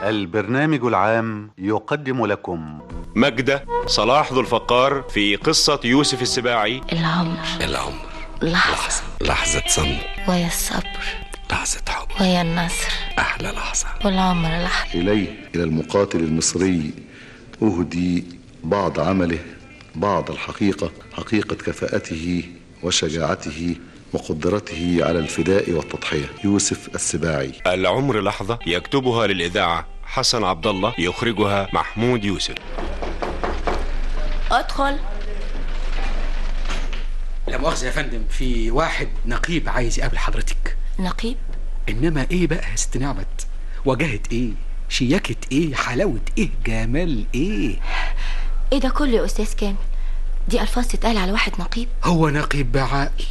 البرنامج العام يقدم لكم مجدة صلاح ذو الفقار في قصة يوسف السباعي العمر العمر لحظة لحظة صمت ويا الصبر لحظة حب ويا النصر أحلى لحظة والعمر لحظة إليه إلى المقاتل المصري أهدي بعض عمله بعض الحقيقة حقيقة كفاءته وشجاعته وقدرته على الفداء والتضحية يوسف السباعي العمر لحظة يكتبها للإذاعة حسن عبد الله يخرجها محمود يوسف ادخل لا مؤاخذة يا فندم في واحد نقيب عايز يقابل حضرتك نقيب إنما إيه بقى يا ست نعمت وجهة إيه شياكة إيه حلاوة إيه جمال إيه ايه ده كله يا استاذ كامل دي الفاظ تتقال على واحد نقيب هو نقيب بعقل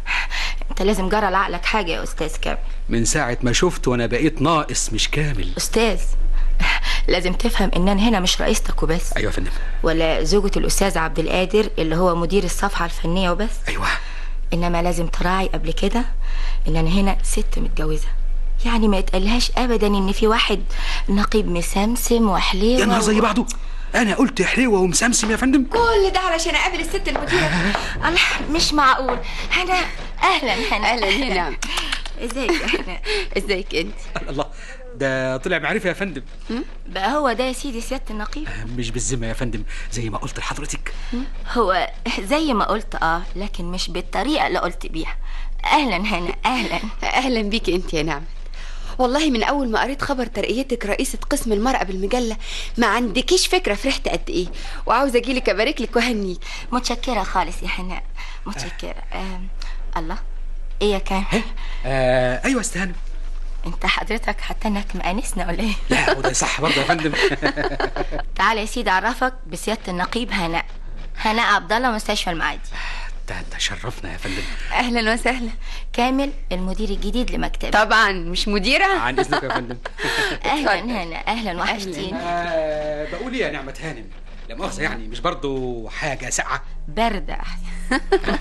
انت لازم جرى لعقلك حاجه يا استاذ كامل من ساعة ما شفت وأنا بقيت ناقص مش كامل استاذ لازم تفهم ان انا هنا مش رئيستك وبس أيوة يا فندم ولا زوجة الاستاذ عبد القادر اللي هو مدير الصفحه الفنيه وبس أيوة انما لازم تراعي قبل كده ان انا هنا ست متجوزه يعني ما يتقالهاش ابدا ان في واحد نقيب مسمسم وحليوه يا نهار زي و- بعضه أنا قلت حلوة ومسمسم يا فندم كل ده علشان اقابل الست المديره الله مش معقول هنا اهلا هنا اهلا يا نعم ازيك يا هنا ازيك انت الله ده طلع معرفة يا فندم بقى هو ده يا سيدي سياده النقيب مش بالذمة يا فندم زي ما قلت لحضرتك هو زي ما قلت اه لكن مش بالطريقه اللي قلت بيها اهلا هنا اهلا اهلا بيك انت يا نعمة والله من اول ما قريت خبر ترقيتك رئيسة قسم المرأة بالمجلة ما عندكيش فكرة فرحت قد ايه وعاوزة اجيلك ابارك لك وهنيك متشكره خالص يا حناء متشكره آم. الله ايه يا كان آه أيوة استهانم انت حضرتك حتى انك مأنسنا ولا ايه لا وده صح برضه يا فندم تعال يا سيدي اعرفك بسياده النقيب هناء هناء عبد الله مستشفى المعادي ده تشرفنا يا فندم اهلا وسهلا كامل المدير الجديد لمكتبي طبعا مش مديرة عن إذنك يا فندم اهلا هنا اهلا وحشتيني آه بقول ايه يا نعمة هانم لا مؤاخذة يعني مش برضو حاجة ساقعة برد احسن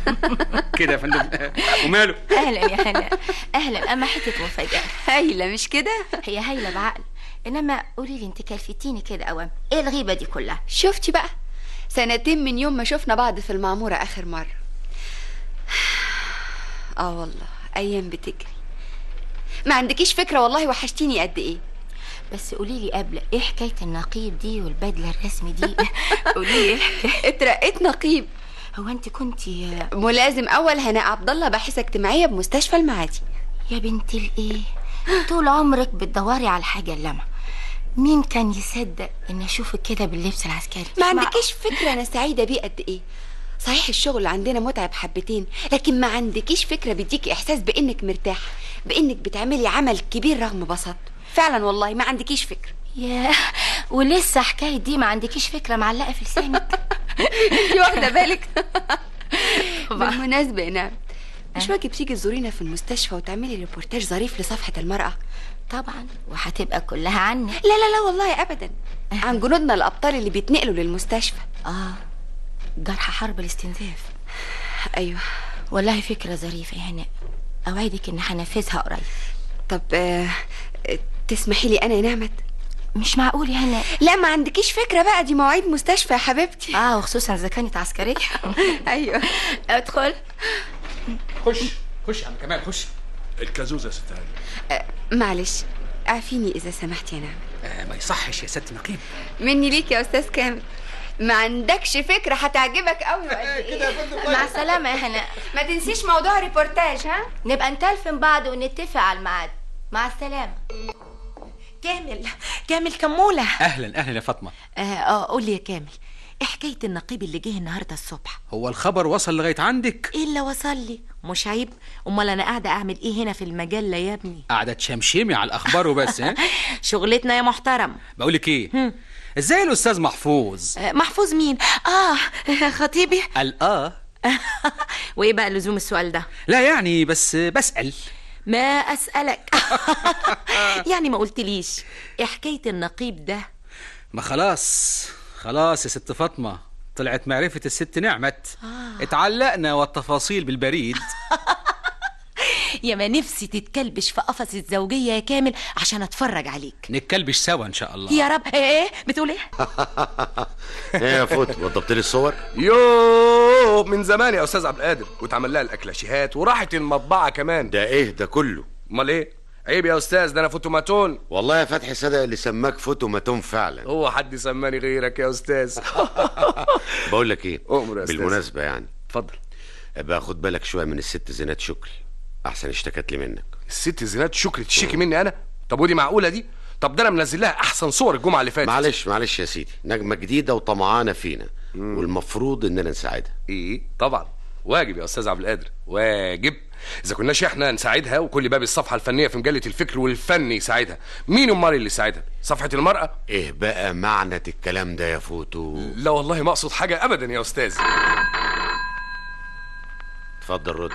كده يا فندم وماله اهلا يا هنا اهلا اما حته مفاجاه هايلة مش كده هي هايله بعقل انما قولي لي انت كلفتيني كده اوام ايه الغيبه دي كلها شفتي بقى سنتين من يوم ما شفنا بعض في المعمورة آخر مرة آه والله أيام بتجري ما عندكيش فكرة والله وحشتيني قد إيه بس قولي لي قبل ايه حكايه النقيب دي والبدله الرسمي دي قولي لي ايه حكاية- اترقيت نقيب هو انت كنتي ملازم أول هناء عبد الله باحثة اجتماعية بمستشفى المعادي يا بنت الايه طول عمرك بتدوري على الحاجه اللمع مين كان يصدق ان اشوفك كده باللبس العسكري ما عندكيش فكرة أنا سعيدة بيه قد إيه صحيح الشغل عندنا متعب حبتين لكن ما عندكيش فكرة بيديكي إحساس بإنك مرتاحة بإنك بتعملي عمل كبير رغم بساطته فعلا والله ما عندكيش فكرة يا ولسه حكايه دي ما عندكيش فكره معلقه في لسانك انت واخده بالك بالمناسبه يا نعم مش واجب تيجي تزورينا في المستشفى وتعملي ريبورتاج ظريف لصفحه المراه طبعا وهتبقى كلها عني لا لا لا والله ابدا عن جنودنا الابطال اللي بيتنقلوا للمستشفى اه جرح حرب الاستنزاف ايوه والله فكره ظريفه يا هناء اوعدك ان هنفذها قريب طب آه آه، تسمحي لي انا يا نعمت مش معقول يا هناء لا ما عندكيش فكره بقى دي مواعيد مستشفى يا حبيبتي اه وخصوصا اذا كانت عسكريه ايوه ادخل خش خش يا عم كمال خش الكازوزة ستان آه معلش اعفيني اذا سمحت يا نعمت آه ما يصحش يا ست نقيب مني ليك يا استاذ كامل ما عندكش فكره هتعجبك قوي وقد ايه مع السلامه يا هناء ما تنسيش موضوع ريبورتاج ها نبقى نتلفن بعض ونتفق على الميعاد مع السلامه كامل كامل كمولة اهلا اهلا يا فاطمة اه, آه قول لي يا كامل ايه حكاية النقيب اللي جه النهاردة الصبح هو الخبر وصل لغاية عندك ايه اللي وصل لي مش عيب امال انا قاعدة اعمل ايه هنا في المجلة يا ابني قاعدة تشمشمي على الاخبار وبس ها شغلتنا يا محترم بقول لك ايه ازاي الاستاذ محفوظ آه محفوظ مين اه خطيبي قال اه وايه بقى لزوم السؤال ده لا يعني بس بسأل ما اسألك يعني ما قلتليش ايه حكاية النقيب ده ما خلاص خلاص يا ست فاطمة طلعت معرفة الست نعمت اتعلقنا والتفاصيل بالبريد يا ما نفسي تتكلبش في قفص الزوجيه يا كامل عشان اتفرج عليك نتكلبش سوا ان شاء الله يا رب ايه ايه بتقول ايه ايه يا فوت وضبط لي الصور يوه من زمان يا استاذ عبد القادر واتعمل لها الاكلاشيهات وراحت المطبعه كمان ده ايه ده كله امال ايه عيب يا استاذ ده انا فوتوماتون والله يا فتحي صدق اللي سماك فوتوماتون فعلا هو حد سماني غيرك يا استاذ بقول لك ايه أؤمر يا أستاذ. بالمناسبه يعني اتفضل ابقى خد بالك شويه من الست زينات شكري احسن اشتكت لي منك الست زينات شكري تشتكي مني انا طب ودي معقوله دي طب ده انا منزل لها احسن صور الجمعه اللي فاتت معلش معلش يا سيدي نجمه جديده وطمعانه فينا والمفروض اننا نساعدها ايه طبعا واجب يا استاذ عبد القادر واجب اذا كناش احنا نساعدها وكل باب الصفحه الفنيه في مجله الفكر والفن يساعدها مين امال اللي يساعدها صفحه المراه ايه بقى معنى الكلام ده يا فوتو لا والله ما اقصد حاجه ابدا يا استاذ اتفضل رد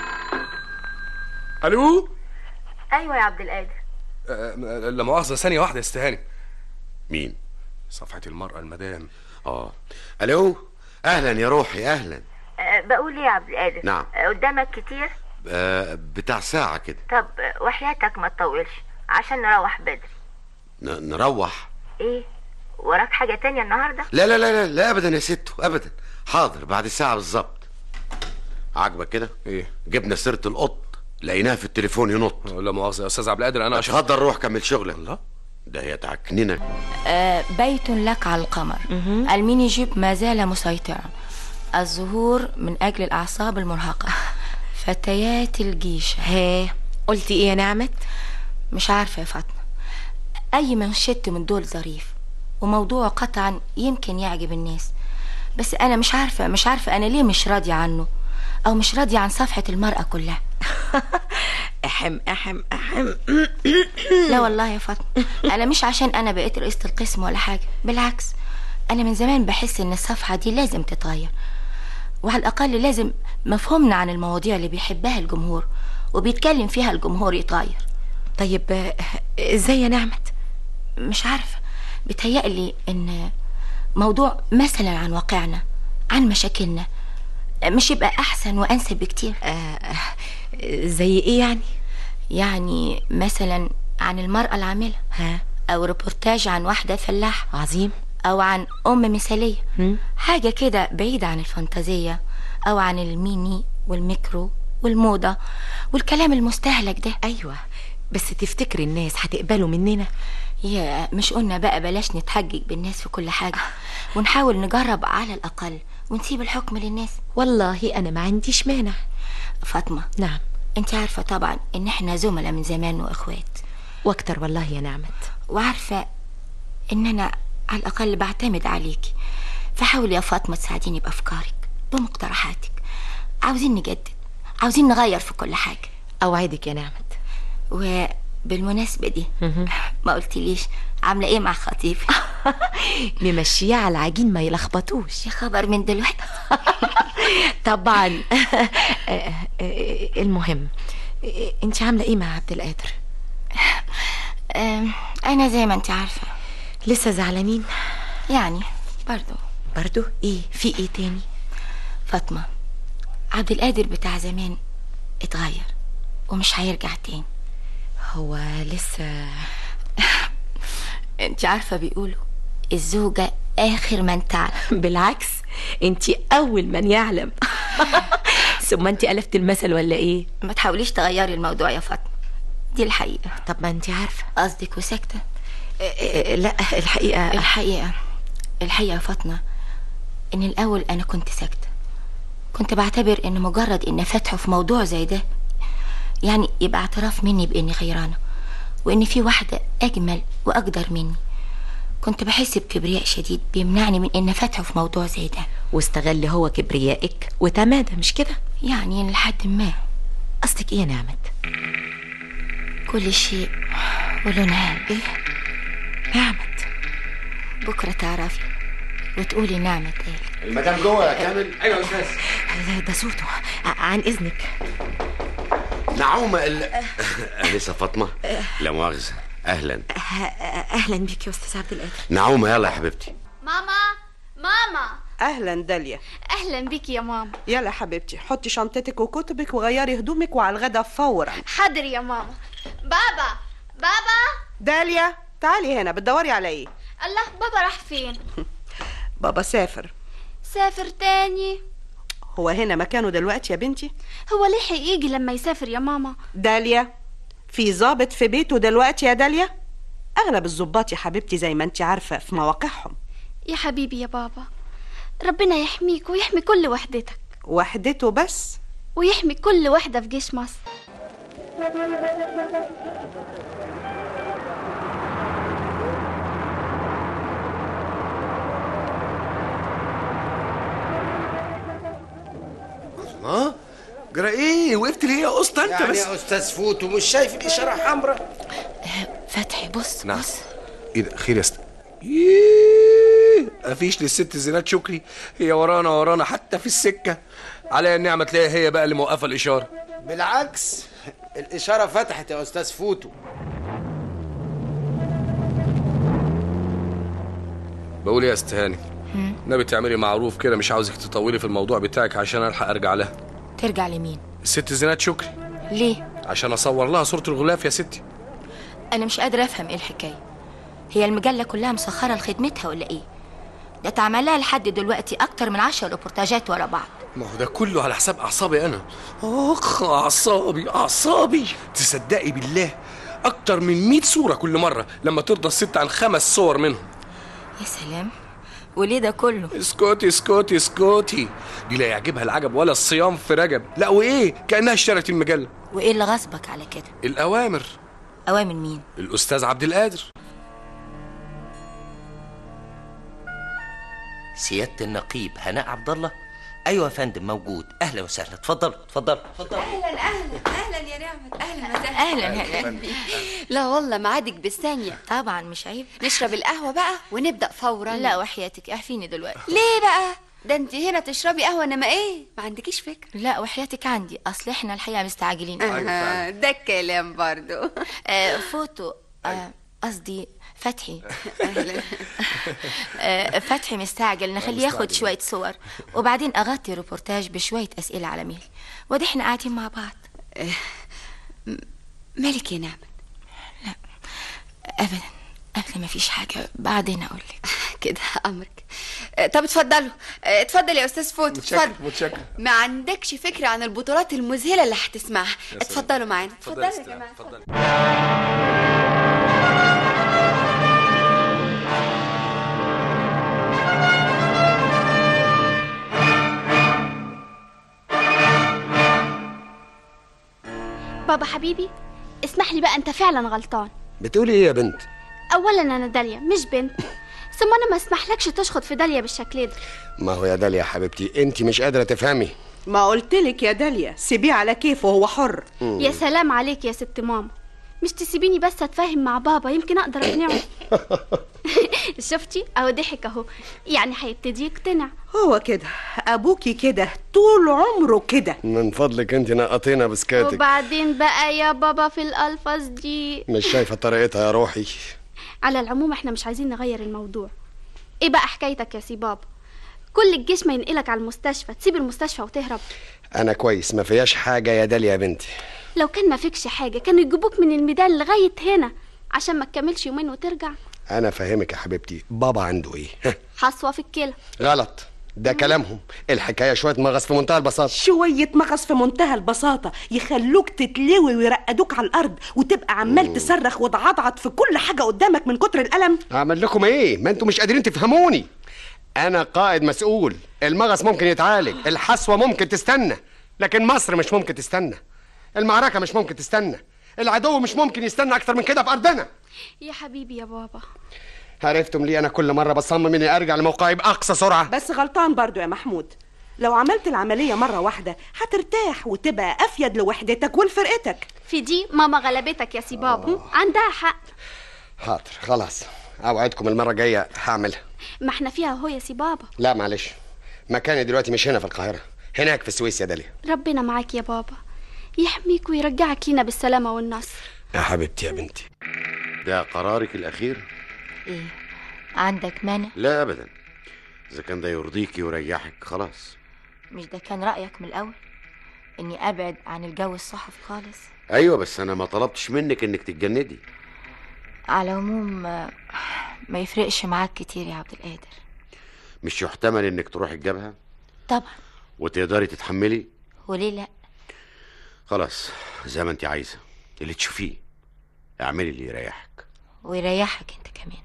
الو ايوه يا عبد القادر آه، لا مؤاخذه ثانيه واحده يا استهاني مين صفحه المراه المدام اه الو اهلا يا روحي اهلا بقول ايه يا عبد القادر نعم. قدامك كتير آه بتاع ساعه كده طب وحياتك ما تطولش عشان نروح بدري ن- نروح ايه وراك حاجه تانية النهارده لا لا لا لا, لا ابدا يا ستو ابدا حاضر بعد ساعه بالظبط عاجبك كده ايه جبنا سيره القط لقيناها في التليفون ينط لا مؤاخذه يا استاذ عبد القادر انا اشرب اتفضل روح كمل شغلك الله ده هي تعكننك آه بيت لك على القمر الميني جيب ما زال مسيطرا الظهور من اجل الاعصاب المرهقه فتيات الجيشه ها قلتي ايه يا نعمت مش عارفه يا فاطمه اي منشط من دول ظريف وموضوعه قطعا يمكن يعجب الناس بس انا مش عارفه مش عارفه انا ليه مش راضيه عنه او مش راضيه عن صفحه المراه كلها احم احم احم لا والله يا فاطمه انا مش عشان انا بقيت رئيسه القسم ولا حاجه بالعكس انا من زمان بحس ان الصفحه دي لازم تتغير وعلى الاقل لازم مفهومنا عن المواضيع اللي بيحبها الجمهور وبيتكلم فيها الجمهور يتغير طيب آه، ازاي يا نعمت مش عارفه بيتهيألي ان موضوع مثلا عن واقعنا عن مشاكلنا مش يبقى احسن وانسب بكتير آه، زي ايه يعني يعني مثلا عن المراه العامله ها او ريبورتاج عن واحده فلاحه عظيم او عن ام مثاليه مم. حاجه كده بعيده عن الفانتازيه او عن الميني والميكرو والموضه والكلام المستهلك ده ايوه بس تفتكري الناس هتقبلوا مننا يا مش قلنا بقى بلاش نتحجج بالناس في كل حاجه ونحاول نجرب على الاقل ونسيب الحكم للناس والله انا ما عنديش مانع فاطمه نعم انت عارفه طبعا ان احنا زملاء من زمان واخوات واكتر والله يا نعمت وعارفه ان انا على الاقل بعتمد عليكي فحاولي يا فاطمه تساعديني بافكارك بمقترحاتك عاوزين نجدد عاوزين نغير في كل حاجه اوعدك يا نعمت وبالمناسبه دي ما قلتليش عامله ايه مع خطيبي ممشيه على العجين ما يلخبطوش يا خبر من دلوقتي طبعا آه، آه، المهم انت عامله ايه مع عبد القادر أم، انا زي ما انت عارفه لسه زعلانين يعني برضو برضو ايه في ايه تاني فاطمه عبد القادر بتاع زمان اتغير ومش هيرجع تاني هو لسه انت عارفه بيقولوا الزوجه اخر من تعلم بالعكس انت اول من يعلم ثم انت الفت المثل ولا ايه ما تحاوليش تغيري الموضوع يا فاطمه دي الحقيقه طب ما انت عارفه قصدك وساكته آه، آه، لا الحقيقه الحقيقه الحقيقه يا فاطمه ان الاول انا كنت ساكته كنت بعتبر ان مجرد ان فتحه في موضوع زي ده يعني يبقى اعتراف مني باني غيرانه وان في واحده اجمل واقدر مني كنت بحس بكبرياء شديد بيمنعني من ان فتحه في موضوع زي ده واستغل هو كبريائك وتمادى مش كده يعني لحد ما قصدك ايه يا نعمت كل شيء وله نهاية ايه نعمت بكرة تعرفي وتقولي نعمة ايه المدام جوه يا كامل ايوه يا استاذ ده, ده صوته ع- عن اذنك نعومه ال... انسه فاطمه لا مؤاخذه اهلا أه- اهلا بيك يا استاذ عبد القادر نعومه يلا يا حبيبتي ماما ماما اهلا داليا اهلا بك يا ماما يلا حبيبتي حطي شنطتك وكتبك وغيري هدومك وعلى الغدا فورا حاضر يا ماما بابا بابا داليا تعالي هنا بتدوري على ايه الله بابا راح فين بابا سافر سافر تاني هو هنا مكانه دلوقتي يا بنتي هو لحق يجي لما يسافر يا ماما داليا في ظابط في بيته دلوقتي يا داليا اغلب الظباط يا حبيبتي زي ما انت عارفه في مواقعهم يا حبيبي يا بابا ربنا يحميك ويحمي كل وحدتك وحدته بس ويحمي كل وحدة في جيش مصر ها جرى ايه وقفت ليه يا اسطى انت يعني بس يا استاذ فوتو مش شايف الاشاره حمراء فتحي بص نعم بص ايه ده خير يا اسطى ييه مفيش للست زينات شكري هي ورانا ورانا حتى في السكه عليا النعمه تلاقيها هي بقى اللي موقفه الاشاره بالعكس الاشاره فتحت يا استاذ فوتو بقول إيه يا استهاني نبي تعملي معروف كده مش عاوزك تطولي في الموضوع بتاعك عشان الحق ارجع لها ترجع لمين الست زينات شكري ليه عشان اصور لها صوره الغلاف يا ستي انا مش قادره افهم ايه الحكايه هي المجله كلها مسخره لخدمتها ولا ايه ده اتعمل لها لحد دلوقتي اكتر من عشر ريبورتاجات ورا بعض ما هو ده كله على حساب اعصابي انا اخ اعصابي اعصابي تصدقي بالله اكتر من 100 صوره كل مره لما ترضى الست عن خمس صور منهم يا سلام وليه ده كله اسكتي اسكتي اسكتي دي لا يعجبها العجب ولا الصيام في رجب لا وايه كانها اشترت المجله وايه اللي غصبك على كده الاوامر اوامر مين الاستاذ عبد القادر سيادة النقيب هناء عبد الله ايوه يا فندم موجود اهلا وسهلا اتفضل اتفضل اتفضل اهلا اهلا اهلا يا نعمة اهلا وسهلا اهلا اهلا لا والله معادك بالثانية طبعا مش عيب نشرب القهوة بقى ونبدأ فورا لا وحياتك اعفيني دلوقتي ليه بقى ده انت هنا تشربي قهوة انما ايه ما عندكيش فكرة لا وحياتك عندي اصل احنا الحقيقه مستعجلين آه، ده الكلام برضو آه فوتو آه، قصدي فتحي آه، فتحي مستعجل نخليه ياخد شوية صور وبعدين أغطي ريبورتاج بشوية أسئلة على مهلي وادي احنا قاعدين مع بعض مالك يا نعمة أبدا أبدا ما فيش حاجة بعدين أقول لك كده امرك آه، طب اتفضلوا آه، اتفضل يا استاذ فوت اتفضل متشكر ما عندكش فكرة عن البطولات المذهلة اللي هتسمعها اتفضلوا معانا اتفضلوا يا جماعة اتفضلوا بابا حبيبي اسمح لي بقى انت فعلا غلطان بتقولي ايه يا بنت اولا انا داليا مش بنت ثم انا ما اسمحلكش تشخط في داليا بالشكل ده ما هو يا داليا يا حبيبتي انت مش قادره تفهمي ما قلتلك يا داليا سيبيه على كيفه هو حر يا سلام عليك يا ست ماما مش تسيبيني بس اتفاهم مع بابا يمكن اقدر اقنعه شفتي اهو ضحك اهو يعني هيبتدي يقتنع هو كده ابوكي كده طول عمره كده من فضلك انت نقطينا بسكاتك وبعدين بقى يا بابا في الالفاظ دي مش شايفه طريقتها يا روحي على العموم احنا مش عايزين نغير الموضوع ايه بقى حكايتك يا سي بابا كل الجيش ما ينقلك على المستشفى تسيب المستشفى وتهرب انا كويس ما فيهاش حاجه يا داليا يا بنتي لو كان ما فيكش حاجه كانوا يجيبوك من الميدان لغايه هنا عشان ما تكملش يومين وترجع انا فاهمك يا حبيبتي بابا عنده ايه حصوه في الكلى غلط ده كلامهم الحكايه شويه مغص في منتهى البساطه شوية مغص في منتهى البساطة يخلوك تتلوي ويرقدوك على الأرض وتبقى عمال تصرخ وتعضعض في كل حاجة قدامك من كتر الألم اعمل لكم ايه ما انتوا مش قادرين تفهموني انا قائد مسؤول المغص ممكن يتعالج الحسوه ممكن تستنى لكن مصر مش ممكن تستنى المعركه مش ممكن تستنى العدو مش ممكن يستنى اكتر من كده في ارضنا يا حبيبي يا بابا عرفتم ليه انا كل مره بصمم اني ارجع لموقعي باقصى سرعه بس غلطان برضو يا محمود لو عملت العملية مرة واحدة هترتاح وتبقى أفيد لوحدتك ولفرقتك في دي ماما غلبتك يا سي بابا عندها حق حاضر خلاص اوعدكم المره الجايه هعملها ما احنا فيها اهو يا سي بابا لا معلش مكاني دلوقتي مش هنا في القاهره هناك في السويس يا داليا ربنا معاك يا بابا يحميك ويرجعك لينا بالسلامة والنصر يا حبيبتي يا بنتي ده قرارك الأخير؟ إيه عندك مانع لا أبدا اذا كان ده يرضيكي ويريحك خلاص مش ده كان رأيك من الأول إني أبعد عن الجو الصحفي خالص ايوه بس انا ما طلبتش منك انك تتجندي على العموم آه، ما يفرقش معاك كتير يا عبد القادر مش يحتمل انك تروحي الجبهه طبعا وتقدري تتحملي وليه لأ خلاص زي ما انت عايزه اللي تشوفيه اعملي اللي يريحك ويريحك أنت كمان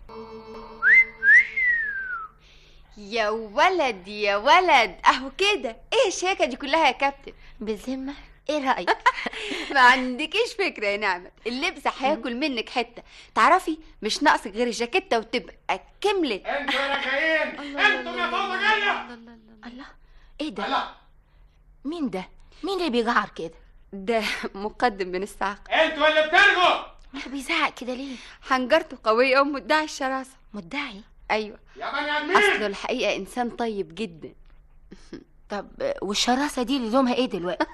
يا ولد يا ولد اهو كده ايه الشياكه دي كلها يا كابتن بالذمه ايه رايك ما عندكيش فكره يا نعمه اللبس هياكل منك حته تعرفي مش ناقصك غير الجاكيته وتبقى كملت انتوا يا جايين انتم يا فوضى جايه الله ايه ده مين ده مين اللي بيجعر كده ده مقدم بن الساق انتوا اللي بترجوا بيزعق كده ليه حنجرته قويه ومدعي الشراسه مدعي ايوه يا بني ادمين اصله الحقيقه انسان طيب جدا طب والشراسه دي لزومها ايه دلوقتي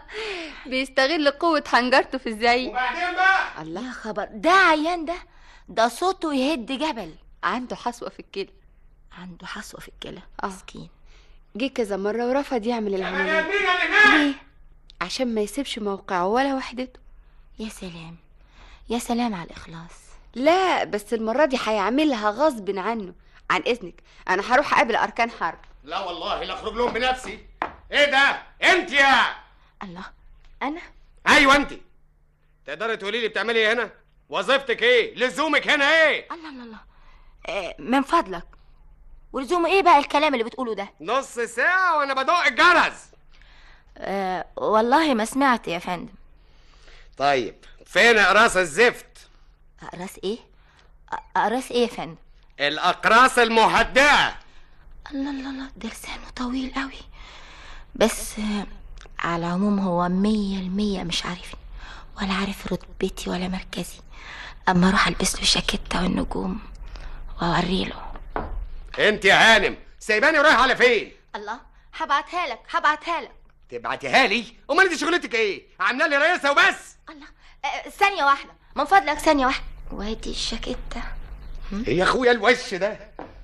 بيستغل قوه حنجرته في الزعيم وبعدين بقى الله يا خبر ده عيان ده ده صوته يهد جبل عنده حصوه في الكلى عنده حصوه في الكلى آه. مسكين جه كذا مره ورفض يعمل يا بني العمليه ادمين اللي هناك ليه عشان ما يسيبش موقعه ولا وحدته يا سلام يا سلام على الاخلاص لا بس المره دي هيعملها غصب عنه عن اذنك انا هروح اقابل اركان حرب لا والله لا اخرج لهم بنفسي ايه ده انت يا الله انا ايوه انت تقدري تقولي لي بتعملي ايه هنا وظيفتك ايه لزومك هنا ايه الله الله الله آه، من فضلك ولزوم ايه بقى الكلام اللي بتقوله ده نص ساعه وانا بدق الجرس آه والله ما سمعت يا فندم طيب فين اقراص الزفت اقراص ايه أ- اقراص ايه يا فندم الاقراص المهدئه الله الله الله ده لسانه طويل قوي بس آه، على العموم هو مية المية مش عارفني ولا عارف رتبتي ولا مركزي اما اروح البس له الجاكيته والنجوم واوري له انت يا هانم سايباني ورايح على فين الله هبعتها لك هبعتها لك تبعتيها لي امال انت شغلتك ايه عامله لي رئيسه وبس الله آه، ثانية واحدة من فضلك ثانية واحدة وادي الجاكيتة ايه يا اخويا الوش ده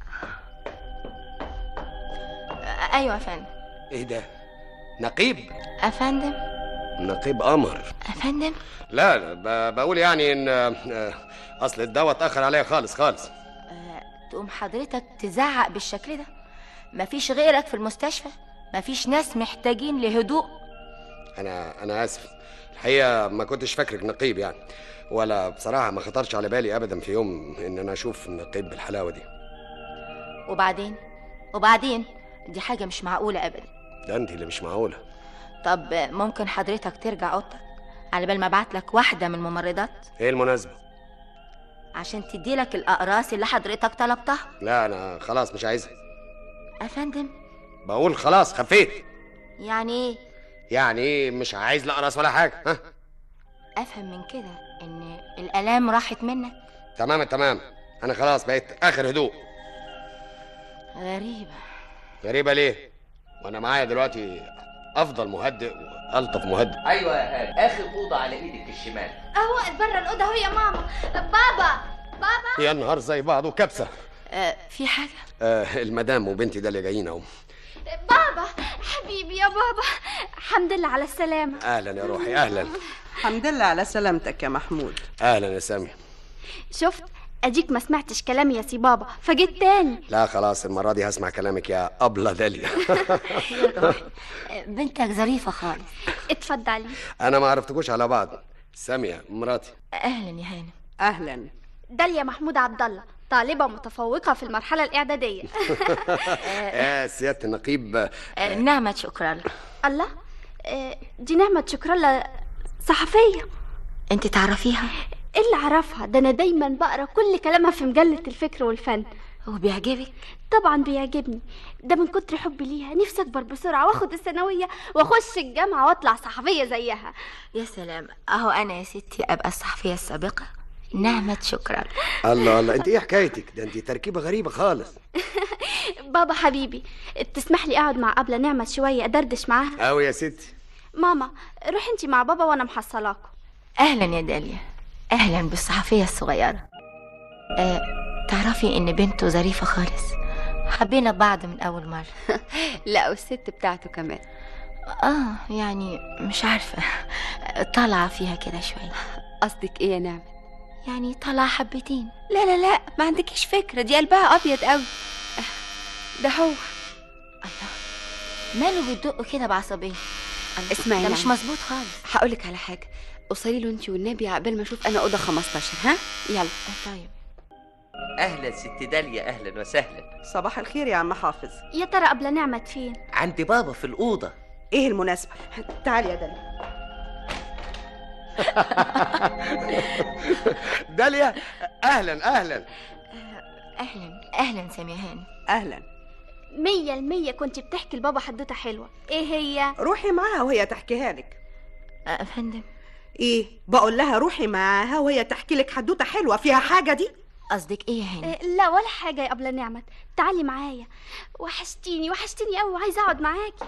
آه، ايوه يا فندم ايه ده نقيب افندم نقيب قمر افندم لا لا ب- بقول يعني ان آه، اصل الدواء اتاخر عليا خالص خالص آه، تقوم حضرتك تزعق بالشكل ده مفيش غيرك في المستشفى مفيش ناس محتاجين لهدوء انا انا اسف الحقيقه ما كنتش فاكرك نقيب يعني ولا بصراحه ما خطرش على بالي ابدا في يوم ان انا اشوف نقيب بالحلاوه دي وبعدين وبعدين دي حاجة مش معقولة أبدا ده انت اللي مش معقوله طب آه، ممكن حضرتك ترجع أوضتك على بال ما ابعت لك واحدة من الممرضات ايه المناسبه عشان تدي لك الأقراص اللي حضرتك طلبتها لا انا خلاص مش عايزها أفندم بقول خلاص خفيت يعني إيه يعني ايه مش عايز لا اقرص ولا حاجه ها أفهم من كده إن الآلام راحت منك تمام تمام انا خلاص بقيت اخر هدوء غريبة غريبه ليه وانا معايا دلوقتي افضل مهدئ والطف مهدئ ايوه يا هاني اخر اوضه على ايدك الشمال اهو بره الاوضه اهو يا ماما بابا بابا يا نهار زي بعض وكبسه آه في حاجة آه المدام وبنتي ده اللي جايين اهو بابا حبيبي يا بابا الحمد لله على السلامه اهلا يا روحي اهلا الحمد لله على سلامتك يا محمود اهلا يا سامي شفت اديك ما سمعتش كلامي يا سي بابا فجيت تاني لا خلاص المره دي هسمع كلامك يا ابله داليا آه، بنتك ظريفة خالص اتفضلي انا ما عرفتكوش على بعض ساميه مراتي أهلا يا هانم اهلا داليا محمود عبد الله طالبه متفوقه في المرحله الاعداديه يا سياده النقيب آه نعمة شكرا لك الله آه، دي نعمه شكرا الله صحفيه أنت تعرفيها ايه اللي اعرفها ده انا دايما بقرا كل كلامها في مجله الفكر والفن وبيعجبك طبعا بيعجبني ده من كتر حبي ليها نفسي اكبر بسرعه واخد الثانويه واخش الجامعه واطلع صحفيه زيها يا سلام أهو أنا يا ستي أبقى الصحفية السابقة نعمة شكرا الله الله انت ايه حكايتك ده انت تركيبه غريبه خالص بابا حبيبي تسمح لي اقعد مع ابله نعمه شويه ادردش معاها قوي يا ستي ماما روحي انتي مع بابا وانا محصلاكم أهلا يا داليا أهلا بالصحفية الصغيرة أه تعرفي إن بنته ظريفة خالص حبينا بعض من اول مره لا والست بتاعته كمان اه يعني مش عارفه طالعه فيها كده شويه قصدك ايه يا نعمة يعني طالعه حبتين لا لا لا ما عندكيش فكرة دي قلبها أبيض قوي ده هو ماله بيدق كده بعصبيه اسمعي ده مش نعمة. مظبوط خالص هقولك على حاجة قصري له انت والنبي عقبال ما اشوف انا اوضه 15 ها يلا طيب اهلا ست داليا اهلا وسهلا صباح الخير يا عم حافظ يا ترى قبل نعمة فين عند بابا في الاوضه ايه المناسبة تعالي يا داليا داليا اهلا اهلا اهلا اهلا سميهان اهلا مية المية كنت بتحكي لبابا حدوتة حلوة ايه هي روحي معاها وهي تحكيها لك يا فندم ايه بقول لها روحي معاها وهي تحكي لك حدوته حلوه فيها حاجه دي قصدك ايه يا هاني إيه لا ولا حاجة يا قبل نعمة تعالي معايا وحشتيني وحشتيني قوي وعايزة اقعد معاكي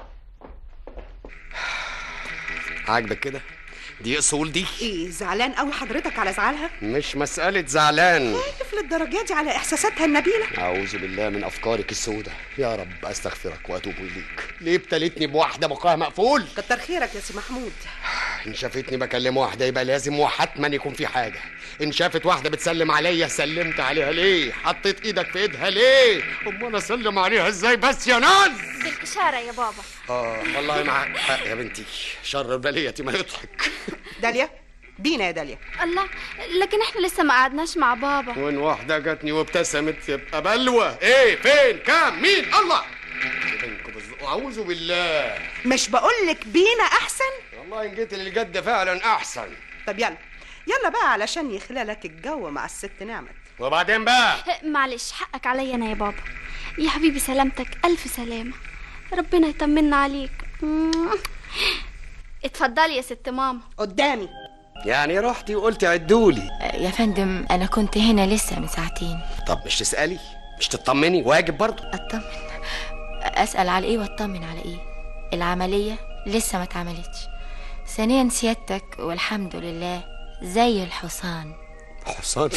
عاجبك كده دي اصول دي ايه زعلان قوي حضرتك على زعلها مش مسألة زعلان كيف للدرجه دي على احساساتها النبيله أعوذ بالله من أفكارك السوداء يا رب أستغفرك وأتوب إليك ليه ابتليتني بواحدة بقاها مقفول كتر خيرك يا سي محمود إن شافتني بكلم واحدة يبقى لازم وحتما يكون في حاجة إن شافت واحدة بتسلم عليا سلمت عليها ليه حطيت إيدك في إيدها ليه أمال أسلم عليها إزاي بس يا ناس بالإشارة يا بابا آه والله معاك حق يا بنتي شر البلية ما يضحك داليا بينا يا داليا الله لكن احنا لسه ما قعدناش مع بابا وإن واحدة جاتني وابتسمت يبقى بلوى إيه فين كام مين الله بينكم بالز- أعوذ بالله مش بقولك بينا احسن والله إن جيت للجد فعلا أحسن طب يلا يلا بقى علشان يخلى لك الجو مع الست نعمت وبعدين بقى معلش حقك عليا انا يا بابا يا حبيبي سلامتك الف سلامة ربنا يطمنا عليك اتفضلي يا ست ماما قدامي يعني رحتي وقلتي عدولي يا فندم انا كنت هنا لسه من ساعتين طب مش تسألي مش تطمني واجب برضو اطمن اسال على ايه واطمن على ايه العمليه لسه ما اتعملتش ثانيا سيادتك والحمد لله زي الحصان حصان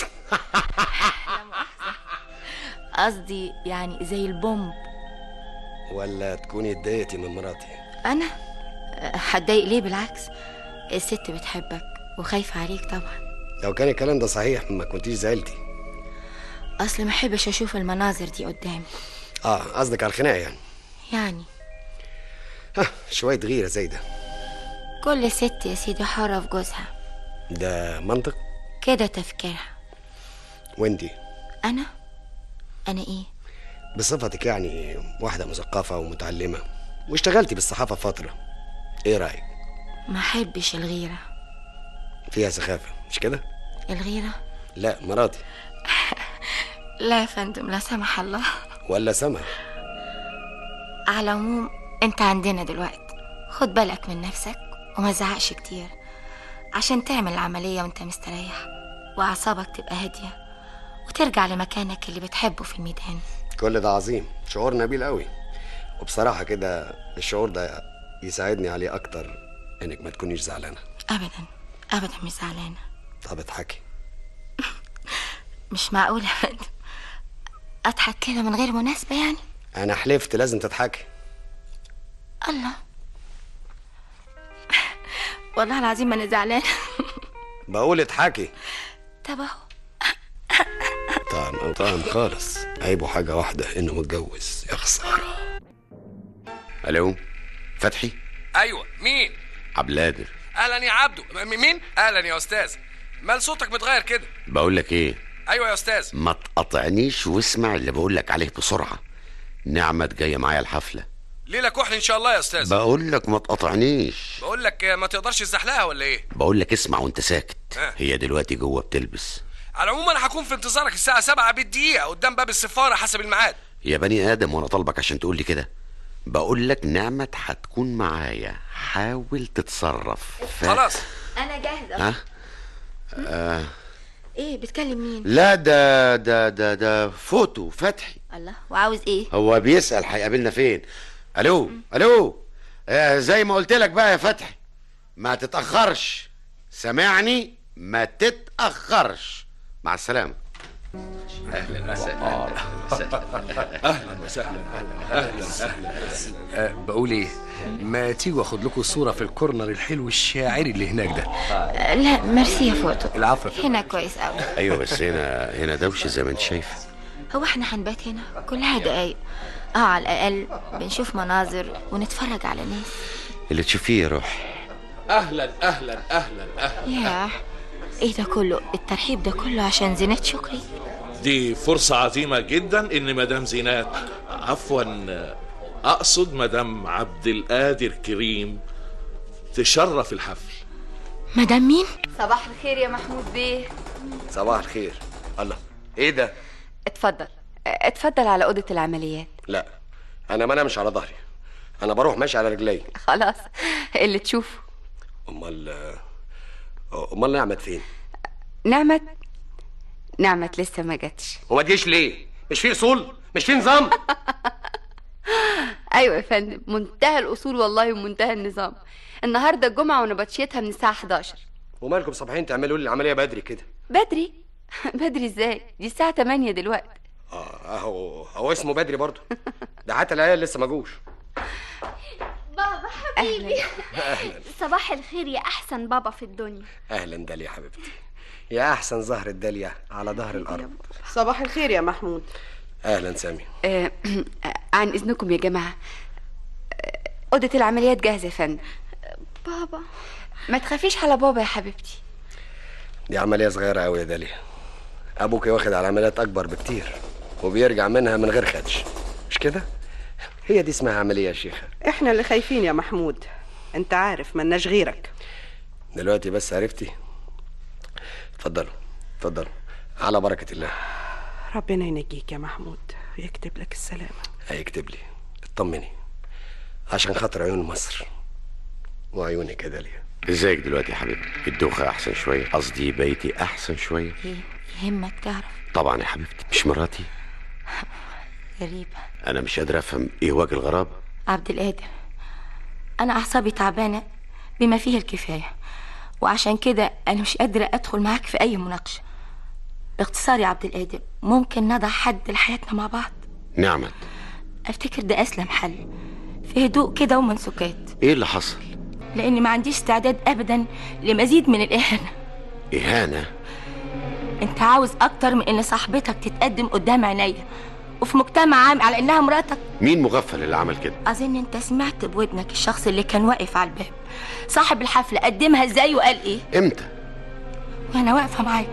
قصدي يعني زي البومب ولا تكوني اتضايقتي من مراتي انا هتضايق ليه بالعكس الست بتحبك وخايفه عليك طبعا لو كان الكلام ده صحيح ما كنتيش زعلتي اصل ما احبش اشوف المناظر دي قدامي اه قصدك على الخناقه يعني يعني ها شويه غيره زي ده كل ست يا سيدي حرة في جوزها ده منطق كده تفكيرها وانتي انا انا ايه بصفتك يعني واحده مثقفه ومتعلمه واشتغلتي بالصحافه فتره ايه رايك ما احبش الغيره فيها سخافه مش كده الغيره لا مراتي لا يا فندم لا سمح الله ولا سما على العموم انت عندنا دلوقتي خد بالك من نفسك وما تزعقش كتير عشان تعمل العملية وانت مستريح وأعصابك تبقى هادية وترجع لمكانك اللي بتحبه في الميدان كل ده عظيم شعور نبيل قوي وبصراحه كده الشعور ده يساعدني عليه اكتر انك ما تكونيش زعلانه أبدا أبدا مش زعلانة طب اضحكي مش معقول يا فندم أضحك كده من غير مناسبة يعني انا حلفت لازم تضحكي الله والله العظيم ما أنا زعلانة بقول اضحكي طب أهو طعم او طعم خالص عيبه حاجه واحده انه متجوز يا خساره الو فتحي ايوه مين عبد القادر اهلا يا عبدو م- مين اهلا يا استاذ مال صوتك متغير كده بقول لك ايه ايوه يا استاذ ما تقطعنيش واسمع اللي بقول لك عليه بسرعه نعمت جايه معايا الحفله ليله كحل ان شاء الله يا استاذ بقول لك ما تقطعنيش بقول لك ما تقدرش تزحلقها ولا ايه بقول لك اسمع وانت ساكت ها. هي دلوقتي جوه بتلبس على العموم انا هكون في انتظارك الساعه 7 بالدقيقه قدام باب السفاره حسب الميعاد يا بني ادم وانا طالبك عشان تقول لي كده بقول لك نعمت هتكون معايا حاول تتصرف ف... خلاص أنا جاهزة ها آه. إيه بتكلم مين لا ده ده ده ده فوتو فتحي الله وعاوز إيه هو بيسأل هيقابلنا فين الو الو آه زي ما قلت لك بقى يا فتحي ما تتأخرش سامعني ما تتأخرش مع السلامة اهلا وسهلا اهلا وسهلا اهلا وسهلا أه بقول ايه ما تيجوا اخد لكم صوره في الكورنر الحلو الشاعري اللي هناك ده لا ميرسي يا فوتو العفو يا فندم. هنا كويس قوي ايوه بس هنا هنا دوشه زي ما انت شايف هو احنا هنبات هنا كلها دقايق اه على الاقل بنشوف مناظر ونتفرج على ناس اللي تشوفيه يا روح اهلا اهلا اهلا اهلا ياه ايه ده كله الترحيب ده كله عشان زينات شكري دي فرصة عظيمة جدا ان مدام زينات عفوا اقصد مدام عبد القادر كريم تشرف الحفل مدام مين صباح الخير يا محمود بيه صباح الخير الله ايه ده اتفضل اتفضل على اوضه العمليات لا انا ما انامش على ظهري انا بروح ماشي على رجلي خلاص اللي تشوفه امال امال نعمت فين نعمت نعمت لسه ما جاتش وما تجيش ليه مش في اصول مش في نظام ايوه يا فندم منتهى الاصول والله ومنتهى النظام النهارده الجمعه ونبطشيتها من الساعه 11 ومالكم صباحين تعملوا لي العمليه بدري كده بدري بدري ازاي دي الساعه 8 دلوقتي اه اهو هو اسمه بدري برضه ده حتى العيال لسه ما جوش بابا حبيبي اهلا صباح الخير يا احسن بابا في الدنيا اهلا داليا حبيبتي يا احسن زهر الداليا على ظهر الارض صباح الخير يا محمود اهلا سامي آه، عن اذنكم يا جماعه آه، اوضه العمليات جاهزه يا فندم بابا ما تخافيش على بابا يا حبيبتي دي عمليه صغيره قوي يا داليا ابوك واخد على عمليات اكبر بكتير وبيرجع منها من غير خدش مش كده هي دي اسمها عمليه يا شيخه احنا اللي خايفين يا محمود انت عارف ملناش غيرك دلوقتي بس عرفتي اتفضلوا اتفضلوا على بركه الله ربنا ينجيك يا محمود ويكتب لك السلامة هيكتب لي اطمني عشان خاطر عيون مصر وعيونك يا داليا ازيك دلوقتي يا حبيبتي الدوخه احسن شويه قصدي بيتي احسن شويه ايه يهمك تعرف طبعا يا حبيبتي مش مراتي غريبة انا مش قادر افهم ايه وجه الغراب عبد القادر أنا أعصابي تعبانة بما فيه الكفاية وعشان كده أنا مش قادرة أدخل معاك في أي مناقشة باختصار يا عبد القادر ممكن نضع حد لحياتنا مع بعض نعمت أفتكر ده أسلم حل في هدوء كده ومن سكات ايه اللي حصل لأني ما عنديش استعداد أبدا لمزيد من الإهانة اهانه أنت عاوز أكتر من إن صاحبتك تتقدم قدام عينيا وفي مجتمع عام على إنها مراتك مين مغفل اللي عمل كده أظن أنت سمعت بودنك الشخص اللي كان واقف على الباب صاحب الحفلة قدمها إزاي وقال إيه امتى وأنا واقفة معاك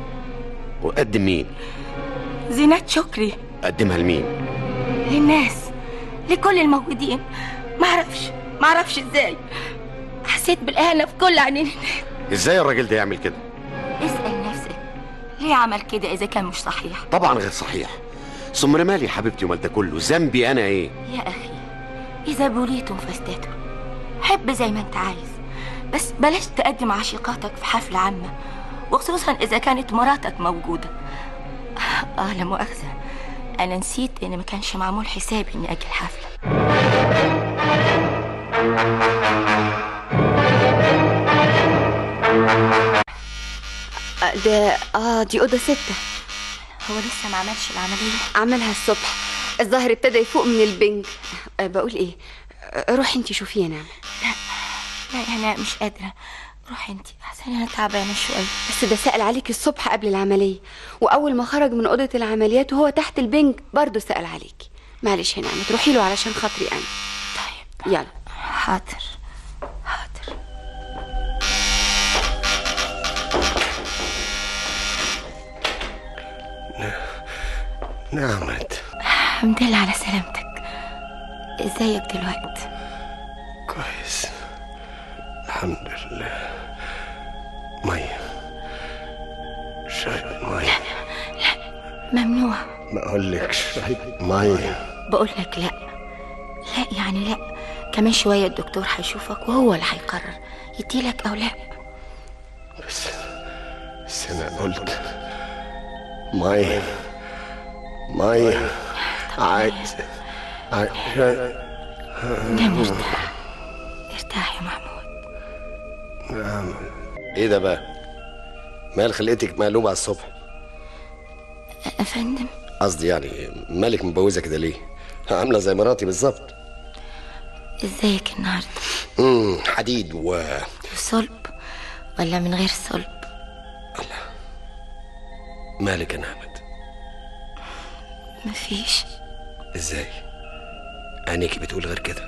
وقدم مين زينات شكري قدمها لمين للناس لكل الموجودين معرفش معرفش إزاي حسيت بالإهانة في كل عينين الناس ازاي الراجل ده يعمل كده اسأل نفسك ليه عمل كده إذا كان مش صحيح طبعا غير صحيح ثم أنا مالي يا حبيبتي ومال ده كله ذنبي انا ايه يا أخي إذا بوليتم فاستاتوا حب زي ما أنت عايز بس بلاش تقدم عشيقاتك في حفلة عامة وخصوصا إذا كانت مراتك موجودة آه لا مؤاخذة أنا نسيت إن ما كانش معمول حسابي إني أجي الحفلة آه، ده اه دي اوضه ستة هو لسه ما عملش العملية عملها الصبح الظاهر ابتدى يفوق من البنج آه، بقول ايه آه، روحي انتي شوفيه نعم لا أنا مش قادرة روحي أنت أحسن أنا تعبانة شوية بس ده سأل عليك الصبح قبل العملية وأول ما خرج من أوضة العمليات وهو تحت البنج برضه سأل عليك معلش هنا ما تروحي له علشان خاطري أنا طيب يلا حاضر نعمت الحمد لله على سلامتك ازيك دلوقتي كويس الحمد لله مية شاي مية ممنوع ما اقولكش شاي مية بقول لك لا لا يعني لا كمان شوية الدكتور هيشوفك وهو اللي هيقرر يديلك أو لا بس بس انا قلت مية مية عايز عشان نام ارتاح ارتاح يا محمود نعم ايه ده بقى مال خلقتك مقلوبة على الصبح افندم قصدي يعني مالك مبوزه كده ليه عامله زي مراتي بالظبط ازيك النهارده امم حديد و صلب ولا من غير صلب مالك يا نعمت مفيش ازاي عينيكي بتقول غير كده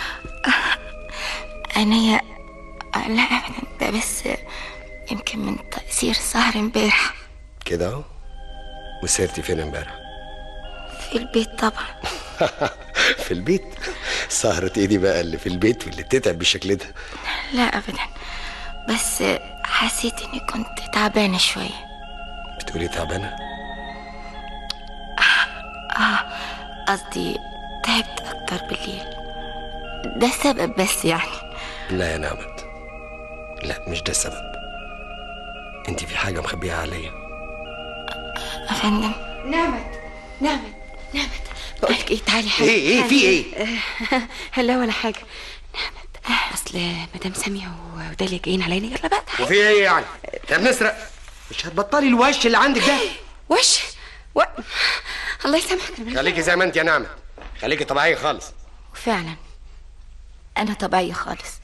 انا يا لا ابدا ده بس يمكن من تأثير سهر امبارح كده اهو وسهرتي فين امبارح في البيت طبعا في البيت سهرة ايه دي بقى اللي في البيت واللي بتتعب بالشكل ده لا ابدا بس حسيت اني كنت تعبانه شويه بتقولي تعبانه اه قصدي تعبت اكتر بالليل ده السبب بس يعني لا يا نعمت لا مش ده السبب انت في حاجه مخبيها عليا افندم نعمت نعمت نعمت بقولك ايه تعالي إيه- إيه، في إيه؟ آه، لا ولا حاجه نعمت اصل مدام ساميه وداليا جايين علينا يلا بقى وفي ايه يعني احنا بنسرق مش هتبطلي الوش اللي عندك ده وش و... الله يسامحك أنا خليكي زي ما انت يا نعمت خليكي طبيعيه خالص وفعلا انا طبيعيه خالص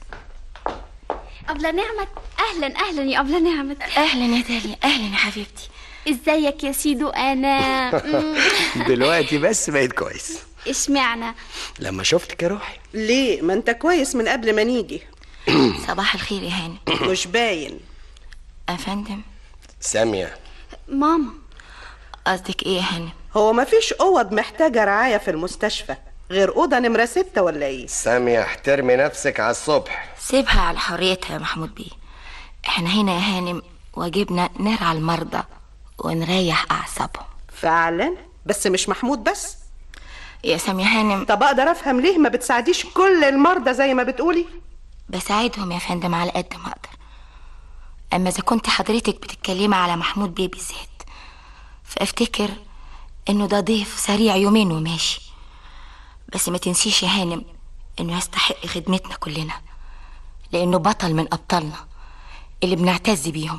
أبلة نعمت أهلا أهلا يا أبلة نعمت أهلا يا داليا أهلا يا حبيبتي ازيك يا سيدو أنا مم، دلوقتي بس بقيت كويس اشمعنى لما شفتك يا روحي ليه ما انت كويس من قبل ما نيجي صباح الخير يا هاني مش باين افندم ساميه ماما قصدك ايه يا هاني هو ما فيش اوض محتاجه رعايه في المستشفى غير اوضه نمره ستة ولا ايه ساميه احترمي نفسك على الصبح سيبها على حريتها يا محمود بيه احنا هنا يا هانم واجبنا نرعى المرضى ونريح اعصابهم فعلا بس مش محمود بس يا سامية هانم طب اقدر افهم ليه ما بتساعديش كل المرضى زي ما بتقولي بساعدهم يا فندم على قد ما اقدر اما اذا كنت حضرتك بتتكلمي على محمود بيه بالذات فافتكر انه ده ضيف سريع يومين وماشي بس ما تنسيش يا هانم انه يستحق خدمتنا كلنا لانه بطل من ابطالنا اللي بنعتز بيهم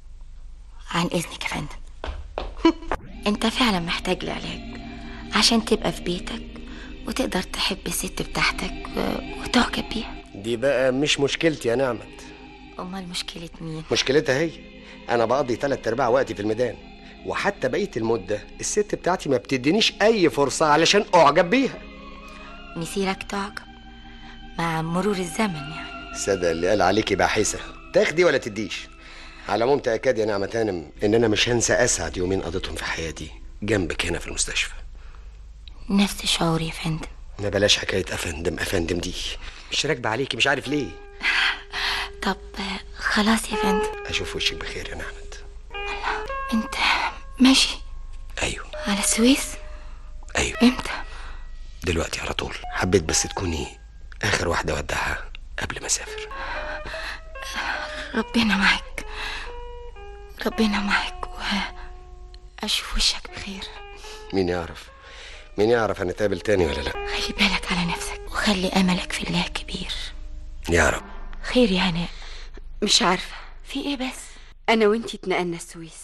عن اذنك يا فندم انت فعلا محتاج لعلاج عشان تبقى في بيتك وتقدر تحب الست بتاعتك و- وتعجب بيها دي بقى مش مشكلتي يا نعمت امال مشكلة مين مشكلتها هي انا بقضي تلات ارباع وقتي في الميدان وحتى بقيه المده الست بتاعتي ما بتدينيش اي فرصه علشان اعجب بيها مسيرك تعجب مع مرور الزمن يعني صدق اللي قال عليكي باحثه تاخدي ولا تديش على العموم تاكد يا نعمة هانم ان انا مش هنسى اسعد يومين قضيتهم في حياتي جنبك هنا في المستشفى نفس شعوري يا فندم ما بلاش حكايه افندم افندم دي مش راكبه عليكي مش عارف ليه طب آه، خلاص يا فندم اشوف وشك بخير يا نعمت انت ماشي ايوه على السويس ايوه امتى دلوقتي على طول حبيت بس تكوني اخر واحده ودعها قبل ما اسافر ربنا معك ربنا معك واشوف وشك بخير مين يعرف مين يعرف هنتقابل تاني ولا لا خلي بالك على نفسك وخلي املك في الله كبير يا رب خير يا هناء مش عارفه في ايه بس انا وانتي اتنقلنا السويس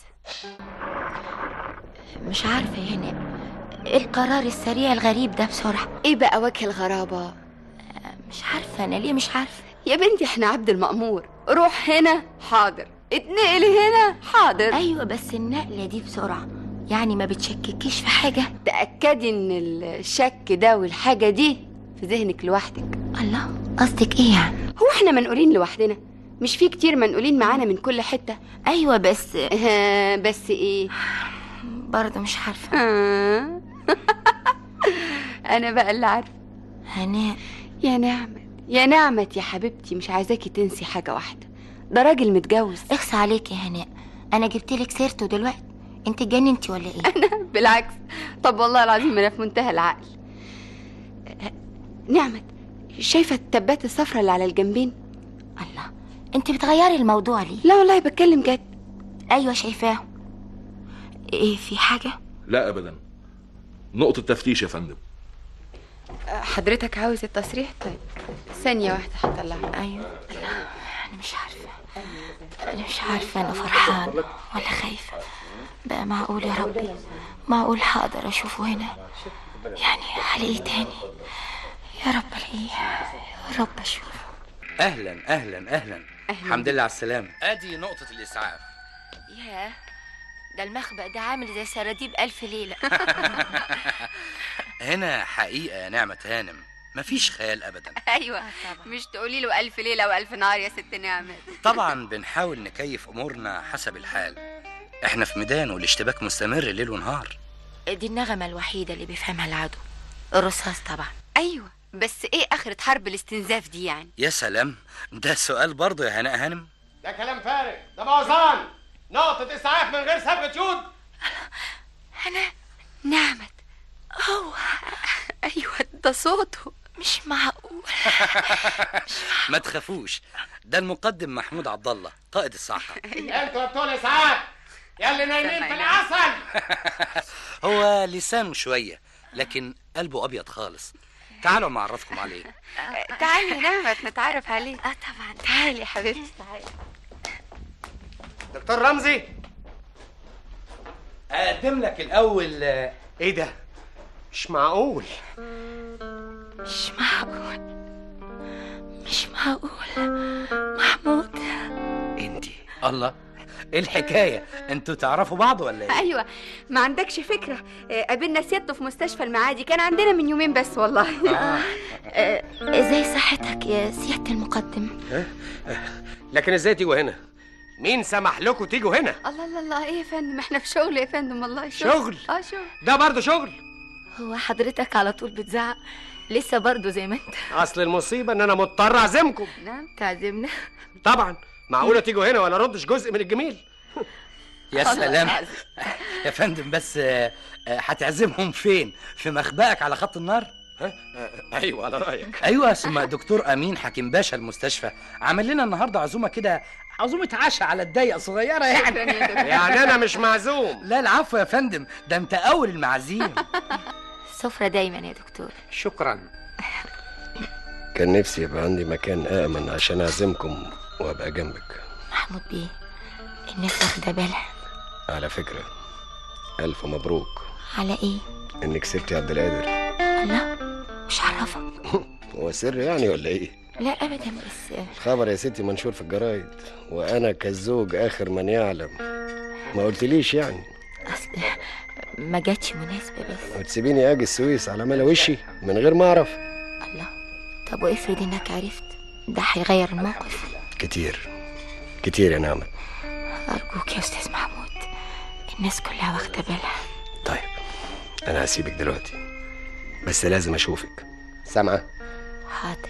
مش عارفه يا هناء ايه القرار السريع الغريب ده بسرعه ايه بقى وجه الغرابه مش عارفه انا ليه مش عارفه يا بنتي احنا عبد المأمور روح هنا حاضر اتنقلي هنا حاضر ايوه بس النقله دي بسرعه يعني ما بتشككيش في حاجه تأكدي ان الشك ده والحاجة دي في ذهنك لوحدك الله قصدك ايه يعني هو احنا منقولين لوحدنا مش في كتير منقولين معانا من كل حتة ايوه بس آه بس ايه برضه مش عارفه آه. انا بقى اللي عارفه هناء يا نعمت يا نعمت يا حبيبتي مش عايزاكي تنسي حاجة واحدة ده راجل متجوز اخس عليك يا هناء انا جبت لك سيرته دلوقتي انت اتجننتي ولا ايه انا بالعكس طب والله العظيم انا في منتهى العقل آه، نعمت شايفة التبات الصفرة اللي على الجنبين الله انت بتغيري الموضوع ليه لا والله بتكلم جد ايوه شايفاه ايه في حاجه لا ابدا نقطة تفتيش يا فندم آه، حضرتك عاوز التصريح طيب ثانية واحدة هطلعها ايوه انا مش عارفه انا مش عارفه انا فرحانه ولا خايفه بقى معقول يا ربي معقول هقدر اشوفه هنا يعني هلاقيه تاني يا رب الاقيه يا رب اشوفه اهلا اهلا اهلا الحمد لله على السلامه ادي نقطة الاسعاف ياه ده المخبأ ده عامل زي سراديب ألف ليلة هنا حقيقه يا نعمه هانم مفيش خيال ابدا ايوه مش تقولي له الف ليله والف نهار يا ست نعمه طبعا بنحاول نكيف امورنا حسب الحال احنا في ميدان والاشتباك مستمر ليل ونهار دي النغمة الوحيدة اللي بيفهمها العدو الرصاص طبعا ايوه بس ايه اخرة حرب الاستنزاف دي يعني يا سلام ده سؤال برضه يا هناء هانم ده كلام فارغ ده بوظان نقطة إسعاف من غير صبغة يود انا نعمت هو ايوه ده صوته مش معقول ما تخافوش ده المقدم محمود عبد الله قائد الصاعقه انتوا بتوع الإسعاف يا اللي نايمين في العسل هو لسانه شويه لكن قلبه ابيض خالص تعالوا ما اعرفكم عليه تعالي يا نعمت نتعرف عليه اه طبعا تعالي يا حبيبتي تعالي دكتور رمزي اقدم لك الاول ايه ده مش معقول مش معقول مش معقول محمود الله ايه الحكايه انتوا تعرفوا بعض ولا ايه ايوه ما عندكش فكره آه، قابلنا سيادته في مستشفى المعادي كان عندنا من يومين بس والله آه، ازاي صحتك يا سيادة المقدم لكن ازاي تيجوا هنا مين سمح لكم تيجوا هنا الله الله الله ايه يا فندم احنا في شغل يا فندم والله شغل شغل؟ اه شغل ده برضه شغل هو حضرتك على طول بتزعق لسه برضه زي ما انت اصل المصيبه ان انا مضطر اعزمكم نعم تعزمنا طبعا معقوله تيجوا هنا ولا ردش جزء من الجميل يا سلام يا فندم بس آه، آه، هتعزمهم فين في مخبأك على خط النار ايوه على رايك ايوه ثم دكتور امين حكيم باشا المستشفى عمل لنا النهارده عزومه كده عزومه عشاء على الضيق صغيره يعني يعني انا مش معزوم لا العفو يا فندم ده انت اول المعازيم سفرة دايما يا دكتور شكرا كان نفسي يبقى عندي مكان آمن عشان أعزمكم وأبقى جنبك محمود بيه الناس واخدة بالها على فكرة ألف مبروك على ايه إنك سبتي عبد القادر الله مش عرفك هو سر يعني ولا إيه؟ لا ابدا بس الخبر يا ستي منشور في الجرايد وأنا كالزوج آخر من يعلم ما قلتليش يعني اصل ما جاتش مناسبة بس وتسيبيني أجي السويس على ملا وشي من غير ما أعرف الله طب وافرض انك عرفت ده هيغير الموقف كتير كتير يا نعمة ارجوك يا استاذ محمود الناس كلها واخدة بالها أنا هسيبك دلوقتي بس لازم أشوفك سامعة؟ حاضر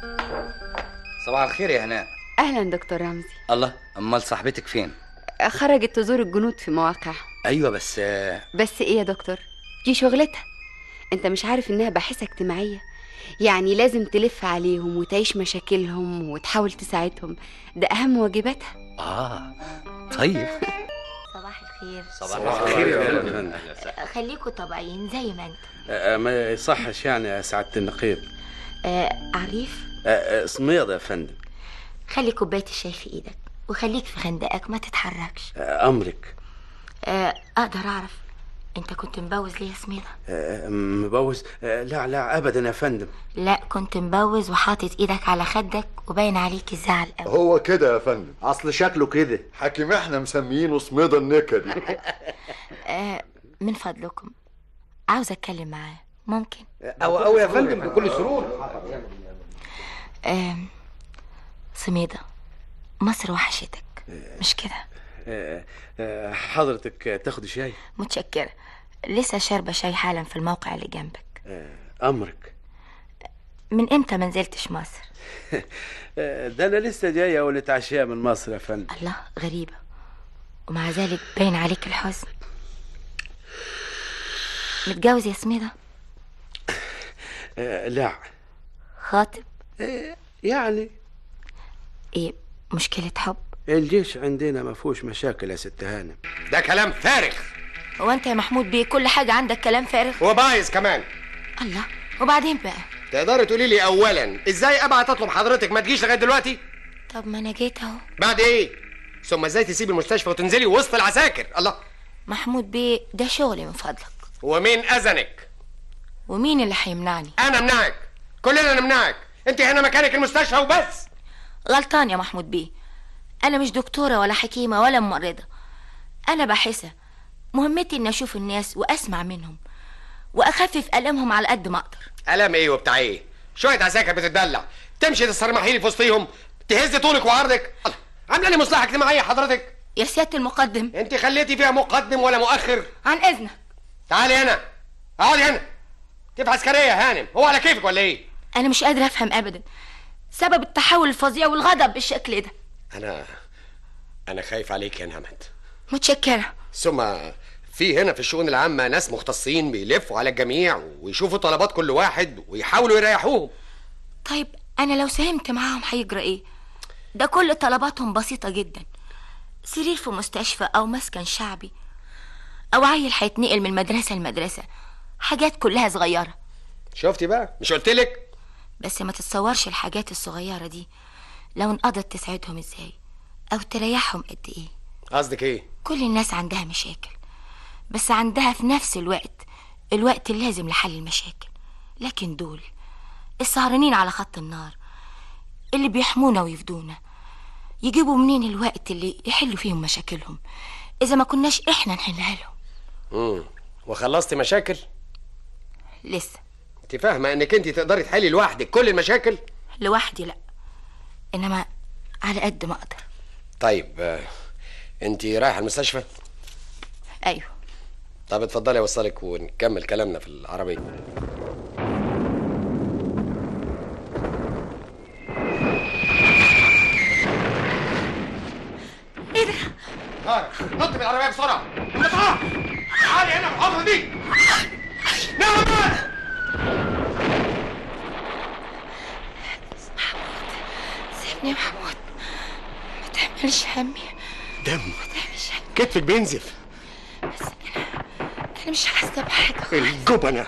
صباح الخير يا هناء اهلا دكتور رمزي الله امال صاحبتك فين خرجت تزور الجنود في مواقع ايوه بس آه، بس ايه يا دكتور دي شغلتها انت مش عارف انها باحثة اجتماعية يعني لازم تلف عليهم وتعيش مشاكلهم وتحاول تساعدهم ده اهم واجباتها اه طيب صباح الخير صباح الخير يا فندم. خليكوا طبيعيين زي ما انت آه، ما يصحش يعني يا سعادة النقيب آه عريف آه، آه، صميد يا فندم خلي كوباية الشاي في ايدك وخليك في خندقك ما تتحركش آه، أمرك آه اقدر اعرف انت كنت مبوز ليه يا سميرة آه، مبوز آه، لا لا أبدا يا فندم لا كنت مبوز وحاطط ايدك على خدك وباين عليك الزعل قوي هو كده يا فندم اصل شكله كده حكيم احنا مسميينه صميدة النكدي آه من فضلكم عاوز اتكلم معاه ممكن أو أو يا فندم بكل سرور آه سميدة مصر وحشتك مش كده آه، آه، حضرتك تاخد شاي متشكرة لسه شاربة شاي حالا في الموقع اللي جنبك آه، أمرك من امتى ما نزلتش مصر آه، ده أنا لسه جاي أول اتعشى من مصر يا فندم الله غريبة ومع ذلك باين عليك الحزن متجوز يا سميدة آه، لا خاطب آه، يعني ايه مشكلة حب الجيش عندنا ما فيهوش مشاكل يا ست هانم ده كلام فارغ هو انت يا محمود بيه كل حاجة عندك كلام فارغ وبايظ كمان الله وبعدين بقى تقدري تقولي لي اولا ازاي ابعت اطلب حضرتك ما تجيش لغايه دلوقتي طب ما انا جيت اهو بعد ايه ثم ازاي تسيب المستشفى وتنزلي وسط العساكر الله محمود بيه ده شغلي من فضلك ومين اذنك ومين اللي هيمنعني انا امنعك كلنا نمنعك انت هنا مكانك المستشفى وبس غلطان يا محمود بيه انا مش دكتوره ولا حكيمه ولا ممرضه انا باحثه مهمتي اني اشوف الناس واسمع منهم واخفف المهم على قد ما اقدر الام ايه وبتاع ايه شويه عساكر بتتدلع تمشي تسترمحي لي في وسطيهم تهز طولك وعرضك الله، عامله لي مصلحه اجتماعيه حضرتك يا سياده المقدم انت خليتي فيها مقدم ولا مؤخر عن اذنك تعالي هنا اقعدي هنا كيف عسكريه يا هانم هو على كيفك ولا ايه انا مش قادره افهم ابدا سبب التحول الفظيع والغضب بالشكل ده انا انا خايف عليك يا نعمت متشكره ثم في هنا في الشؤون العامة ناس مختصين بيلفوا على الجميع ويشوفوا طلبات كل واحد ويحاولوا يريحوهم طيب انا لو ساهمت معاهم هيجرى ايه ده كل طلباتهم بسيطه جدا سرير في مستشفى او مسكن شعبي او عيل هيتنقل من مدرسه لمدرسه حاجات كلها صغيره شفتي بقى مش قلت لك بس ما تتصورش الحاجات الصغيره دي لو انقضت تساعدهم ازاي او تريحهم قد ايه قصدك ايه كل الناس عندها مشاكل بس عندها في نفس الوقت الوقت اللازم لحل المشاكل لكن دول السهرانين على خط النار اللي بيحمونا ويفدونا يجيبوا منين الوقت اللي يحلوا فيهم مشاكلهم إذا ما كناش إحنا نحلها لهم امم وخلصتي مشاكل لسه انت فاهمه انك انت تقدري تحلي لوحدك كل المشاكل لوحدي لأ إنما على قد ما أقدر طيب آه، انت رايحه المستشفى أيوه طب اتفضلي اوصلك ونكمل كلامنا في العربيه ايه ده؟ طارق نط من العربيه بسرعه نطها تعالي هنا في الحفره دي نعم سيبني يا محمود ما تحملش همي دم ما تحملش همي كتفك بينزف أنا مش حاسة بحاجة الجبنة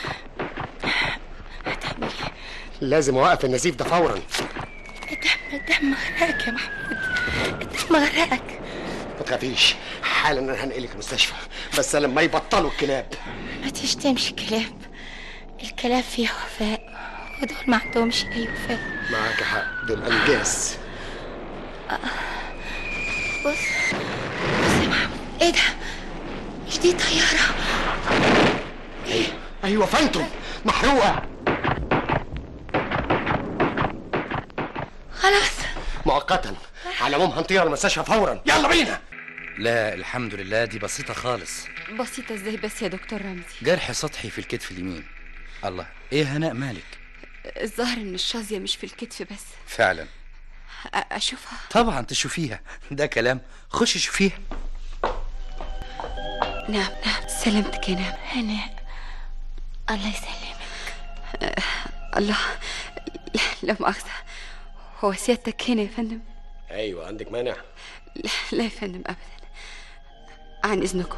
هتعمل إيه؟ لازم اوقف النزيف ده فورا الدم الدم غرقك يا محمود الدم غرقك ما تخافيش حالا انا هنقلك المستشفى بس لما يبطلوا الكلاب ما تشتمش الكلاب الكلاب فيها وفاء ودول ما عندهمش أي وفاء معاك حق دول انجاز بص بص يا محمود ايه ده مش دي طيارة ايوه فانتوم محروقه خلاص مؤقتا على العموم هنطير المستشفى فورا يلا بينا لا الحمد لله دي بسيطة خالص بسيطة ازاي بس يا دكتور رمزي جرح سطحي في الكتف اليمين الله ايه هناء مالك الظاهر ان الشظية مش في الكتف بس فعلا أ- اشوفها طبعا تشوفيها ده كلام خش شوفيها نعم نعم سلامتك يا نعم هناء الله يسلمك الله لا, لا مؤاخذة هو سيادتك هنا يا فندم ايوه عندك مانع لا, لا يا فندم ابدا عن اذنكم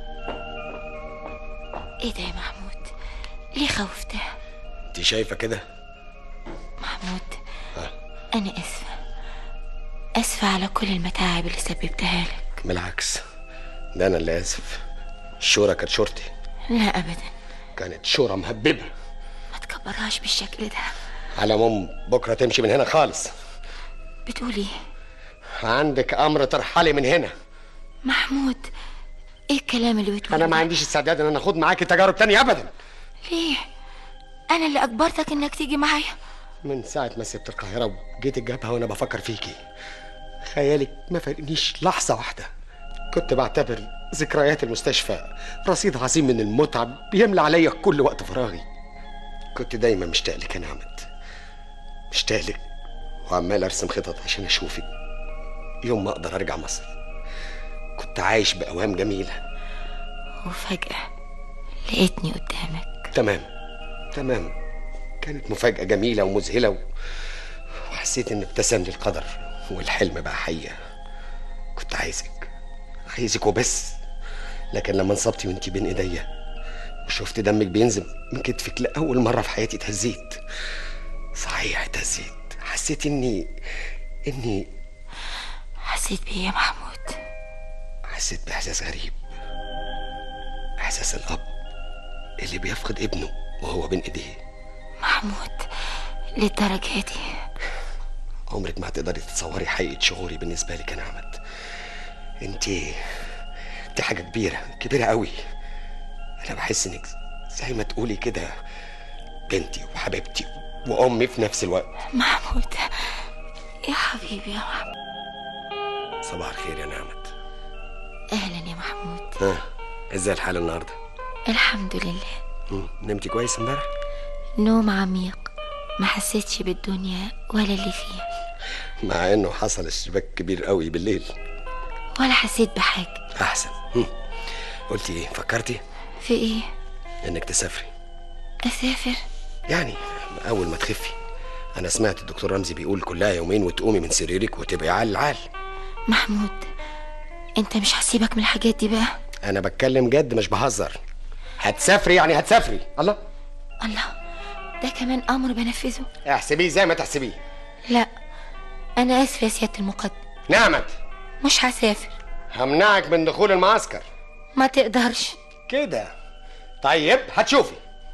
ايه ده يا محمود ليه خوفتها انت شايفه كده محمود انا اسفة اسفة على كل المتاعب اللي سببتها لك بالعكس ده انا اللي اسف الشورى كانت شورتي لا ابدا كانت شورى مهببه ما تكبرهاش بالشكل ده على العموم بكره تمشي من هنا خالص بتقول ايه عندك امر ترحلي من هنا محمود ايه الكلام اللي بتقوله انا ما عنديش استعداد ان انا اخوض معاكي تجارب تانية ابدا ليه انا اللي اجبرتك انك تيجي معايا من ساعه ما سبت القاهره وجيت الجبهه وانا بفكر فيكي خيالك ما فارقنيش لحظه واحده كنت بعتبر ذكريات المستشفى رصيد عظيم من المتعة بيملى عليا كل وقت فراغي كنت دايما مشتاق لك يا نعمت مشتاق لك وعمال ارسم خطط عشان اشوفك يوم ما اقدر ارجع مصر كنت عايش باوهام جميله وفجأة لقيتني قدامك تمام تمام كانت مفاجأة جميلة ومذهلة و... وحسيت إن ابتسم لي القدر والحلم بقى حقيقة كنت عايزك عايزك وبس لكن لما انصبتي وانتي بين ايديا وشفت دمك بينزل من كتفك لأول مرة في حياتي اتهزيت صحيح اتهزيت حسيت إني إني حسيت بيه يا محمود حسيت بإحساس غريب احساس الاب اللي بيفقد ابنه وهو بين ايديه محمود للدرجة دي عمرك ما هتقدري تتصوري حقيقه شعوري بالنسبه لك يا نعمت انت دي حاجه كبيره كبيره قوي انا بحس انك زي ما تقولي كده بنتي وحبيبتي وامي في نفس الوقت محمود يا حبيبي يا محمود صباح الخير يا نعمت أهلا يا محمود ها ازاي الحال النهارده الحمد لله مم، نمتي كويس امبارح نوم عميق ما حسيتش بالدنيا ولا اللي فيها مع انه حصل اشتباك كبير قوي بالليل ولا حسيت بحاجة احسن مم. قلتي ايه فكرتي في ايه انك تسافري أسافر يعني اول ما تخفي انا سمعت الدكتور رمزي بيقول كلها يومين وتقومي من سريرك وتبقي عال العال محمود انت مش هسيبك من الحاجات دي بقى انا بتكلم جد مش بهزر هتسافري يعني هتسافري الله الله ده كمان أمر بنفذه احسبيه زي ما تحسبيه لا أنا آسف يا سيادة المقدم نعمت مش هسافر همنعك من دخول المعسكر ما تقدرش كده طيب هتشوفي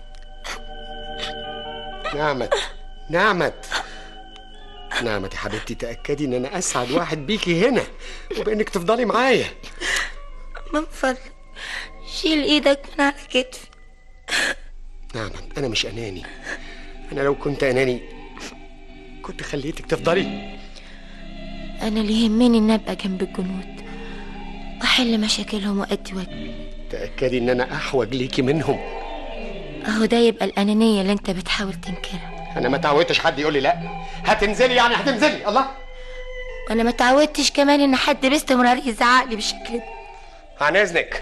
نعمت نعمت نعمت يا حبيبتي تأكدي ان انا اسعد واحد بيكي هنا وبانك تفضلي معايا من فضلك شيل ايدك من على كتفي نعمت انا مش اناني انا لو كنت اناني كنت خليتك تفضلي أنا اللي يهمني إن أبقى جنب الجنود أحل مشاكلهم وأدي واجبي تأكدي ان انا احوج ليكي منهم أهو ده يبقى الأنانية اللي أنت بتحاول تنكرها انا ما تعودتش حد يقول لي لا هتنزلي يعني هتنزلي الله وأنا ما تعودتش كمان إن حد باستمرار يزعق لي بالشكل ده عن اذنك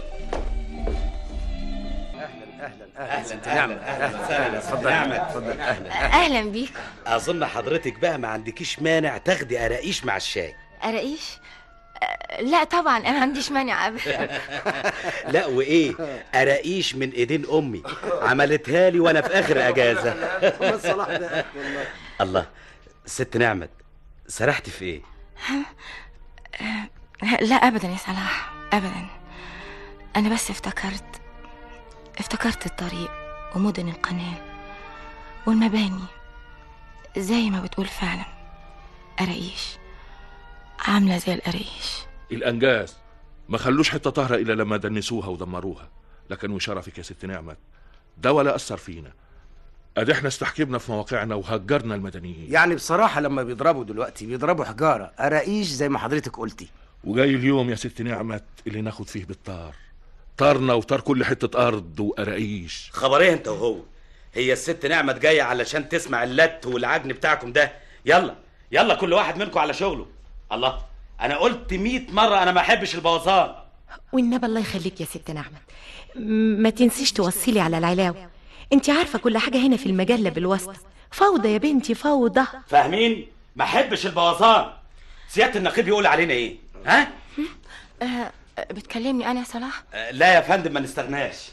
اهلا انت نعمة اهلا اتفضل نعمة اتفضل اهلا أهلا بيك اظن حضرتك بقى ما عندكيش مانع تاخدي قراقيش مع الشاي أراقيش أه، لا طبعا أنا ما عنديش مانع أبدا لا وايه قراقيش من ايدين امي عملتها لي وانا في اخر اجازه الصلاح ده الله ست نعمت سرحتي في ايه لا أبدا يا صلاح أبدا أنا بس افتكرت افتكرت الطريق ومدن القناة والمباني زي ما بتقول فعلا قراقيش عاملة زي القراقيش الانجاز ما خلوش حته طاهره الا لما دنسوها ودمروها لكن وشرفك يا ست نعمت ده ولا اثر فينا ادي احنا استحكمنا في مواقعنا وهجرنا المدنيين يعني بصراحة لما بيضربوا دلوقتي بيضربوا حجارة قراقيش زي ما حضرتك قلتي وجاي اليوم يا ست نعمت اللي ناخد فيه بالطار طارنا وطار كل حته ارض وقراقيش خبر ايه انت وهو هي الست نعمت جايه علشان تسمع اللت والعجن بتاعكم ده يلا يلا كل واحد منكم على شغله الله انا قلت مئة مرة انا ما احبش البوظان والنبي الله يخليك يا ست نعمت م- ما تنسيش توصلي على العلاوة انت عارفة كل حاجة هنا في المجلة بالواسطة فوضى يا بنتي فوضى فاهمين ما احبش البوظان سيادة النقيب يقول علينا ايه ها أه بتكلمني أنا يا صلاح آه، لا يا فندم ما نستغناش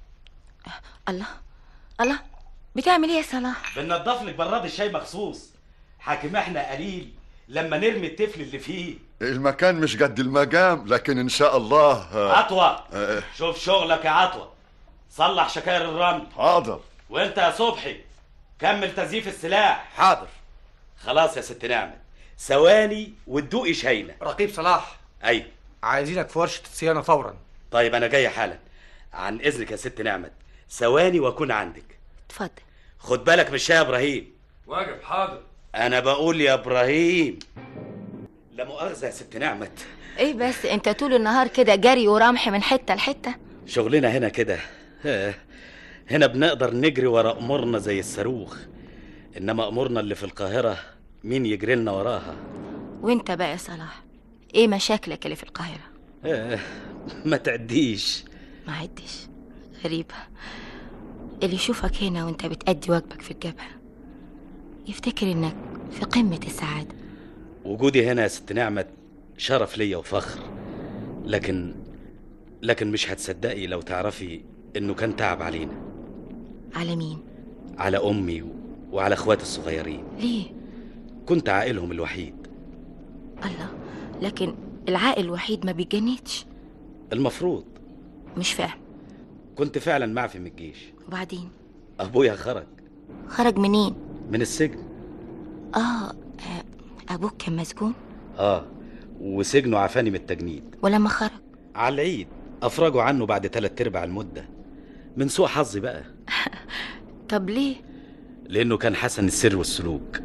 الله الله بتعمل إيه يا صلاح بننضف لك براد الشاي مخصوص حاكم احنا قليل لما نرمي الطفل اللي فيه المكان مش قد المقام لكن ان شاء الله آه، عطوة آه، شوف شغلك يا عطوة صلح شكاير الرمل حاضر وانت يا صبحي كمل تزييف السلاح حاضر خلاص يا ست نعمة ثواني وتدوقي شايلة رقيب صلاح ايوه عايزينك في ورشة الصيانة فورا طيب انا جاي حالا عن اذنك يا ست نعمة ثواني واكون عندك اتفضل خد بالك من الشاي يا ابراهيم واجب حاضر انا بقول يا ابراهيم لا مؤاخذة يا ست نعمة إيه بس أنت طول النهار كده جري ورمح من حتة لحتة شغلنا هنا كده آه، هنا بنقدر نجري ورا امورنا زي الصاروخ انما امورنا اللي في القاهرة مين يجري لنا وراها وأنت بقى يا صلاح إيه مشاكلك اللي في القاهرة آه، ما تعديش ما عدش غريبة اللي يشوفك هنا وانت بتأدي واجبك في الجبهة يفتكر انك في قمة السعادة وجودي هنا يا ست نعمة شرف ليا وفخر لكن لكن مش هتصدقي لو تعرفي انه كان تعب علينا على مين؟ على امي و... وعلى اخواتي الصغيرين ليه؟ كنت عائلهم الوحيد الله لكن العائل الوحيد ما بيجنتش المفروض مش فاهم كنت فعلا معفي من الجيش وبعدين ابويا خرج خرج منين من السجن اه آه، ابوك كان مسجون اه وسجنه عفاني من التجنيد ولما خرج على العيد افرجوا عنه بعد تلات ارباع المده من سوء حظي بقى طب ليه لانه كان حسن السر والسلوك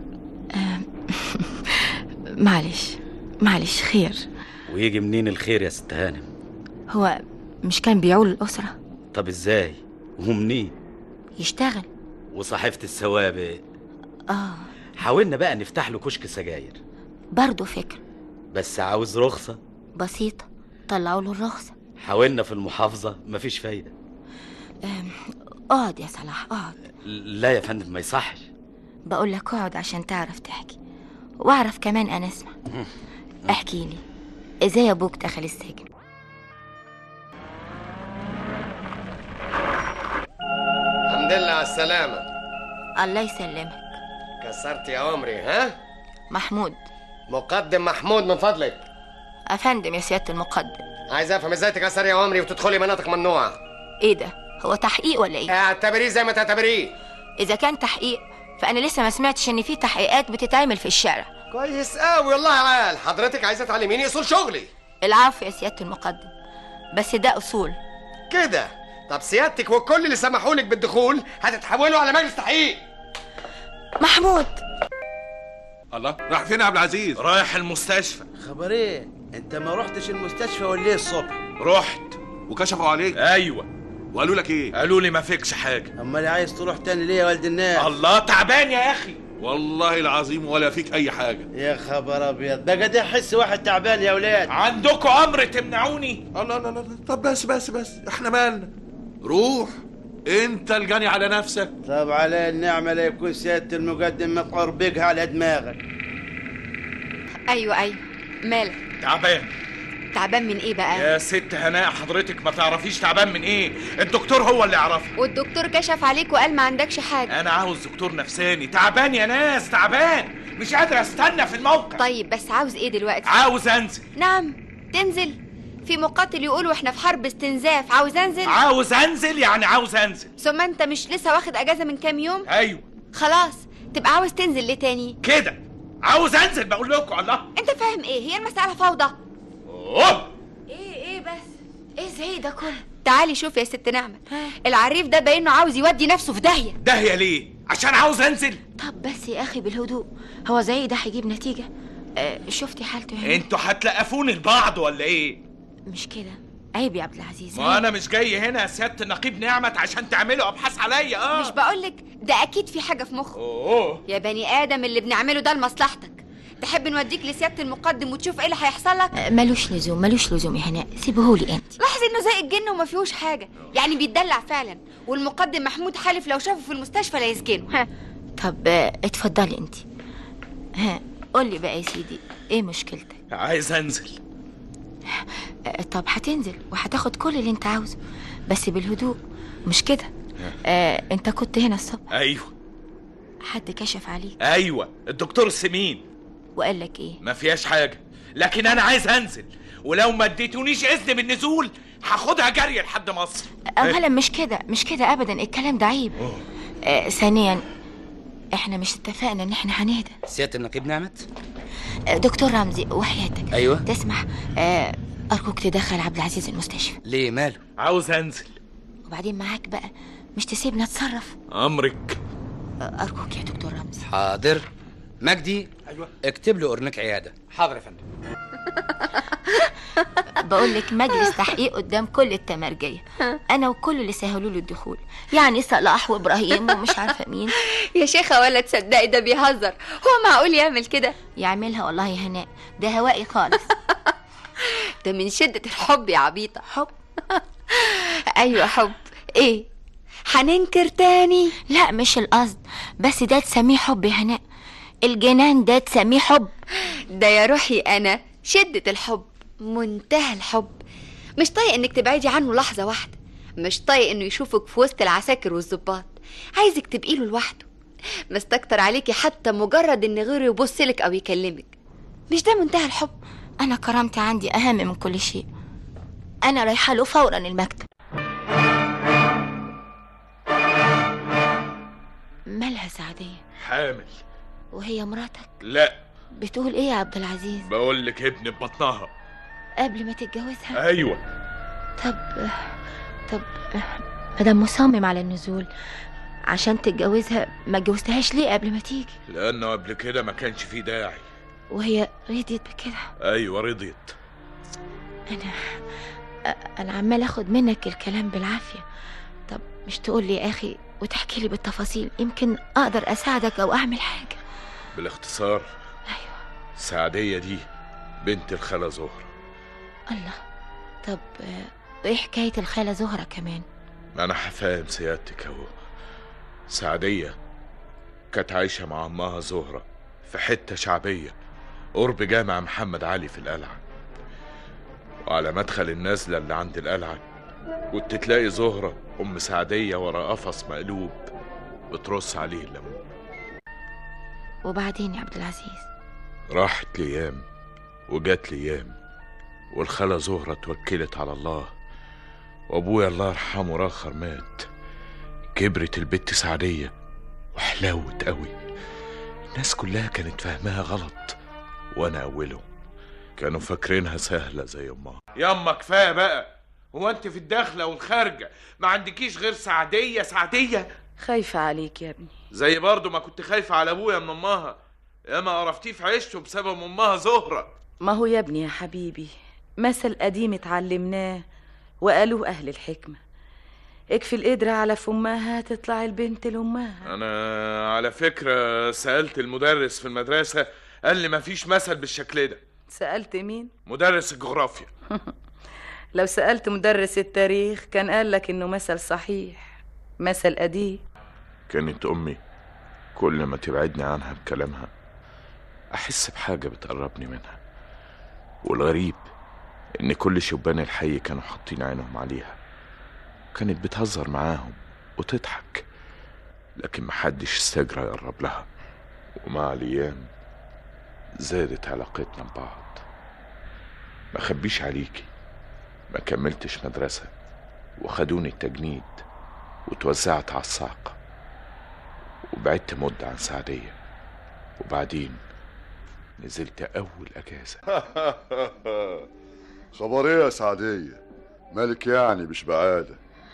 معلش معلش خير ويجي منين الخير يا ست هانم هو مش كان بيعول الأسرة طب ازاي ومنين يشتغل وصحيفه السوابق اه حاولنا بقى نفتح له كشك سجاير برضه فكرة بس عاوز رخصه بسيطة طلعوا له الرخصة حاولنا في المحافظه مفيش فايده آم، اقعد يا صلاح اقعد لا يا فندم ما يصحش بقول لك اقعد عشان تعرف تحكي واعرف كمان انا اسمع احكي لي ازاي ابوك دخل السجن الحمد لله على السلامة الله يسلمك كسرت يا عمري ها محمود مقدم محمود من فضلك افندم يا سيادة المقدم عايز افهم ازاي تكسر يا عمري وتدخلي مناطق ممنوعة ايه ده هو تحقيق ولا ايه اعتبريه زي ما تعتبريه اذا كان تحقيق فانا لسه ما سمعتش ان في تحقيقات بتتعمل في الشارع كويس قوي والله عال حضرتك عايزة تعلميني اصول شغلي العفو يا سيادة المقدم بس ده اصول كده طب سيادتك وكل اللي سمحوا لك بالدخول هتتحولوا على مجلس تحقيق محمود الله راح فين يا عبد العزيز رايح المستشفى خبر ايه انت ما رحتش المستشفى ولا ايه الصبح رحت وكشفوا عليك ايوه وقالوا لك ايه قالوا لي ما فيكش حاجه امال عايز تروح تاني ليه يا ولد الناس الله تعبان يا اخي والله العظيم ولا فيك اي حاجه يا خبر ابيض بقى ده احس واحد تعبان يا ولاد عندكم امر تمنعوني الله لا لا لا طب بس بس بس احنا مالنا روح انت الجاني على نفسك طب على النعمة لا يكون سيادة المقدم مقعر بيقها على دماغك ايوه ايوه مالك تعبان تعبان من ايه بقى يا ست هناء حضرتك ما تعرفيش تعبان من ايه الدكتور هو اللي يعرفه والدكتور كشف عليك وقال ما عندكش حاجه انا عاوز دكتور نفساني تعبان يا ناس تعبان مش قادر استنى في الموقع طيب بس عاوز ايه دلوقتي عاوز انزل نعم تنزل في مقاتل يقولوا احنا في حرب استنزاف عاوز انزل عاوز انزل يعني عاوز انزل ثم انت مش لسه واخد اجازه من كام يوم ايوه خلاص تبقى عاوز تنزل ليه تاني كده عاوز انزل بقول لكم الله انت فاهم ايه هي المساله فوضى اوه ايه ايه بس ايه زي ده كله تعالي شوف يا ست نعمة العريف ده باينه عاوز يودي نفسه في داهيه داهيه ليه عشان عاوز انزل طب بس يا اخي بالهدوء هو زي ده هيجيب نتيجة آه شفتي حالته هنا انتوا هتلقفوني لبعض ولا ايه مش كده عيب يا عبد العزيز ما انا مش جاي هنا يا سياده النقيب نعمت عشان تعملوا ابحاث عليا اه مش بقولك ده اكيد في حاجه في مخه اوه يا بني ادم اللي بنعمله ده لمصلحتك تحب نوديك لسياده المقدم وتشوف ايه اللي هيحصل لك آه ملوش لزوم ملوش لزوم يا هناء سيبهولي انت لاحظ انه زي الجن وما فيهوش حاجه يعني بيتدلع فعلا والمقدم محمود حالف لو شافه في المستشفى لا يسجنه ها طب آه اتفضلي انت ها قولي بقى يا سيدي ايه مشكلتك عايز انزل آه طب هتنزل وهتاخد كل اللي انت عاوزه بس بالهدوء مش كده آه انت كنت هنا الصبح ايوه حد كشف عليك ايوه الدكتور السمين وقال لك ايه ما فيهاش حاجه لكن انا عايز انزل ولو ما اديتونيش اذن بالنزول هاخدها جري لحد مصر اولا مش كده مش كده ابدا الكلام ده عيب آه ثانيا احنا مش اتفقنا ان احنا هنهدى سياده النقيب نعمت آه دكتور رمزي وحياتك ايوه تسمح آه ارجوك تدخل عبد العزيز المستشفى ليه ماله عاوز انزل وبعدين معاك بقى مش تسيبنا اتصرف امرك آه ارجوك يا دكتور رمزي حاضر مجدي ايوه اكتب له اورنيك عياده حاضر يا فندم بقول لك مجلس تحقيق قدام كل التمرجية انا وكل اللي سهلوا له الدخول يعني صلاح وابراهيم ومش عارفه مين يا شيخه ولا تصدقي ده بيهزر هو معقول يعمل كده يعملها والله يا هناء ده هوائي خالص ده من شده الحب يا عبيطه حب ايوه حب ايه هننكر تاني لا مش القصد بس ده تسميه حب يا هناء الجنان ده تسميه حب ده يا روحي انا شده الحب منتهى الحب مش طايق انك تبعدي عنه لحظه واحده مش طايق انه يشوفك في وسط العساكر والظباط عايزك تبقي له لوحده مستكتر عليكي حتى مجرد ان غيره يبص لك او يكلمك مش ده منتهى الحب انا كرامتي عندي اهم من كل شيء انا رايحه له فورا المكتب سعدية حامل وهي مراتك لا بتقول ايه يا عبد العزيز بقول لك ابن ببطنها قبل ما تتجوزها ايوه طب طب مدام مصمم على النزول عشان تتجوزها ما اتجوزتهاش ليه قبل ما تيجي لانه قبل كده ما كانش فيه داعي وهي رضيت بكده ايوه رضيت انا انا عمال اخد منك الكلام بالعافيه طب مش تقول لي يا اخي وتحكي لي بالتفاصيل يمكن اقدر اساعدك او اعمل حاجه بالاختصار ايوه سعدية دي بنت الخالة زهرة الله طب آه، وايه حكايه الخاله زهره كمان ما انا هفهم سيادتك اهو سعدية كانت عايشة مع امها زهرة في حتة شعبية قرب جامع محمد علي في القلعة وعلى مدخل النازلة اللي عند القلعة كنت تلاقي زهرة أم سعدية ورا قفص مقلوب بترص عليه الليمون وبعدين يا عبد العزيز راحت ليام وجات ليام والخالة زهرة توكلت على الله وأبويا الله يرحمه راخر مات كبرت البت سعدية وحلاوت قوي الناس كلها كانت فاهماها غلط وأنا أولهم كانوا فاكرينها سهلة زي أمها ياما كفايه بقى هو انت في الداخله والخارجه ما عندكيش غير سعديه سعديه خايفة عليك يا ابني زي برضو ما كنت خايفه على ابويا من امها ياما قرفتيه في عيشته بسبب امها زهره ما هو يا ابني يا حبيبي مثل قديم اتعلمناه وقالوه أهل الحكمة اكفي القدرة على فمها تطلع البنت لأمها انا على فكره سالت المدرس في المدرسه قال لي مفيش مثل بالشكل ده سألت مين؟ مدرس الجغرافيا لو سألت مدرس التاريخ كان قالك إنه مثل صحيح مثل قديم كانت أمي كل ما تبعدني عنها بكلامها أحس بحاجة بتقربني منها والغريب إن كل شبان الحي كانوا حاطين عينهم عليها كانت بتهزر معاهم وتضحك لكن محدش استجرى يقرب لها ومع الأيام زادت علاقتنا ببعض ما خبيش عليكي ما كملتش مدرسة وخدوني التجنيد وتوزعت على الصاعقة وبعدت مدة عن سعدية وبعدين نزلت أول أجازة خبر ايه يا سعدية مالك يعني مش بعادة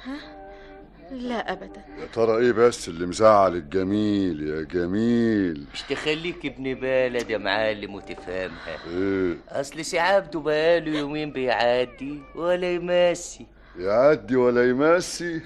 لا أبدا يا ترى ايه بس اللي مزعل الجميل يا جميل مش تخليك ابن بلد يا معلم وتفهمها ايه اصل سي عبده بقاله يومين بيعدي ولا يمسي يعدي ولا يمسي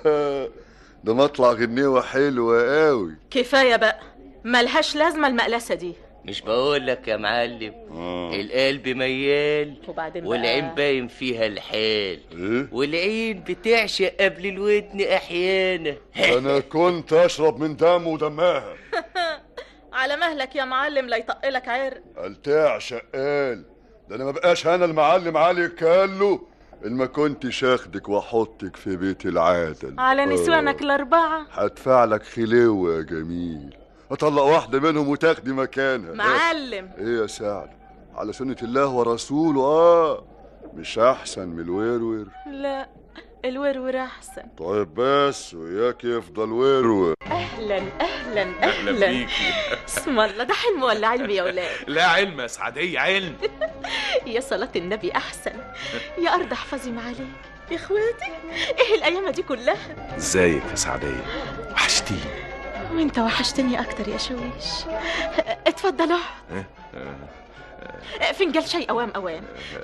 ده مطلع غنيوة حلوة قوي كفاية بقى ملهاش لازمة المقلسة دي مش بقول لك يا معلم القلب ميال وبعدين بقى- والعين باين فيها الحال ايه والعين بتعشق قبل الودن احيانا انا كنت اشرب من دم ودمها على مهلك يا معلم لا يطقلك عرق قال تعشق قال ده انا ما بقاش انا المعلم علي كالو ان ما كنتش اخدك واحطك في بيت العادل على نسوانك آه. الأربعة هدفع لك خلوة يا جميل اطلق واحدة منهم وتاخدي مكانها معلم ايه يا سعد على سنة الله ورسوله اه مش احسن من الورور لا الورور أحسن طيب بس وياك يفضل ورور أهلا أهلا أهلا أهلا بيكي. اسم الله ده حلم ولا علم يا ولاد لا علم يا سعديه علم يا صلاة النبي أحسن يا أرض احفظي معاليك يا إخواتي إيه الأيام دي كلها ازيك يا سعدية وحشتيني وانت وحشتني أكتر يا شويش اتفضل اقعد إيه؟ آه، فنجان شاي أوام أوام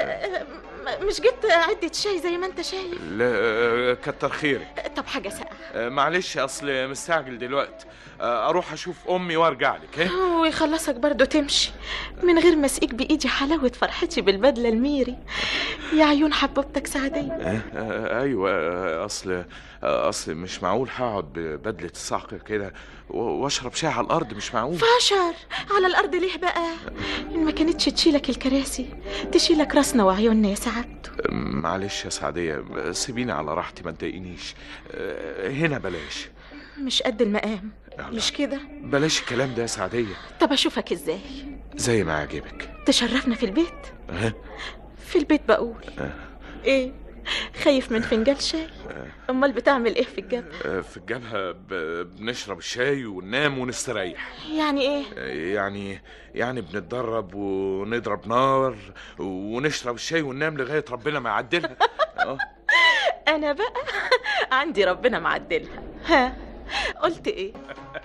م- مش جبت عدة شاي زي ما انت شايف لا آه، كتر خيرك طب حاجة ساقعة آه، معلش اصل مستعجل دلوقتي آه، اروح اشوف امي وارجع لك ايه ويخلصك برضو تمشي من غير ما اسقيك بإيدي حلاوة فرحتي بالبدلة الميري يا عيون حبوبتك سعدية آه، آه، ايوه آه، اصل آه، اصل مش معقول هقعد ببدله الصعق كده و- واشرب شاي على الارض مش معقول فاشر على الأرض ليه بقى إن ما كانتش تشيلك الكراسي تشيلك راسنا وعيوننا يا سعد آه، معلش يا سعدية سيبيني على راحتي ما تضايقنيش آه، هنا بلاش مش قد المقام مش كده بلاش الكلام ده يا سعدية طب أشوفك إزاي زي ما يعجبك تشرفنا في البيت ها في البيت بقول آه، إيه خايف من فنجان شاي امال بتعمل ايه في الجبل آه، في الجبهة ب- بنشرب الشاي وننام ونستريح يعني ايه آه، يعني يعني بنتدرب ونضرب نار ونشرب الشاي وننام لغاية ربنا ما يعدلها اه انا بقى عندي ربنا معدلها ها قلت ايه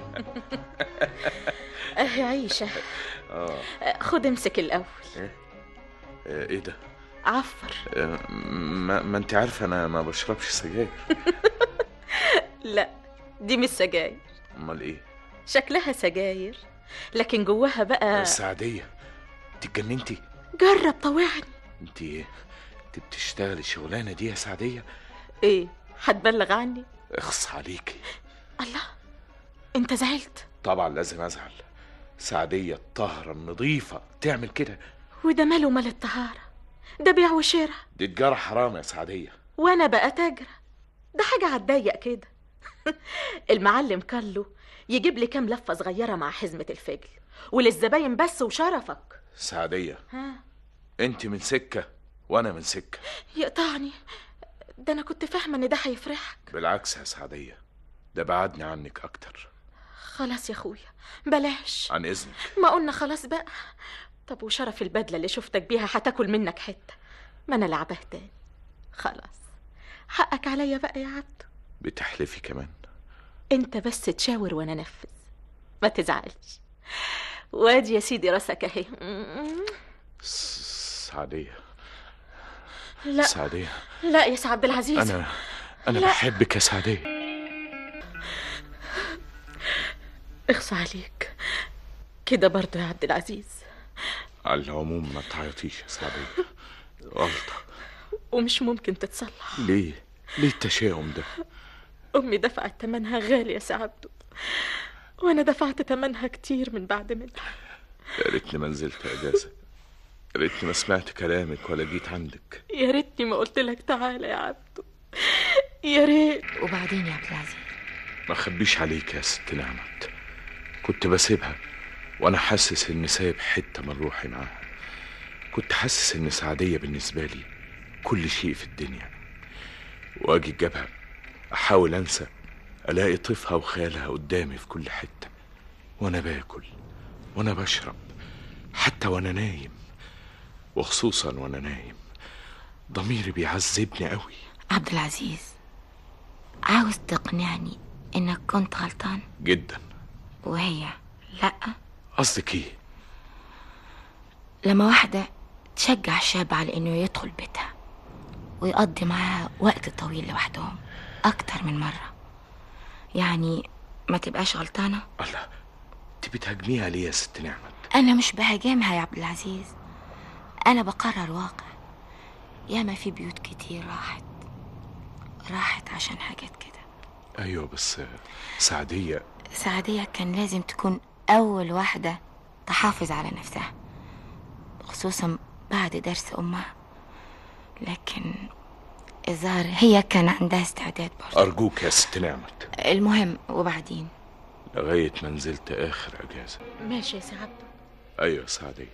اهي عيشه اه خد امسك الاول ايه آه، ايه ده عفر آه، ما, ما انت عارفه انا ما بشربش سجاير لا دي مش سجاير امال ايه شكلها سجاير لكن جواها بقى سعديه انت اتجننتي جرب طوعني انت انت بتشتغلي الشغلانه دي يا سعديه ايه هتبلغ عني اخص عليكي الله انت زعلت طبعا لازم ازعل سعديه الطاهره النظيفه تعمل كده وده ماله مال الطهاره ده بيع وشراء دي تجاره حرام يا سعديه وانا بقى تاجرة ده حاجة هتضيق كده المعلم كارلو يجيب لي كام لفة صغيرة مع حزمة الفجل وللزباين بس وشرفك سعديه ها انت من سكه وانا من سكه يقطعني ده انا كنت فاهمة ان ده هيفرحك بالعكس يا سعديه ده بعدني عنك اكتر خلاص يا اخويا بلاش عن اذنك ما قلنا خلاص بقى طب وشرف البدلة اللي شفتك بيها هتاكل منك حتة ما انا لعبها تاني خلاص حقك عليا بقى يا عبد بتحلفي كمان انت بس تشاور وانا انفذ ما تزعلش وادي يا سيدي راسك اهي سعديه لا سعديه لا يا سي عبد العزيز انا انا لا. بحبك يا سعديه اخصى عليك كده برضه يا عبد العزيز على العموم ما تعيطيش يا سعديه غلطه ومش ممكن تتصلح ليه ليه التشاؤم ده امي دفعت تمنها غالي يا سي عبده وانا دفعت تمنها كتير من بعد منها يا ريتني ما نزلت اجازه يا ريتني ما سمعت كلامك ولا جيت عندك يا ريتني ما قلت لك تعالى يا عبده يا ريت وبعدين يا عبد العزيز ما اخبيش عليك يا ست نعمت كنت بسيبها وانا حاسس اني سايب حته من روحي معاها كنت حاسس ان سعديه بالنسبه لي كل شيء في الدنيا واجي الجبهه احاول انسى الاقي طيفها وخيالها قدامي في كل حته وانا باكل وانا بشرب حتى وانا نايم وخصوصا وانا نايم ضميري بيعذبني قوي عبد العزيز عاوز تقنعني انك كنت غلطان جدا وهي لا قصدك ايه لما واحدة تشجع شاب على انه يدخل بيتها ويقضي معاها وقت طويل لوحدهم اكتر من مرة يعني ما تبقاش غلطانة الله انت بتهاجميها ليه يا ست نعمت انا مش بهاجمها يا عبد العزيز انا بقرر واقع ياما في بيوت كتير راحت راحت عشان حاجات كده ايوه بس سعديه سعدية كان لازم تكون أول واحدة تحافظ على نفسها خصوصا بعد درس أمها لكن الظاهر هي كان عندها استعداد برضه ارجوك يا ست نعمت المهم وبعدين لغايه ما نزلت اخر اجازه ماشي يا سي عبده ايوه سعديه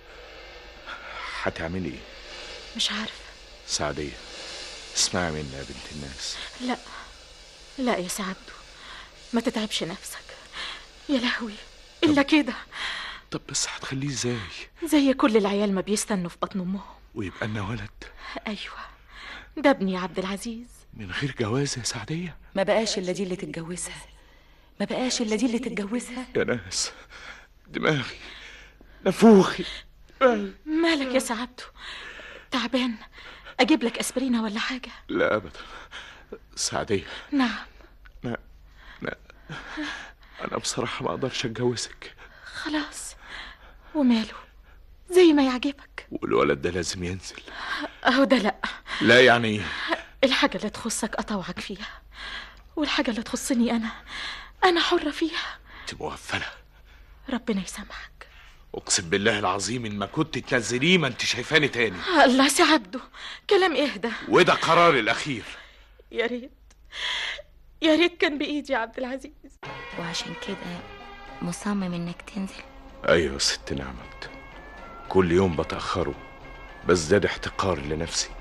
هتعملي ايه مش عارفة سعديه اسمعي مني يا بنت الناس لا لا يا سي عبده ما تتعبش نفسك يا لهوي إلا كده طب بس هتخليه ازاي زي كل العيال ما بيستنوا في بطن أمهم ويبقى لنا ولد أيوة ده ابني يا عبد العزيز من غير جواز يا سعديه ما بقاش الا دي اللي تتجوزها ما بقاش الا دي اللي تتجوزها يا ناس دماغي نفوخي مالك يا سي عبده تعبان أجيب لك أسبرينة ولا حاجة لا ابدا سعديه نعم لا لا انا بصراحه ما اقدرش اتجوزك خلاص وماله زي ما يعجبك والولد ده لازم ينزل أهو ده لأ لا يعني ايه الحاجة اللي تخصك أطوعك فيها والحاجة اللي تخصني أنا أنا حرة فيها انت مغفله ربنا يسامحك اقسم بالله العظيم ان ما كنت تنزليه ما انت شايفاني تاني الله سي عبده كلام اهدى وده قراري الاخير يا ريت يا ريت كان بإيدي يا عبد العزيز وعشان كده مصمم انك تنزل ايوه يا ست نعمت كل يوم بتاخره بزداد احتقار لنفسي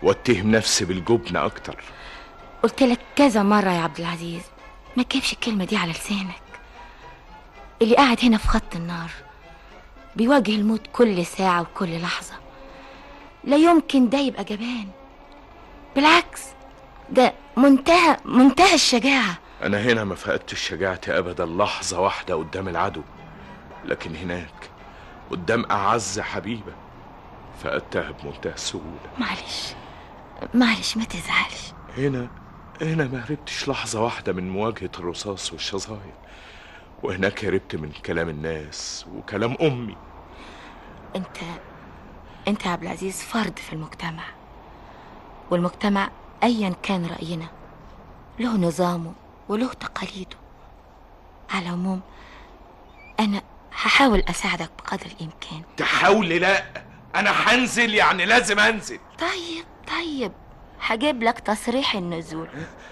واتهم نفسي بالجبن اكتر قلت لك كذا مرة يا عبد العزيز ما تجيبش الكلمة دي على لسانك اللي قاعد هنا في خط النار بيواجه الموت كل ساعة وكل لحظة لا يمكن ده يبقى جبان بالعكس ده منتهى منتهى الشجاعة انا هنا ما فقدتش شجاعتي ابدا لحظه واحده قدام العدو لكن هناك قدام اعز حبيبه فقدتها بمنتهى السهوله معلش معلش ما تزعلش هنا هنا ما هربتش لحظة واحدة من مواجهة الرصاص والشظايا وهناك هربت من كلام الناس وكلام أمي انت انت يا عبد العزيز فرد في المجتمع والمجتمع ايا كان راينا له نظامه وله تقاليده على العموم انا هحاول اساعدك بقدر الامكان تحاولي لا انا هنزل يعني لازم انزل طيب طيب هجيب لك تصريح النزول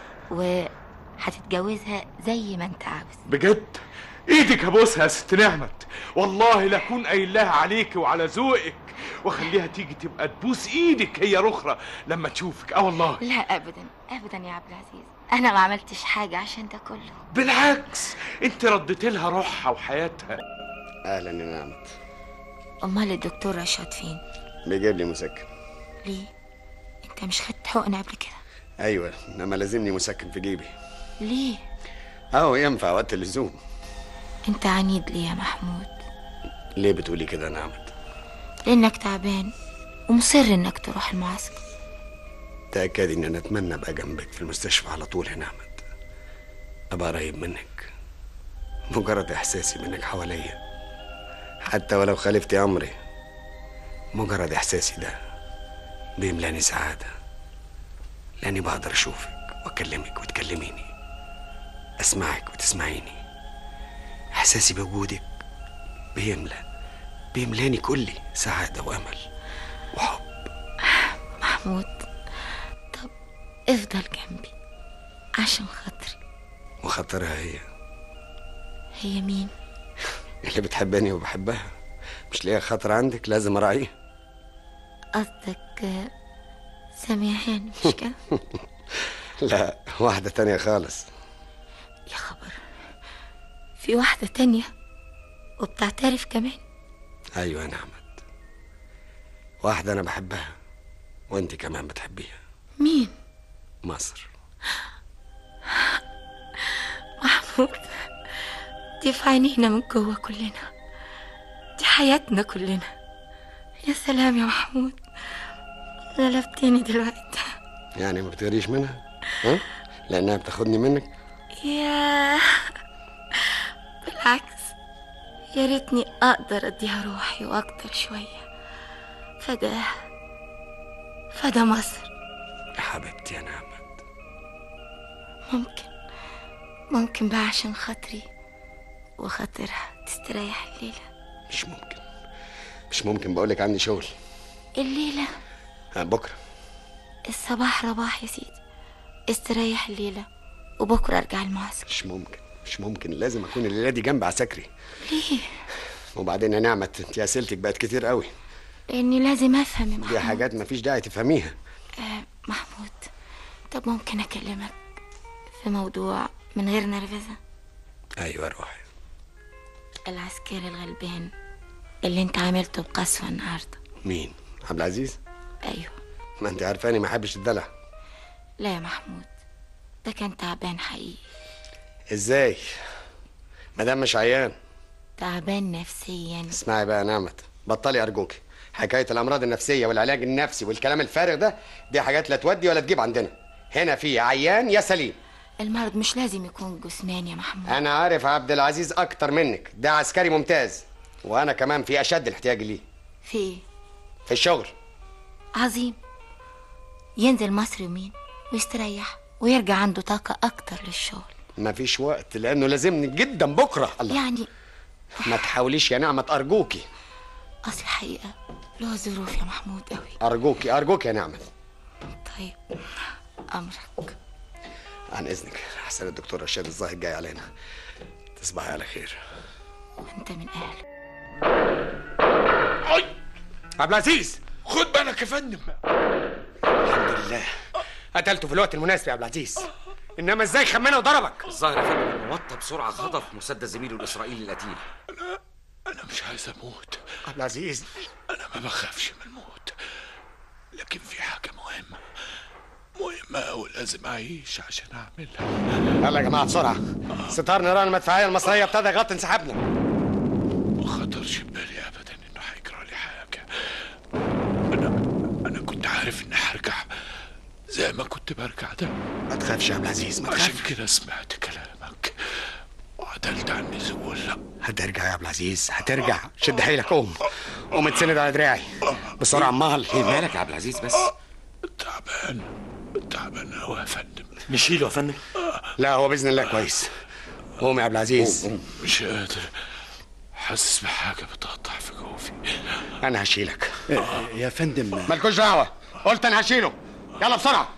وهتتجوزها زي ما انت عاوز بجد ايدك ابوسها يا ست نعمت والله لاكون قايل لها عليك وعلى ذوقك واخليها تيجي تبقى تبوس ايدك هي رخرة لما تشوفك اه والله لا ابدا ابدا يا عبد العزيز انا ما عملتش حاجه عشان ده كله بالعكس انت رديت لها روحها وحياتها اهلا يا نعمت امال الدكتور رشاد فين بيجيب لي مسكن ليه انت مش خدت حقن قبل كده ايوه انما لازمني مسكن في جيبي ليه اهو ينفع وقت اللزوم انت عنيد ليه يا محمود ليه بتقولي كده يا نعمت لانك تعبان ومصر انك تروح المعسكر تأكدي ان انا اتمنى ابقى جنبك في المستشفى على طول يا نعمت ابقى قريب منك مجرد احساسي منك حواليا حتى ولو خالفتي امري مجرد احساسي ده بيملاني سعاده لاني بقدر اشوفك واكلمك وتكلميني اسمعك وتسمعيني احساسي بوجودك بيملى بيملاني كلي سعاده وامل محمود طب افضل جنبي عشان خاطري وخاطرها هي هي مين اللي بتحبني وبحبها مش ليها خاطر عندك لازم اراعيه قصدك آه، سامعين مش كده لا واحده تانية خالص يا خبر في واحده تانية وبتعترف كمان ايوه يا نعمت واحده انا بحبها وانت كمان بتحبيها مين مصر محمود دي في عينينا من جوه كلنا دي حياتنا كلنا يا سلام يا محمود غلبتني دلوقتي يعني ما بتغريش منها ها لانها بتاخدني منك يا بالعكس يا ريتني اقدر اديها روحي واكتر شويه فداها فدا مصر يا حبيبتي يا نعمة ممكن ممكن بقى عشان خاطري وخاطرها تستريح الليله مش ممكن مش ممكن بقولك عندي شغل الليله ها بكره الصباح رباح يا سيدي استريح الليله وبكره ارجع المعسكر مش ممكن مش ممكن لازم اكون الليله دي جنب عساكري ليه وبعدين يا نعمة انت اسئلتك بقت كتير قوي لاني لازم افهم يا محمود دي حاجات مفيش داعي تفهميها آه محمود طب ممكن اكلمك في موضوع من غير نرفزه ايوه روحي العسكري الغلبان اللي انت عملته بقسوه النهارده مين عبد العزيز ايوه ما انت عارفاني ما احبش الدلع لا يا محمود ده كان تعبان حقيقي ازاي مدام مش عيان تعبان نفسيا اسمعي بقى يا نعمة بطلي ارجوك حكايه الامراض النفسيه والعلاج النفسي والكلام الفارغ ده دي حاجات لا تودي ولا تجيب عندنا هنا في عيان يا سليم المرض مش لازم يكون جسماني يا محمود انا عارف عبد العزيز اكتر منك ده عسكري ممتاز وانا كمان في اشد الاحتياج ليه في ايه في الشغل عظيم ينزل مصر يومين ويستريح ويرجع عنده طاقة أكتر للشغل مفيش وقت لانه لازمني جدا بكره الله يعني ما تحاوليش يا نعمة ارجوكي أصل الحقيقة له ظروف يا محمود قوي ارجوكي ارجوكي يا نعمة طيب أمرك عن اذنك احسن الدكتور رشاد الظاهر جاي علينا تصبحي على خير وأنت من أهله عبد العزيز خد بالك يا فندم الحمد لله قتلته في الوقت المناسب يا عبد العزيز انما ازاي خمنه وضربك الظاهر يا فندم إن وطى بسرعه خطف مسدس زميله الاسرائيلي القتيل انا مش عايز اموت عبد العزيز انا ما بخافش من الموت لكن في حاجه مهمه مهمه أوي لازم اعيش عشان اعملها يلا يا جماعه بسرعه ستار نيران المدفعيه المصريه ابتدى يغطي انسحابنا ما خطرش في بالي ابدا انه هيجرى لي حاجه انا انا كنت عارف اني هرجع زي ما كنت برجع ده ما تخافش يا عبد العزيز ما عشان تخافش كده سمعت كلامك وعدلت عن النزول هترجع يا عبد العزيز هترجع شد حيلك قوم قوم اتسند على دراعي بسرعه عمال ايه مالك يا عبد العزيز بس تعبان تعبان قوي يا فندم نشيله يا فندم لا هو باذن الله كويس قوم يا عبد العزيز مش قادر حاسس بحاجه بتقطع في جوفي انا هشيلك يا فندم مالكوش دعوه قلت انا هشيله يلا بسرعه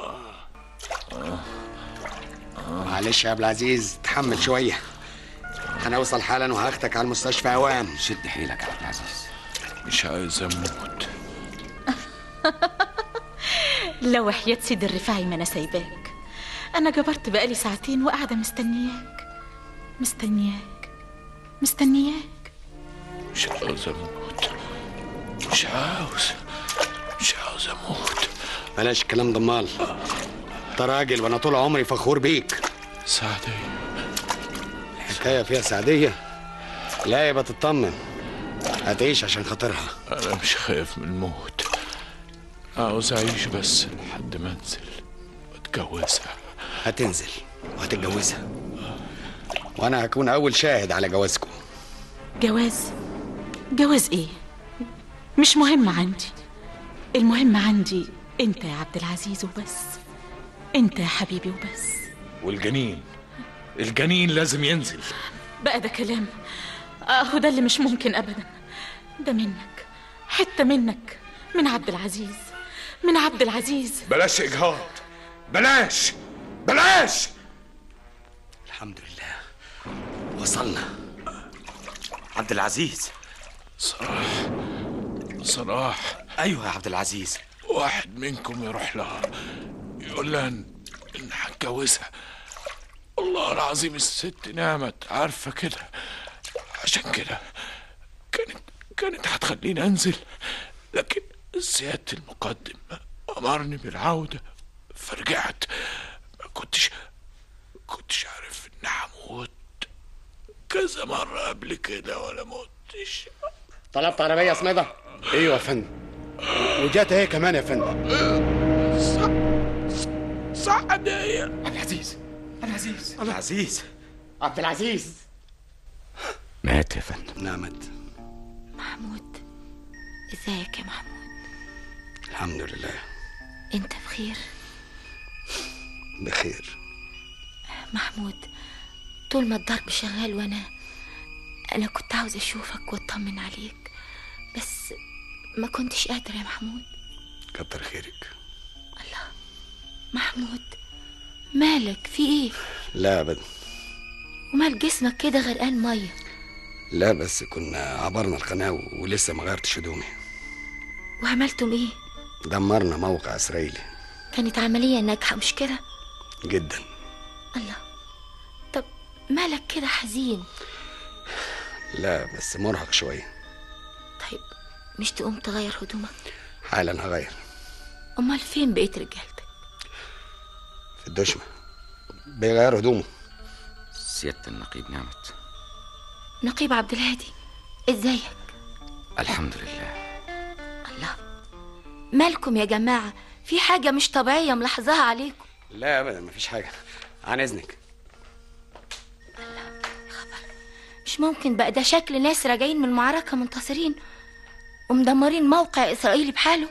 معلش يا عبد العزيز تحمل شويه هنوصل حالا وهاخدك على المستشفى اوام شد حيلك يا عبد العزيز مش عايز اموت لو وحياة سيد الرفاعي ما انا سايباك انا جبرت بقالي ساعتين وقاعده مستنياك مستنياك مستنياك مش عاوز اموت مش عاوز مش عاوز اموت بلاش الكلام ده مال انت راجل وانا طول عمري فخور بيك سعدية الحكايه فيها سعديه لا يبقى تطمن هتعيش عشان خاطرها انا مش خايف من الموت عاوز اعيش بس لحد ما انزل واتجوزها هتنزل وهتتجوزها وانا هكون اول شاهد على جوازكم جواز جواز ايه مش مهم عندي المهم عندي انت يا عبد العزيز وبس انت يا حبيبي وبس والجنين الجنين لازم ينزل بقى ده كلام اهو ده اللي مش ممكن ابدا ده منك حته منك من عبد العزيز من عبد العزيز بلاش اجهاض بلاش بلاش الحمد لله وصلنا عبد العزيز صلاح صلاح ايوه يا عبد العزيز واحد منكم يروح لها يقول لها ان إن هتجوزها والله العظيم الست نعمت عارفه كده عشان كده كانت كانت هتخليني انزل لكن سياده المقدم امرني بالعوده فرجعت ما كنتش كنتش عارف اني هموت كذا مره قبل كده ولا متش طلبت عربيه اسمده ايوه يا فندم وجات هي كمان يا فندم سعدية عبد العزيز عبد العزيز عبد العزيز عبد العزيز مات يا فندم نعمت محمود ازيك يا محمود الحمد لله انت بخير بخير محمود طول ما الضرب شغال وانا انا كنت عاوز اشوفك واطمن عليك بس ما كنتش قادرة يا محمود كتر خيرك محمود مالك في ايه لا ابدا ومال جسمك كده غرقان ميه لا بس كنا عبرنا القناه ولسه ما غيرتش هدومي وعملتم ايه دمرنا موقع اسرائيلي كانت عملية ناجحة مش كده جدا الله طب مالك كده حزين لا بس مرهق شويه طيب مش تقوم تغير هدومك حالا هغير امال فين بقيت رجالتك في الدشمه بيغير هدومه سياده النقيب نعمت نقيب عبد الهادي ازيك الحمد لله الله مالكم يا جماعة في حاجة مش طبيعية ملاحظاها عليكم لا ابدا مفيش حاجه عن اذنك مش ممكن بقى ده شكل ناس راجعين من المعركة منتصرين ومدمرين موقع إسرائيلي بحاله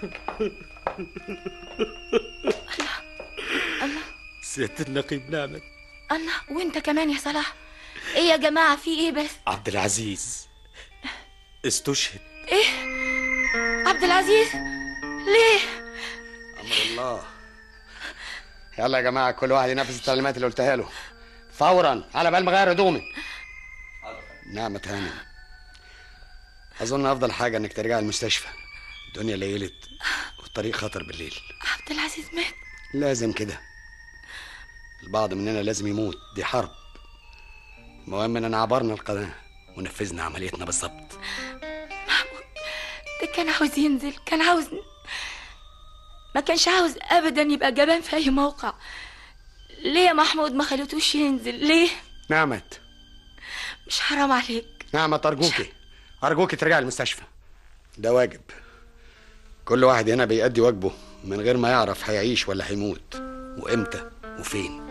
سياده النقيب نعمت الله وانت كمان يا صلاح ايه يا جماعة في ايه بس عبد العزيز استشهد ايه عبد العزيز ليه امر الله يلا يا جماعه كل واحد ينفذ التعليمات اللي قلتها له فورا على بال ما اغير هدومي نعمة هانم أظن أفضل حاجة إنك ترجع المستشفى الدنيا ليلت طريق خطر بالليل عبد العزيز مات لازم كده البعض مننا لازم يموت دي حرب المهم اننا عبرنا القناة ونفذنا عمليتنا بالظبط ده كان عاوز ينزل كان عاوز ما كانش عاوز ابدا يبقى جبان في اي موقع ليه يا محمود ما خليتوش ينزل ليه نعمت مش حرام عليك نعمت ارجوكي ارجوكي ترجعي المستشفى ده واجب كل واحد هنا بيأدي واجبه من غير ما يعرف هيعيش ولا هيموت وامتى وفين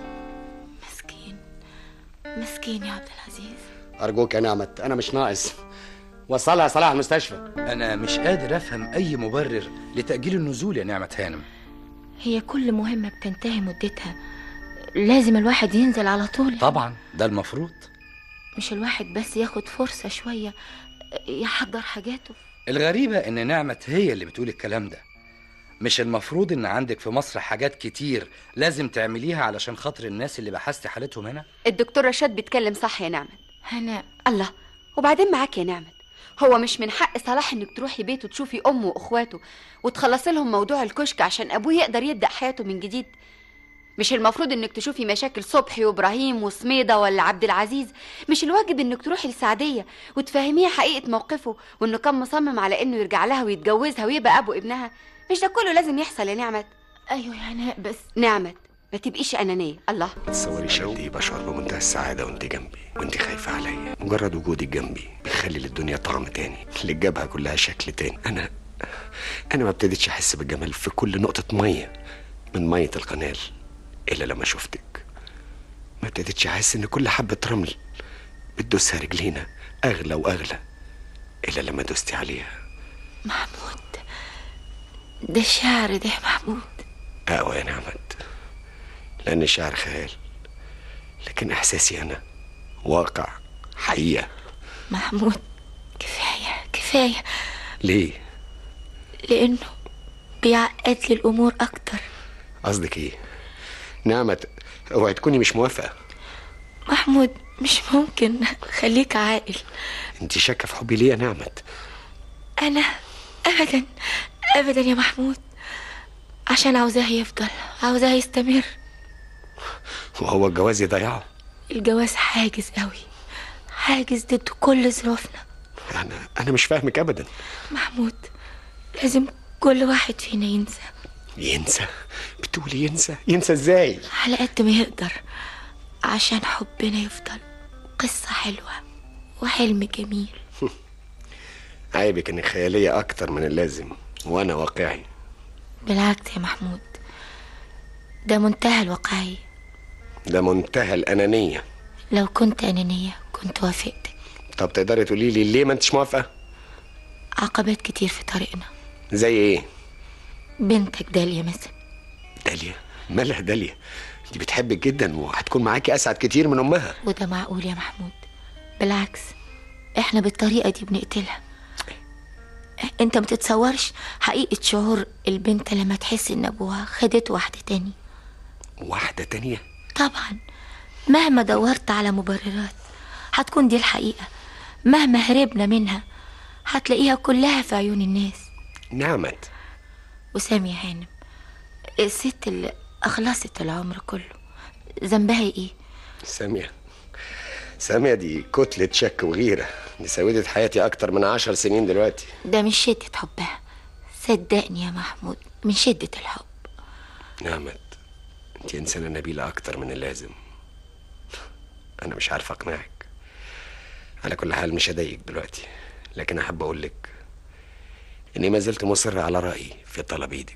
مسكين يا عبد العزيز ارجوك يا نعمت انا مش ناقص وصلها يا صلاح المستشفى انا مش قادر افهم اي مبرر لتاجيل النزول يا نعمه هانم هي كل مهمة بتنتهي مدتها لازم الواحد ينزل على طول طبعا ده المفروض مش الواحد بس ياخد فرصة شوية يحضر حاجاته الغريبه ان نعمه هي اللي بتقول الكلام ده مش المفروض ان عندك في مصر حاجات كتير لازم تعمليها علشان خاطر الناس اللي بحثتي حالتهم هنا الدكتور رشاد بيتكلم صح يا نعمت هنا الله وبعدين معاك يا نعمت هو مش من حق صلاح انك تروحي بيته تشوفي امه واخواته وتخلصي لهم موضوع الكشك عشان ابوه يقدر يبدا حياته من جديد مش المفروض انك تشوفي مشاكل صبحي وابراهيم وسميده ولا عبد العزيز مش الواجب انك تروحي لسعديه وتفهميها حقيقه موقفه وانه كان مصمم على انه يرجع لها ويتجوزها ويبقى ابو ابنها مش ده كله لازم يحصل يا نعمت ايوه يا هناء بس نعمت ما تبقيش انانيه الله تصوري شوقي بشعر بمنتهى السعادة وانت جنبي وانت خايفة عليا مجرد وجودك جنبي بيخلي للدنيا طعم تاني للجبهة كلها شكل تاني انا انا ما ابتديتش احس بالجمال في كل نقطة مية من مية القنال الا لما شفتك ما ابتديتش احس ان كل حبة رمل بتدوسها رجلينا اغلى واغلى الا لما دوستي عليها محمود ده الشعر ده يا محمود اقوى يا نعمت لان الشعر خيال لكن احساسي انا واقع حقيقة محمود كفاية كفاية ليه لأنه بيعقد لي الأمور أكتر قصدك ايه نعمت اوعي تكوني مش موافقة محمود مش ممكن خليك عاقل انت شاكة في حبي ليه يا نعمت أنا أبدا أبدا يا محمود عشان عاوزاه يفضل عاوزاه يستمر وهو الجواز يضيعه الجواز حاجز قوي حاجز ضد كل ظروفنا انا انا مش فاهمك ابدا محمود لازم كل واحد فينا ينسى ينسى بتقولي ينسى ينسى ازاي على قد ما يقدر عشان حبنا يفضل قصة حلوة وحلم جميل عيبك انك خيالية اكتر من اللازم وانا واقعي بالعكس يا محمود ده منتهى الواقعية ده منتهى الانانية لو كنت أنانية كنت وافقتك طب تقدري تقولي لي ليه ما انتش موافقة عقبات كتير في طريقنا زي ايه بنتك داليا مثلا داليا مالها داليا دي بتحبك جدا وهتكون معاكي اسعد كتير من امها وده معقول يا محمود بالعكس احنا بالطريقة دي بنقتلها انت ما تتصورش حقيقة شعور البنت لما تحس ان ابوها خدت واحدة تاني واحدة تانية طبعا مهما دورت على مبررات هتكون دي الحقيقة مهما هربنا منها هتلاقيها كلها في عيون الناس نعمت وسامية هانم الست اللي أخلصت العمر كله ذنبها ايه سامية سامية دي كتلة شك وغيرة دي سودت حياتي أكتر من عشر سنين دلوقتي ده من شدة حبها صدقني يا محمود من شدة الحب نعمت انت إنسانة نبيلة أكتر من اللازم أنا مش عارف أقنعك على كل حال مش هضايقك دلوقتي لكن أحب أقولك إني ما زلت مصر على رأيي في طلب إيدك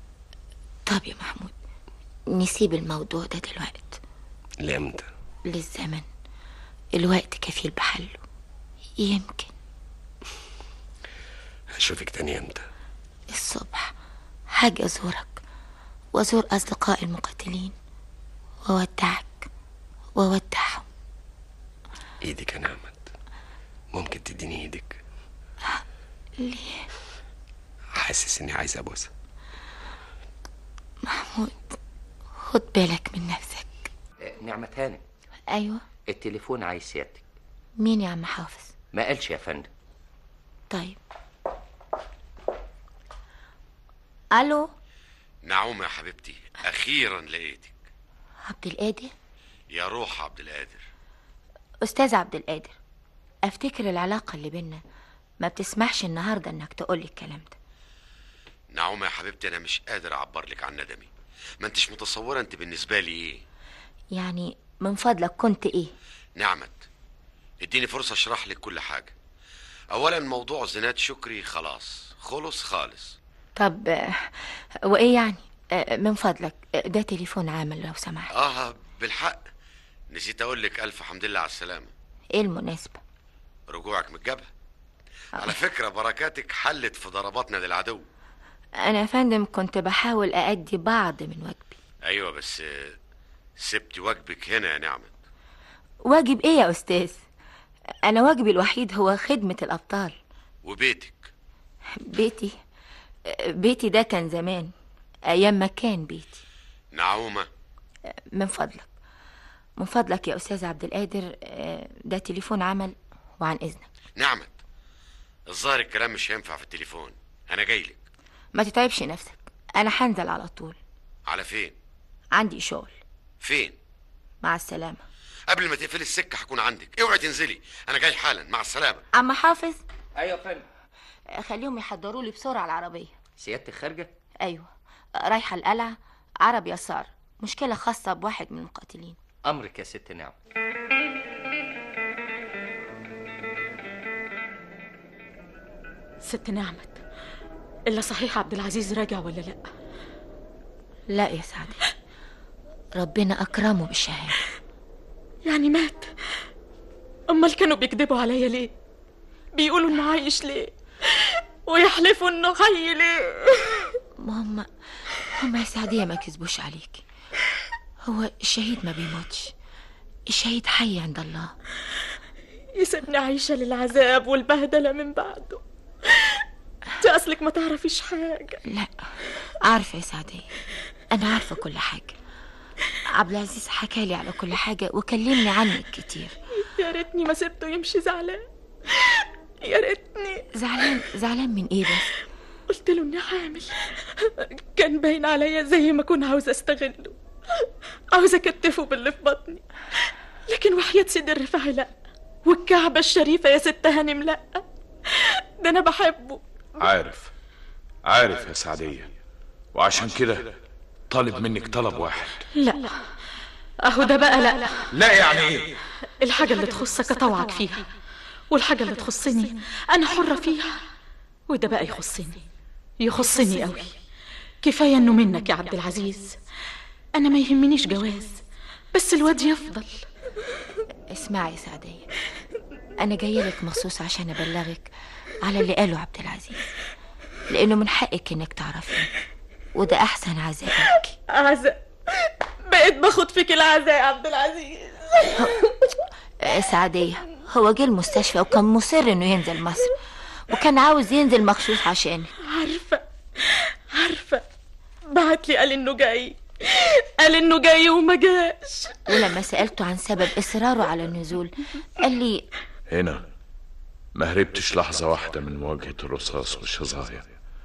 طب يا محمود نسيب الموضوع ده دلوقتي لإمتى للزمن الوقت كفيل بحله يمكن هشوفك تاني إمتى الصبح هاجي أزورك وأزور أصدقائي المقاتلين وأودعك وأودعهم إيدك يا نعمت ممكن تديني إيدك ليه حاسس إني عايز أبوسها محمود خد بالك من نفسك نعمة هانم أيوة التليفون عايز سيادتك مين يا عم حافظ ما قالش يا فندم طيب الو نعومة يا حبيبتي اخيرا لقيتك عبد القادر يا روح عبد القادر استاذ عبد القادر افتكر العلاقه اللي بينا ما بتسمحش النهارده انك تقولي الكلام ده نعومة يا حبيبتي انا مش قادر اعبر لك عن ندمي ما انتش متصورة انت بالنسبة لي ايه يعني من فضلك كنت ايه نعمت اديني فرصة اشرح لك كل حاجة اولا موضوع زناد شكري خلاص خلص خالص طب آه، وايه يعني آه، من فضلك آه، ده تليفون عامل لو سمحت اه بالحق نسيت اقول لك الف حمد لله على السلامة ايه المناسبه رجوعك من الجبهة على فكرة بركاتك حلت في ضرباتنا للعدو انا يا فندم كنت بحاول اادي بعض من واجبي ايوه بس آه، سبتي واجبك هنا يا نعمة واجب ايه يا استاذ انا واجبي الوحيد هو خدمه الابطال وبيتك بيتي آه، بيتي ده كان زمان ايام ما كان بيتي نعومة من فضلك من فضلك يا استاذ عبد القادر آه، ده تليفون عمل وعن اذنك نعمة الظاهر الكلام مش هينفع في التليفون انا جاي لك ما تتعبش نفسك انا هنزل على طول على فين عندي شغل فين مع السلامه قبل ما تقفلي السكة هكون عندك اوعي تنزلي انا جاي حالا مع السلامة عم حافظ ايوه يا فندم آه، خليهم يحضروا لي بسرعه العربيه سيادتك خارجه ايوه آه، رايحه القلعه عرب يسار مشكله خاصه بواحد من المقاتلين امرك يا ست نعم ست نعمت إلا صحيح عبد العزيز راجع ولا لأ لا يا سعدي ربنا اكرمه بالشهاده يعني مات أمال كانوا بيكذبوا عليا ليه بيقولوا إنه عايش ليه ويحلفوا إنه حي ليه ما هم هم يا سعدية ما كذبوش عليكي هو الشهيد ما بيموتش الشهيد حي عند الله يسيبني عايشة للعذاب والبهدلة من بعده انت أصلك ما تعرفيش حاجة لا عارفة يا سعدية أنا عارفة كل حاجة عبد العزيز حكى لي على كل حاجة وكلمني عنك كتير يا ريتني ما سبته يمشي زعلان يا ريتني زعلان زعلان من ايه بس قلت له اني حامل كان باين عليا زي ما اكون عاوزه استغله عاوزه اكتفه باللي في بطني لكن وحياة سيد الرفاعي لا والكعبة الشريفة يا ست هانم لا ده انا بحبه عارف عارف يا سعدية وعشان كده طالب منك طلب واحد لا اهو ده بقى لا لا يعني ايه الحاجة اللي تخصك اطوعك فيها والحاجة اللي تخصني انا حرة فيها وده بقى يخصني يخصني قوي كفاية انه منك يا عبد العزيز انا ما يهمنيش جواز بس الواد يفضل اسمعي يا سعدية أنا جاية لك مخصوص عشان أبلغك على اللي قاله عبد العزيز لأنه من حقك إنك تعرفيه وده أحسن عزاء ليكي عزاء بقيت باخد فيك العزاء يا عبد العزيز آه، سعدية هو جه المستشفى وكان مصر إنه ينزل مصر وكان عاوز ينزل مخصوص عشانك عارفة عارفة بعت لي قال انه جاي قال انه جاي وما جاش ولما سألته عن سبب إصراره على النزول قال لي هنا ما هربتش لحظة واحدة من مواجهة الرصاص والشظايا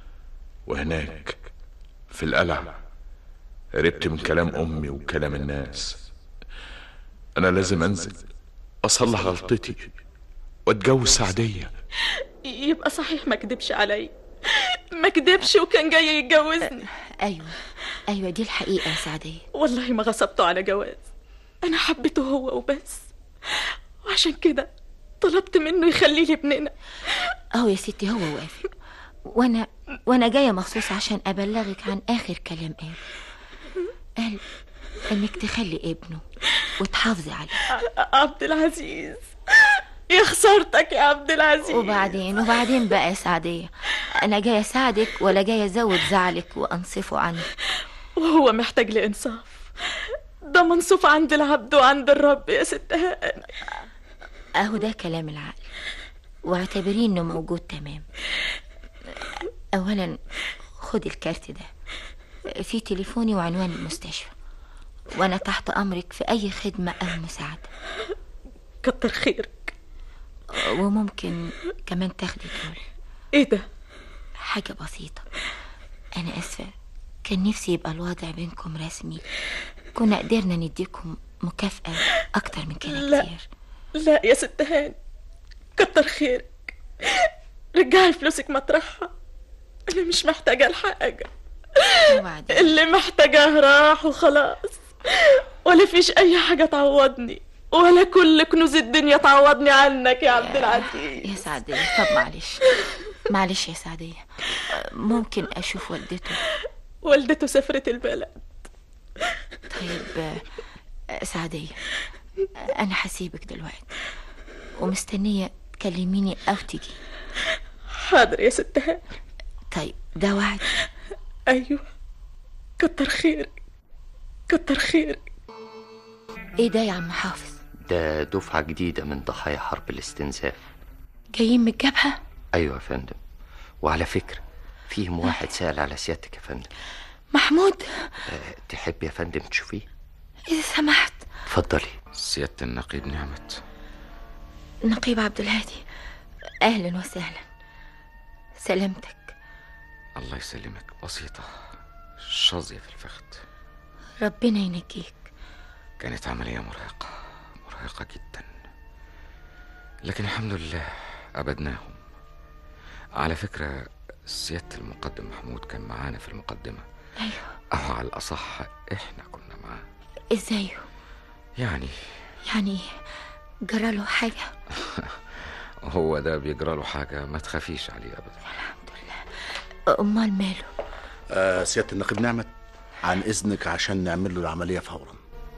وهناك في القلعة هربت من كلام أمي وكلام الناس أنا لازم أنزل أصلح غلطتي وأتجوز سعدية يبقى صحيح ما كدبش علي ما كدبش وكان جاي يتجوزني أيوة أيوة دي الحقيقة يا سعدية والله ما غصبته على جواز انا حبيته هو وبس وعشان كده طلبت منه يخلي لي ابننا أهو يا ستي هو وافق وأنا وأنا جاية مخصوص عشان أبلغك عن آخر كلام قال قال إنك تخلي ابنه وتحافظي عليه ع- عبد العزيز يا خسارتك يا عبد العزيز وبعدين وبعدين بقى يا سعدية أنا جاية أساعدك ولا جاية أزود زعلك وأنصفه عنك وهو محتاج لإنصاف ده منصوف عند العبد وعند الرب يا ست هاني أهو ده كلام العقل واعتبريه إنه موجود تمام أولا خد الكارت ده في تليفوني وعنوان المستشفى وأنا تحت أمرك في أي خدمة أو مساعدة كتر خيرك وممكن كمان تاخدي دول ايه ده حاجة بسيطة أنا آسفة كان نفسي يبقى الوضع بينكم رسمي كنا قدرنا نديكم مكافأة أكتر من كده لا. كتير لا يا ست هاني كتر خيرك رجعي فلوسك مطرحها انا مش محتاجه لحاجه اللي محتاجاه راح وخلاص ولا فيش اي حاجه تعوضني ولا كل كنوز الدنيا تعوضني عنك يا عبد العزيز يا سعدية طب معلش معلش يا سعدية ممكن أشوف والدته والدته سافرت البلد طيب آه، سعدية أنا هسيبك دلوقتي ومستنية تكلميني أو تيجي حاضر يا ست هاني طيب ده وعد ايوه كتر خيرك كتر خيرك إيه ده يا عم حافظ ده دفعة جديدة من ضحايا حرب الاستنزاف جايين من الجبهة أيوة يا فندم وعلى فكرة فيهم واحد سأل على سيادتك يا فندم محمود أه تحب يا فندم تشوفيه إذا سمحت اتفضلي سيادة النقيب نعمت نقيب عبد الهادي أهلا وسهلا سلامتك الله يسلمك بسيطة شظية في الفخذ ربنا ينجيك كانت عملية مرهقة مرهقة جدا لكن الحمد لله أبدناهم على فكرة سيادة المقدم محمود كان معانا في المقدمة أيوه أو على الأصح إحنا كنا معاه إزاي يعني يعني جراله حاجة هو ده بيجرى له حاجة ما تخافيش عليه أبدا أمال ماله آه سيادة النقيب نعمت عن إذنك عشان نعمل له العملية فورا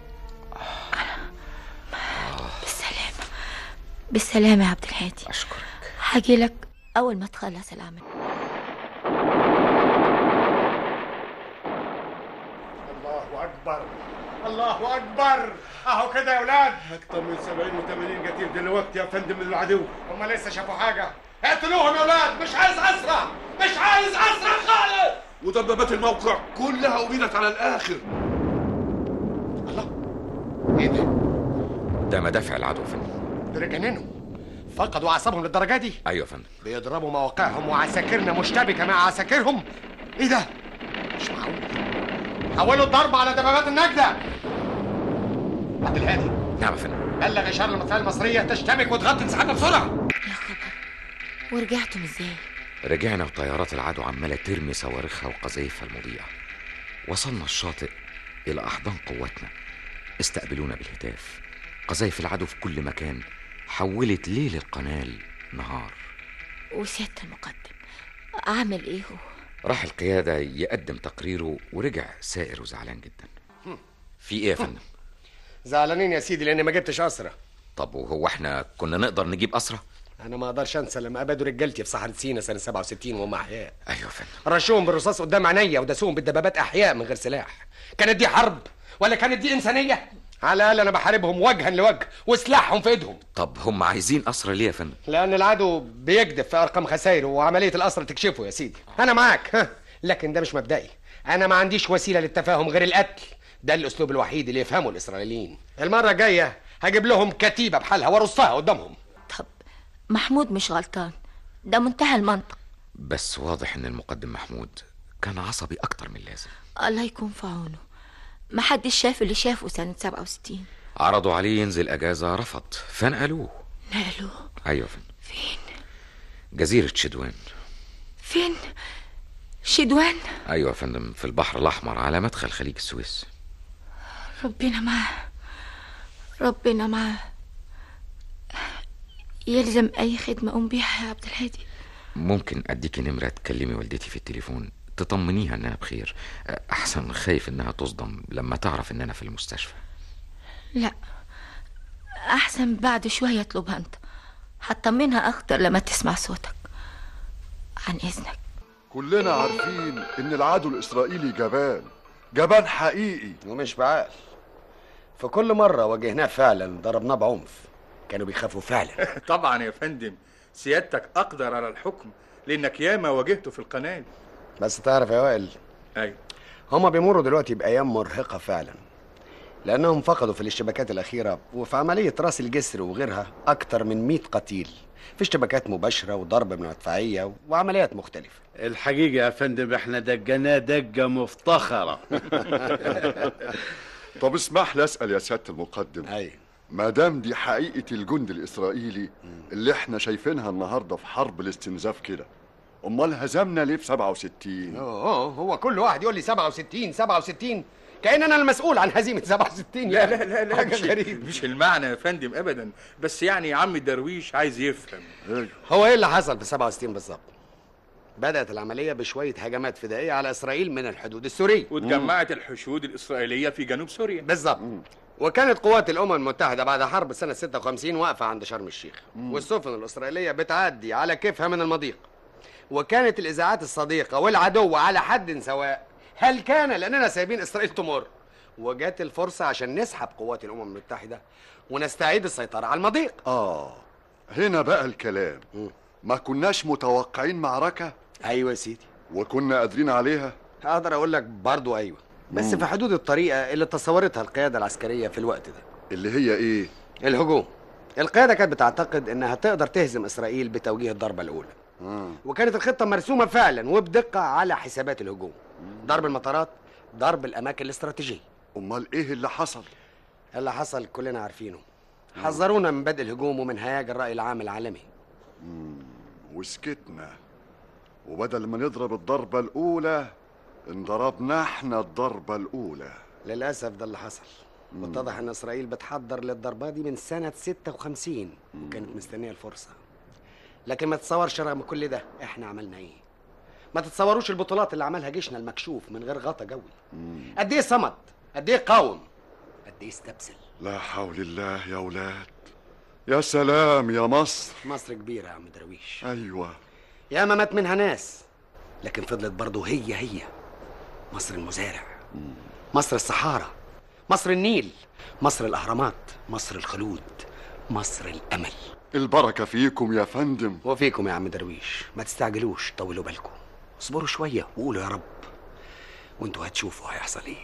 بالسلامة بالسلامة يا عبد الهادي أشكرك هاجي لك أول ما تخلص العمل الله اكبر الله اكبر اهو كده يا اولاد اكتر من 70 و80 قتيل دلوقتي يا فندم من العدو هم لسه شافوا حاجه اقتلوهم يا اولاد مش عايز اسرع مش عايز اسرع خالص ودبابات الموقع كلها أبيدت على الآخر ايه ده ده مدافع العدو يا فندم دول جننوا فقدوا اعصابهم للدرجه دي أيوة يا فندم بيضربوا مواقعهم وعساكرنا مشتبكه مع عساكرهم ايه ده مش معقول حولوا الضرب على دبابات النجده عبد الهادي نعم يا فندم بلغ اشاره المدفعيه المصريه تشتبك وتغطي انسحابنا بسرعه ورجعتم إزاي رجعنا وطيارات العدو عمالة ترمي صواريخها وقذايفها المضيئة وصلنا الشاطئ إلى أحضان قواتنا استقبلونا بالهتاف قذايف العدو في كل مكان حولت ليل القنال نهار وسيادة المقدم عامل إيه هو راح القيادة يقدم تقريره ورجع سائر وزعلان جدا في إيه يا فندم؟ زعلانين يا سيدي لاني ما جبتش اسرى طب وهو احنا كنا نقدر نجيب أسرى؟ انا ما اقدرش انسى لما ابادوا رجالتي في صحراء سينا سنه 67 وهم احياء ايوه يا فندم رشوهم بالرصاص قدام عينيا وداسوهم بالدبابات احياء من غير سلاح كانت دي حرب ولا كانت دي انسانيه على الاقل انا بحاربهم وجها لوجه وسلاحهم في ايدهم طب هم عايزين أسرى ليه يا فندم؟ لان العدو بيكذب في ارقام خسائره وعمليه الاسر تكشفه يا سيدي انا معاك ها لكن ده مش مبدئي انا ما عنديش وسيله للتفاهم غير القتل ده الاسلوب الوحيد اللي يفهمه الاسرائيليين المره الجايه هجيب لهم كتيبه بحالها وارصها قدامهم محمود مش غلطان ده منتهى المنطق بس واضح إن المقدم محمود كان عصبي أكتر من اللازم الله يكون في عونه محدش شاف اللي شافه سنة 67 عرضوا عليه ينزل أجازة رفض فنقلوه نقلوه أيوة يا فندم فين؟ جزيرة شدوان فين شدوان أيوة يا فندم في البحر الأحمر على مدخل خليج السويس ربنا معاه ربنا معاه يلزم أي خدمة أقوم بيها يا عبد الهادي ممكن أديكي نمرة تكلمي والدتي في التليفون تطمنيها إنها بخير أحسن خايف إنها تصدم لما تعرف إن أنا في المستشفى لا أحسن بعد شوية اطلبها أنت هتطمنها أكتر لما تسمع صوتك عن إذنك كلنا عارفين ان العدو الاسرائيلي جبان جبان حقيقي ومش بعقل في كل مرة واجهناه فعلا ضربناه بعنف كانوا بيخافوا فعلا طبعا يا فندم سيادتك اقدر على الحكم لانك ياما واجهته في القناه بس تعرف يا وائل ايوه هما بيمروا دلوقتي بأيام مرهقة فعلا لأنهم فقدوا في الاشتباكات الأخيرة وفي عملية راس الجسر وغيرها أكتر من 100 قتيل في اشتباكات مباشرة وضرب بمدفعية وعمليات مختلفة الحقيقة يا فندم احنا دقناه دقة مفتخرة طب اسمح لي اسال يا سياده المقدم اي ما دام دي حقيقه الجند الاسرائيلي اللي احنا شايفينها النهارده في حرب الاستنزاف كده امال هزمنا ليه في 67 أوه هو كل واحد يقول لي 67 67 كأن أنا المسؤول عن هزيمة 67 لا يعني. لا لا لا حاجة مش, غريبة مش المعنى يا فندم ابدا بس يعني عم درويش عايز يفهم هو ايه اللي حصل في 67 بالظبط؟ بدأت العملية بشوية هجمات فدائية على إسرائيل من الحدود السورية واتجمعت الحشود الاسرائيليه في جنوب سوريا بالظبط وكانت قوات الأمم المتحدة بعد حرب سنة 56 واقفة عند شرم الشيخ والسفن الإسرائيلية بتعدي على كيفها من المضيق وكانت الإذاعات الصديقة والعدو على حد سواء هل كان لأننا سايبين إسرائيل تمر وجات الفرصة عشان نسحب قوات الأمم المتحدة ونستعيد السيطرة على المضيق اه هنا بقى الكلام ما كناش متوقعين معركه ايوه يا سيدي وكنا قادرين عليها اقدر اقول لك برضو ايوه بس مم. في حدود الطريقه اللي تصورتها القياده العسكريه في الوقت ده اللي هي ايه الهجوم القياده كانت بتعتقد انها تقدر تهزم اسرائيل بتوجيه الضربه الاولى وكانت الخطه مرسومه فعلا وبدقه على حسابات الهجوم ضرب المطارات ضرب الاماكن الاستراتيجيه امال ايه اللي حصل اللي حصل كلنا عارفينه حذرونا من بدء الهجوم ومن هياج الراي العام العالمي وسكتنا وبدل ما نضرب الضربه الاولى انضربنا احنا الضربه الاولى للاسف ده اللي حصل واتضح ان اسرائيل بتحضر للضربه دي من سنه 56 وكانت مستنيه الفرصه لكن ما تتصورش رغم كل ده احنا عملنا ايه ما تتصوروش البطولات اللي عملها جيشنا المكشوف من غير غطا جوي قد ايه صمد قد ايه قاوم قد ايه استبسل لا حول الله يا ولاد يا سلام يا مصر مصر كبيره يا عم درويش ايوه يا ما مات منها ناس لكن فضلت برضه هي هي مصر المزارع مصر الصحارى مصر النيل مصر الاهرامات مصر الخلود مصر الامل البركه فيكم يا فندم وفيكم يا عم درويش ما تستعجلوش طولوا بالكم اصبروا شويه وقولوا يا رب وانتوا هتشوفوا هيحصل ايه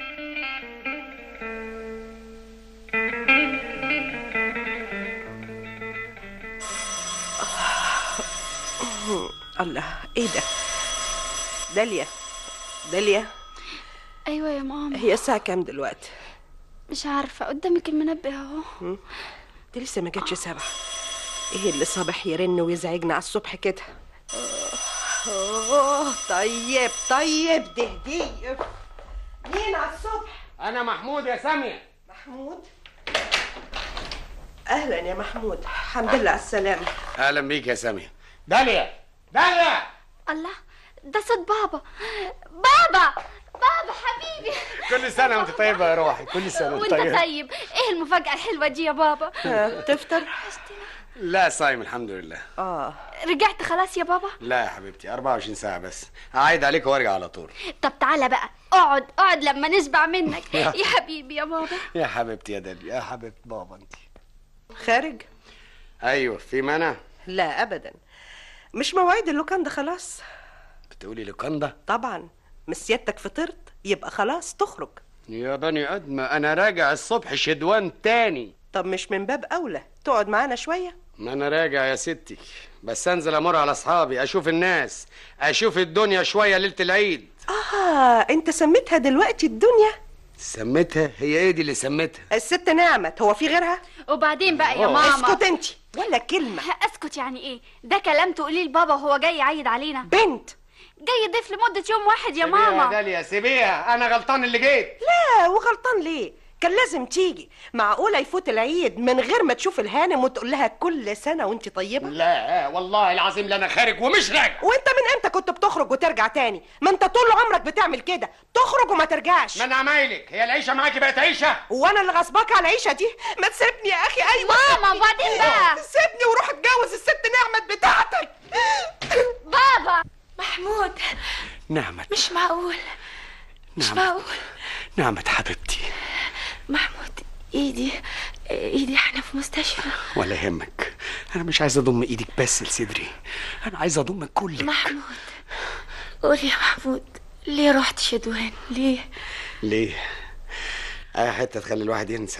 الله ايه ده داليا داليا ايوه يا ماما هي الساعة كام دلوقتي؟ مش عارفه قدامك المنبه اهو دي لسه ما جاتش سبعة ايه اللي صبح يرن ويزعجنا على الصبح كده اوه طيب طيب دهدي مين على الصبح انا محمود يا ساميه محمود اهلا يا محمود الحمد لله على السلامة اهلا بيك يا ساميه داليا داليا الله ده صوت بابا بابا بابا حبيبي كل سنه وانت طيبه يا روحي كل سنه وانت طيب ايه المفاجأة الحلوة دي يا بابا تفطر لا صايم الحمد لله اه رجعت خلاص يا بابا لا يا حبيبتي 24 ساعه بس هعيد عليك وارجع على طول طب تعالى بقى اقعد اقعد لما نشبع منك يا- يا حبيبي يا بابا يا حبيبتي يا داليا يا حبيبه بابا انت خارج ايوه في مانع لا ابدا مش مواعيد اللوكاندا خلاص بتقولي لوكاندا طبعا مش سيادتك فطرت يبقى خلاص تخرج يا بني ادمه انا راجع الصبح شدوان تاني طب مش من باب اولى تقعد معانا شويه ما انا راجع يا ستي بس انزل امر على اصحابي اشوف الناس اشوف الدنيا شويه ليله العيد اه انت سميتها دلوقتي الدنيا سميتها هي ايه دي اللي سميتها الست نعمت هو في غيرها وبعدين بقى يا أوه. ماما اسكت انت ولا كلمه اسكت يعني ايه ده كلام تقوليه لبابا وهو جاي يعيد علينا بنت جاي يضيف لمدة يوم واحد يا سيبيها يا ماما داليا سيبيها انا غلطان اللي جيت لا وغلطان ليه كان لازم تيجي معقوله يفوت العيد من غير ما تشوف الهانم وتقول لها كل سنه وانت طيبه لا والله العظيم لا انا خارج ومش راجع وانت من امتى كنت بتخرج وترجع تاني ما انت طول عمرك بتعمل كده تخرج وما ترجعش من عمايلك هي العيشه معاكي بقت عيشه وانا اللي غصباك على العيشه دي ما تسيبني يا اخي ايوه ماما، سيبني. وبعدين بقى؟ سيبني وروح اتجوز الست نعمت بتاعتك بابا محمود نعمت مش معقول مش نعمت معقول نعمت حبيبتي محمود ايدي ايدي احنا في مستشفى ولا يهمك انا مش عايز اضم ايدك بس لصدري انا عايز اضمك كلك محمود قول يا محمود ليه رحت شدوان ليه ليه اي حته تخلي الواحد ينسى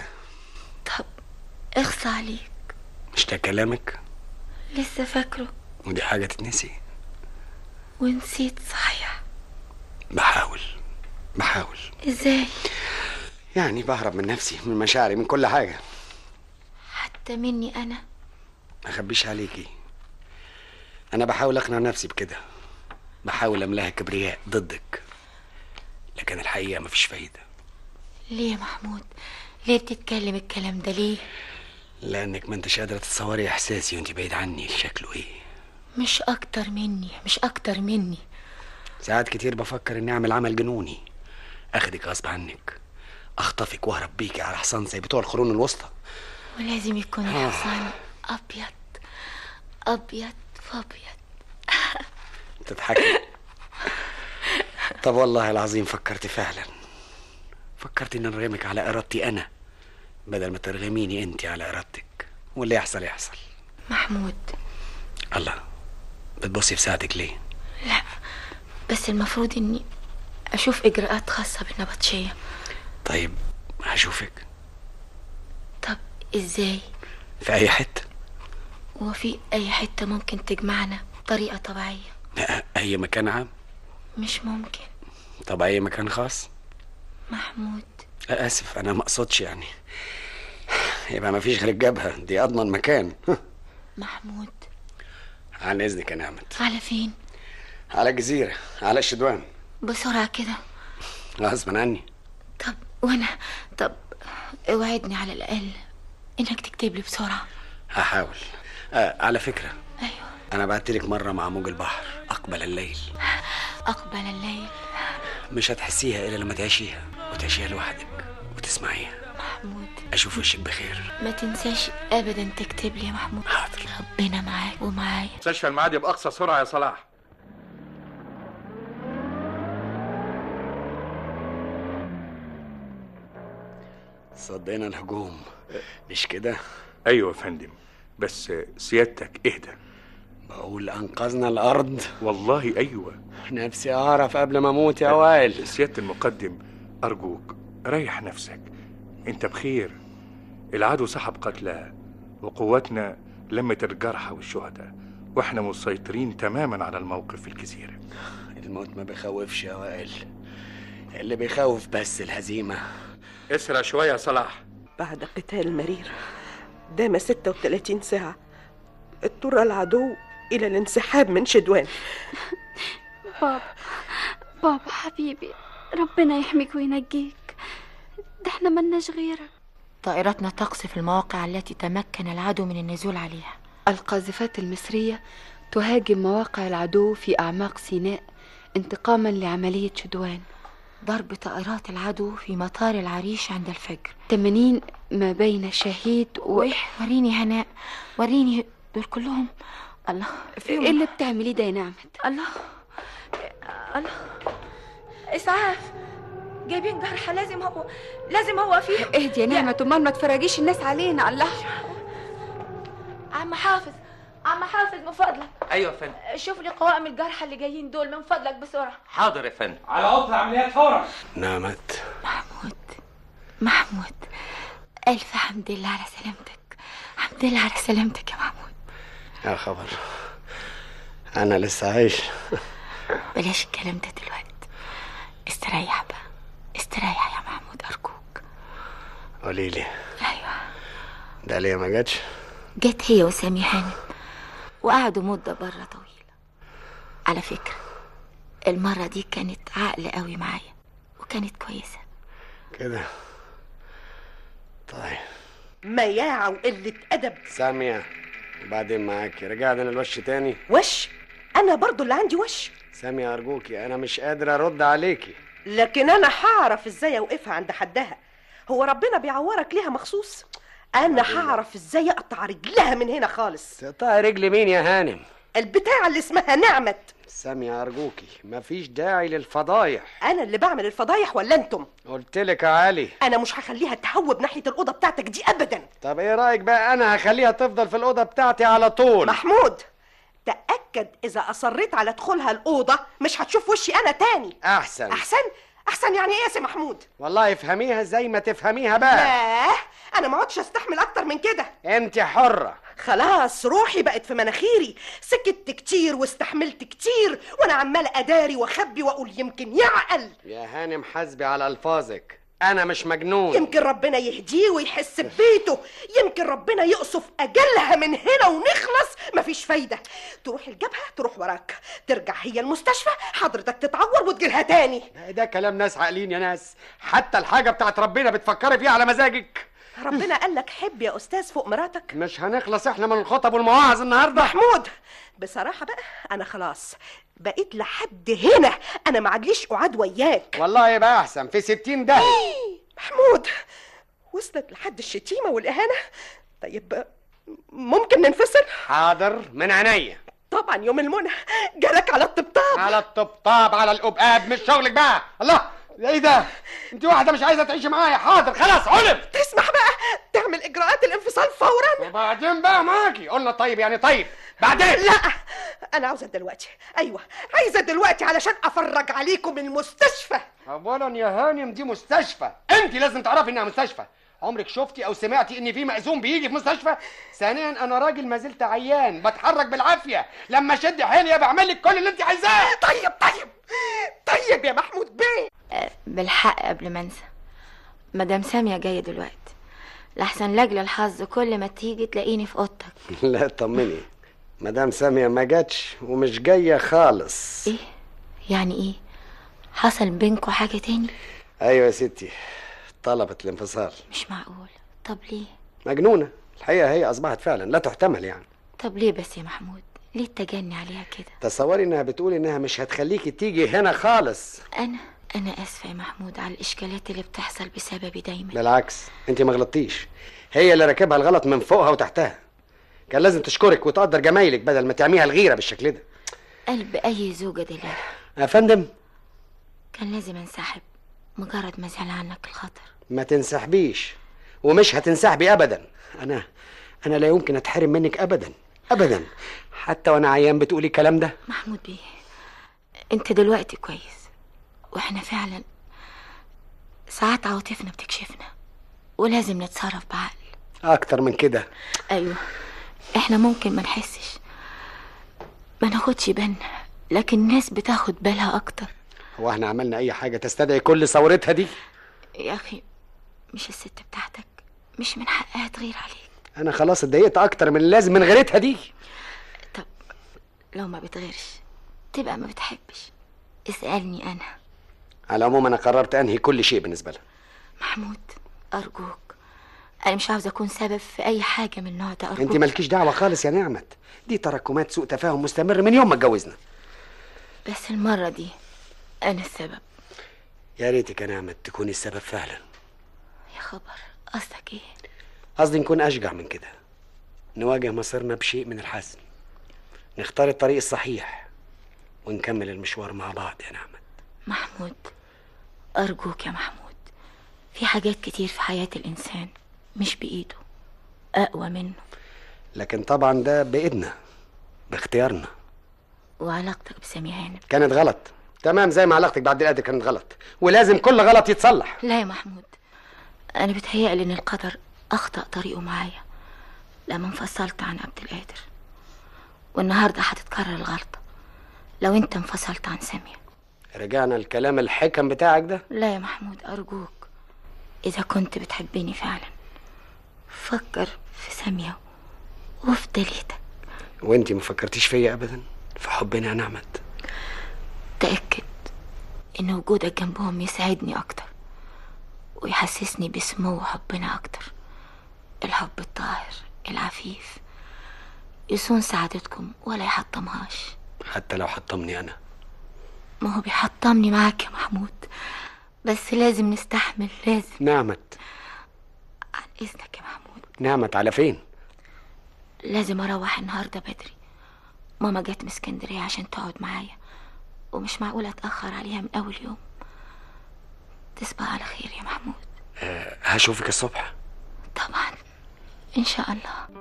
اخصى عليك مش ده كلامك لسه فاكره ودي حاجه تتنسي ونسيت صحيح بحاول بحاول ازاي يعني بهرب من نفسي من مشاعري من كل حاجه حتى مني انا ما اخبيش عليكي انا بحاول اقنع نفسي بكده بحاول املاها كبرياء ضدك لكن الحقيقه مفيش فايده ليه يا محمود ليه بتتكلم الكلام ده ليه لانك ما انتش قادره تتصوري احساسي وانت بعيد عني شكله ايه مش اكتر مني مش اكتر مني ساعات كتير بفكر اني اعمل عمل جنوني اخدك غصب عنك اخطفك واهرب بيكي على حصان زي بتوع القرون الوسطى ولازم يكون آه. الحصان ابيض ابيض فابيض تضحكي طب والله العظيم فكرت فعلا فكرت ان ارغمك على ارادتي انا بدل ما ترغميني انت على ارادتك واللي يحصل يحصل محمود الله بتبصي في ساعتك ليه بس المفروض اني اشوف اجراءات خاصه بالنبطشيه طيب هشوفك طب ازاي في اي حته وفي اي حته ممكن تجمعنا بطريقه طبيعيه لا، اي مكان عام مش ممكن طب اي مكان خاص محمود اسف انا ما اقصدش يعني يبقى ما فيش غير الجبهه دي اضمن مكان محمود عن اذنك يا نعمت على فين على الجزيره على الشدوان بسرعه كده غصبا عني طب وانا طب اوعدني على الاقل انك تكتب لي بسرعه هحاول آه على فكره ايوه انا بعتلك مره مع موج البحر اقبل الليل اقبل الليل مش هتحسيها الا لما تعيشيها وتعيشيها لوحدك وتسمعيها محمود اشوف وشك بخير ما تنساش ابدا تكتب لي يا محمود حاضر ربنا معاك ومعايا مستشفى المعادي باقصى سرعه يا صلاح صدينا الهجوم مش كده ايوه يا فندم بس سيادتك اهدى بقول انقذنا الارض والله ايوه نفسي اعرف قبل ما اموت يا وائل سياده المقدم ارجوك ريح نفسك انت بخير العدو سحب قتلى وقواتنا لمت الجرحى والشهداء واحنا مسيطرين تماما على الموقف في الجزيره الموت ما بيخوفش يا وائل اللي بيخوف بس الهزيمه اسرع شويه يا صلاح بعد قتال مرير دام 36 ساعة اضطر العدو إلى الانسحاب من شدوان بابا بابا حبيبي ربنا يحميك وينجيك ده احنا ملناش غيرك طائراتنا تقصف المواقع التي تمكن العدو من النزول عليها القاذفات المصرية تهاجم مواقع العدو في أعماق سيناء انتقاما لعملية شدوان ضرب طائرات العدو في مطار العريش عند الفجر 80 ما بين شهيد و... وريني هناء وريني دول كلهم الله ايه اللي بتعمليه ده يا نعمت الله الله اسعاف جايبين جرحى لازم هو لازم هو فيه اهدي يا نعمة امال ما تفرجيش الناس علينا الله عم حافظ عم حافظ من فضلك ايوه يا فندم شوف لي قوائم الجرحى اللي جايين دول من فضلك بسرعه حاضر يا فندم على عطل العمليات فورا نعمت محمود الف حمد لله على سلامتك حمد لله على سلامتك يا محمود يا خبر انا لسه عايش بلاش الكلام ده دلوقتي استريح بقى استريح يا محمود ارجوك قولي لي ايوه ده ليه ما جاتش جت هي وسامي هانم وقعدوا مدة برا طويلة على فكرة المرة دي كانت عاقلة قوي معايا وكانت كويسة كده طيب مياعة وقلة أدب سامية وبعدين معاكي رجعنا الوش تاني وش أنا برضو اللي عندي وش سامية أرجوكي أنا مش قادر أرد عليكي لكن أنا هعرف إزاي أوقفها عند حدها هو ربنا بيعورك ليها مخصوص أنا هعرف إزاي أقطع رجلها من هنا خالص تقطعي رجل مين يا هانم البتاعة اللي اسمها نعمت سامية أرجوكي مفيش داعي للفضايح أنا اللي بعمل الفضايح ولا أنتم قلتلك يا علي أنا مش هخليها تهوب ناحية الأوضة بتاعتك دي أبدا طب إيه رأيك بقى أنا هخليها تفضل في الأوضة بتاعتي على طول محمود تأكد إذا أصريت على دخولها الأوضة مش هتشوف وشي أنا تاني أحسن أحسن احسن يعني ايه يا سي محمود والله افهميها زي ما تفهميها بقى لا انا ما عدتش استحمل اكتر من كده انت حرة خلاص روحي بقت في مناخيري سكت كتير واستحملت كتير وانا عمال اداري واخبي واقول يمكن يعقل يا هانم حاسبي على الفاظك انا مش مجنون يمكن ربنا يهديه ويحس ببيته يمكن ربنا يقصف اجلها من هنا ونخلص مفيش فايده تروح الجبهه تروح وراك ترجع هي المستشفى حضرتك تتعور وتجيلها تاني ده كلام ناس عاقلين يا ناس حتى الحاجة بتاعت ربنا بتفكري فيها على مزاجك ربنا قال لك حب يا استاذ فوق مراتك مش هنخلص احنا من الخطب والمواعظ النهارده محمود بصراحه بقى انا خلاص بقيت لحد هنا انا ما عادليش قعاد وياك والله يبقى احسن في ستين ده محمود وصلت لحد الشتيمه والاهانه طيب ممكن ننفصل حاضر من عينيا طبعا يوم المنى جالك على الطبطاب على الطبطاب على القبقاب مش شغلك بقى الله ايه ده انت واحده مش عايزه تعيشي معايا حاضر خلاص علم تسمح بقى تعمل اجراءات الانفصال فورا وبعدين بقى معاكي قلنا طيب يعني طيب بعدين لا انا عاوزه دلوقتي ايوه عايزه دلوقتي علشان افرج عليكم المستشفى اولا يا هانم دي مستشفى انت لازم تعرفي انها مستشفى عمرك شفتي او سمعتي ان في مأذون بيجي في مستشفى ثانيا انا راجل ما زلت عيان بتحرك بالعافيه لما اشد حيلي بعمل لك كل اللي انت عايزاه طيب طيب طيب يا محمود بيه بالحق قبل ما انسى مدام سامية جاية دلوقتي لحسن لاجل الحظ كل ما تيجي تلاقيني في اوضتك لا طمني مدام سامية ما جاتش ومش جاية خالص ايه يعني ايه حصل بينكوا حاجة تاني ايوه يا ستي طلبت الانفصال مش معقول طب ليه مجنونة الحقيقة هي اصبحت فعلا لا تحتمل يعني طب ليه بس يا محمود ليه التجني عليها كده تصوري انها بتقول انها مش هتخليكي تيجي هنا خالص انا انا اسفة يا محمود على الاشكالات اللي بتحصل بسببي دايما بالعكس انت ما غلطتيش هي اللي راكبها الغلط من فوقها وتحتها كان لازم تشكرك وتقدر جمايلك بدل ما تعميها الغيرة بالشكل ده قلب اي زوجة دليل يا فندم كان لازم انسحب مجرد ما زعل عنك الخطر ما تنسحبيش ومش هتنسحبي ابدا انا انا لا يمكن اتحرم منك ابدا ابدا حتى وانا عيان بتقولي الكلام ده محمود بيه انت دلوقتي كويس واحنا فعلا ساعات عواطفنا بتكشفنا ولازم نتصرف بعقل اكتر من كده ايوه احنا ممكن ما نحسش ما ناخدش بالنا لكن الناس بتاخد بالها اكتر هو احنا عملنا اي حاجه تستدعي كل ثورتها دي يا اخي مش الست بتاعتك مش من حقها تغير عليك انا خلاص اتضايقت اكتر من اللازم من غيرتها دي لو ما بتغيرش تبقى ما بتحبش اسألني انا على العموم انا قررت انهي كل شيء بالنسبه لها محمود ارجوك انا مش عاوزه اكون سبب في اي حاجه من النوع ده ارجوك انت مالكيش دعوه خالص يا نعمت دي تراكمات سوء تفاهم مستمر من يوم ما اتجوزنا بس المره دي انا السبب يا ريتك يا نعمت تكوني السبب فعلا يا خبر قصدك ايه قصدي نكون اشجع من كده نواجه مصيرنا بشيء من الحزم نختار الطريق الصحيح ونكمل المشوار مع بعض يا نعمت محمود ارجوك يا محمود في حاجات كتير في حياه الانسان مش بايده اقوى منه لكن طبعا ده بايدنا باختيارنا وعلاقتك بسامية هانم كانت غلط تمام زي ما علاقتك بعد القدر كانت غلط ولازم كل غلط يتصلح لا يا محمود انا بتهيألي ان القدر اخطأ طريقه معايا لما انفصلت عن عبد القادر والنهارده هتتكرر الغلطه لو انت انفصلت عن سامية رجعنا الكلام الحكم بتاعك ده لا يا محمود ارجوك اذا كنت بتحبني فعلا فكر في سامية وفي دليتك وانتي ما فكرتيش فيا ابدا في حبنا يا نعمت تأكد ان وجودك جنبهم يسعدني اكتر ويحسسني بسمو حبنا اكتر الحب الطاهر العفيف يصون سعادتكم ولا يحطمهاش حتى لو حطمني انا ما هو بيحطمني معاك يا محمود بس لازم نستحمل لازم نعمت عن اذنك يا محمود نعمت على فين لازم اروح النهارده بدري ماما جت من اسكندريه عشان تقعد معايا ومش معقول اتاخر عليها من اول يوم تصبح على خير يا محمود أه هشوفك الصبح طبعا ان شاء الله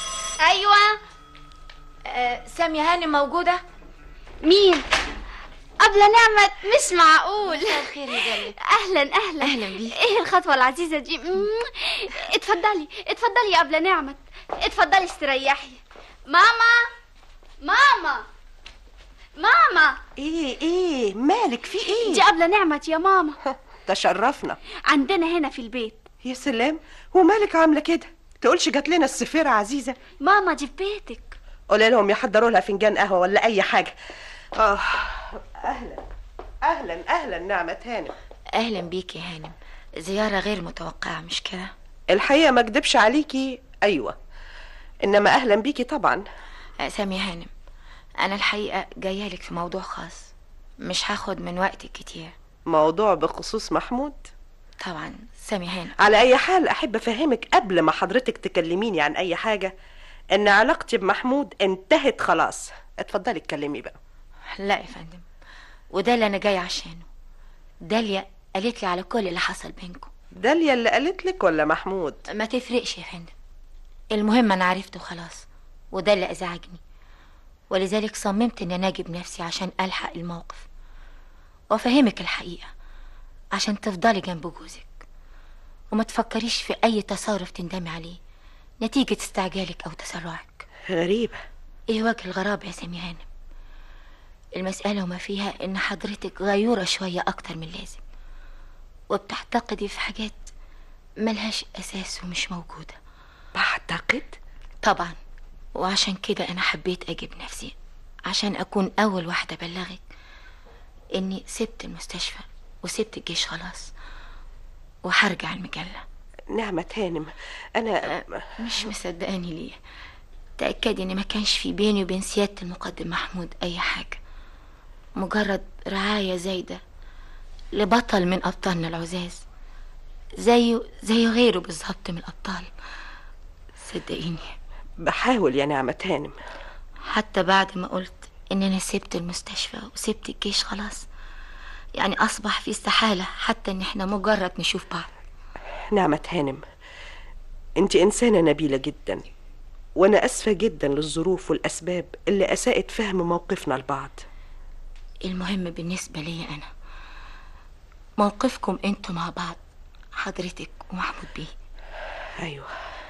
ايوه آه سامية هانم موجودة مين أبلة نعمة مش معقول مساء الخير يا جلال أهلا أهلا أهلا بيك. إيه الخطوة العزيزة دي مم. اتفضلي اتفضلي يا أبلة نعمة اتفضلي استريحي ماما ماما ماما ايه ايه مالك في ايه دي أبلة نعمة يا ماما تشرفنا عندنا هنا في البيت يا سلام ومالك عامله كده تقولش جات لنا السفيرة عزيزة ماما دي في بيتك قولي لهم يحضروا لها فنجان قهوة ولا أي حاجة آه أهلا أهلا أهلا نعمة هانم أهلا بيك يا هانم زيارة غير متوقعة مش كده الحقيقة ما اكدبش عليكي أيوة إنما أهلا بيكي طبعا آه، سامي يا هانم أنا الحقيقة جاية لك في موضوع خاص مش هاخد من وقتك كتير موضوع بخصوص محمود طبعا سامي هانم على أي حال أحب أفهمك قبل ما حضرتك تكلميني عن أي حاجة إن علاقتي بمحمود انتهت خلاص اتفضلي اتكلمي بقى لا يا فندم وده اللي أنا جاي عشانه داليا قالت لي على كل اللي حصل بينكم داليا اللي قالت لك ولا محمود ما تفرقش يا فندم المهم أنا عرفته خلاص وده اللي أزعجني ولذلك صممت إن أنا أجيب نفسي عشان ألحق الموقف وأفهمك الحقيقة عشان تفضلي جنب جوزك وما تفكريش في أي تصرف تندمي عليه نتيجة استعجالك أو تسرعك غريبة إيه وجه الغرابة يا سامي هانم المسألة وما فيها إن حضرتك غيورة شوية أكتر من لازم وبتعتقدي في حاجات ملهاش أساس ومش موجودة بعتقد طبعا وعشان كده أنا حبيت أجيب نفسي عشان أكون أول واحدة أبلغك إني سبت المستشفى وسبت الجيش خلاص وهرجع المجلة نعمة هانم أنا مش مصدقاني ليه تأكدي إن ما كانش في بيني وبين سيادة المقدم محمود أي حاجة مجرد رعاية زايدة لبطل من أبطالنا العزاز زيه زي غيره بالظبط من الأبطال صدقيني بحاول يا نعمة هانم حتى بعد ما قلت إن أنا سبت المستشفى وسبت الجيش خلاص يعني أصبح في استحالة حتى إن إحنا مجرد نشوف بعض نعمة هانم انت إنسانة نبيلة جدا وأنا أسفة جدا للظروف والأسباب اللي أساءت فهم موقفنا لبعض المهم بالنسبة لي أنا موقفكم انتوا مع بعض حضرتك ومحمود بيه أيوة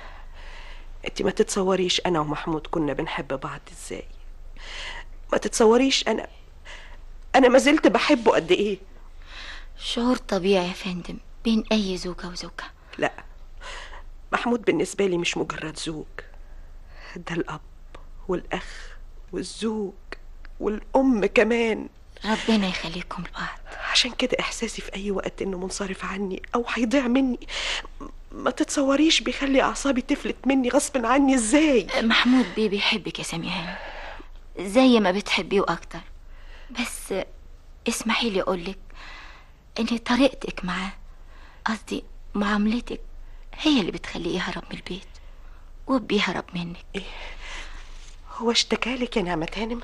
انت ما تتصوريش أنا ومحمود كنا بنحب بعض إزاي ما تتصوريش أنا أنا ما زلت بحبه قد إيه شعور طبيعي يا فندم بين أي زوجة وزوجها لا محمود بالنسبة لي مش مجرد زوج ده الأب والأخ والزوج والأم كمان ربنا يخليكم لبعض عشان كده إحساسي في أي وقت إنه منصرف عني أو هيضيع مني ما تتصوريش بيخلي أعصابي تفلت مني غصب عني إزاي محمود بيه بيحبك يا سميهان زي ما بتحبيه أكتر بس اسمحي لي أقولك إن طريقتك معاه قصدي معاملتك هي اللي بتخليه يهرب من البيت وبيهرب منك هو اشتكالك يا نعمة هانم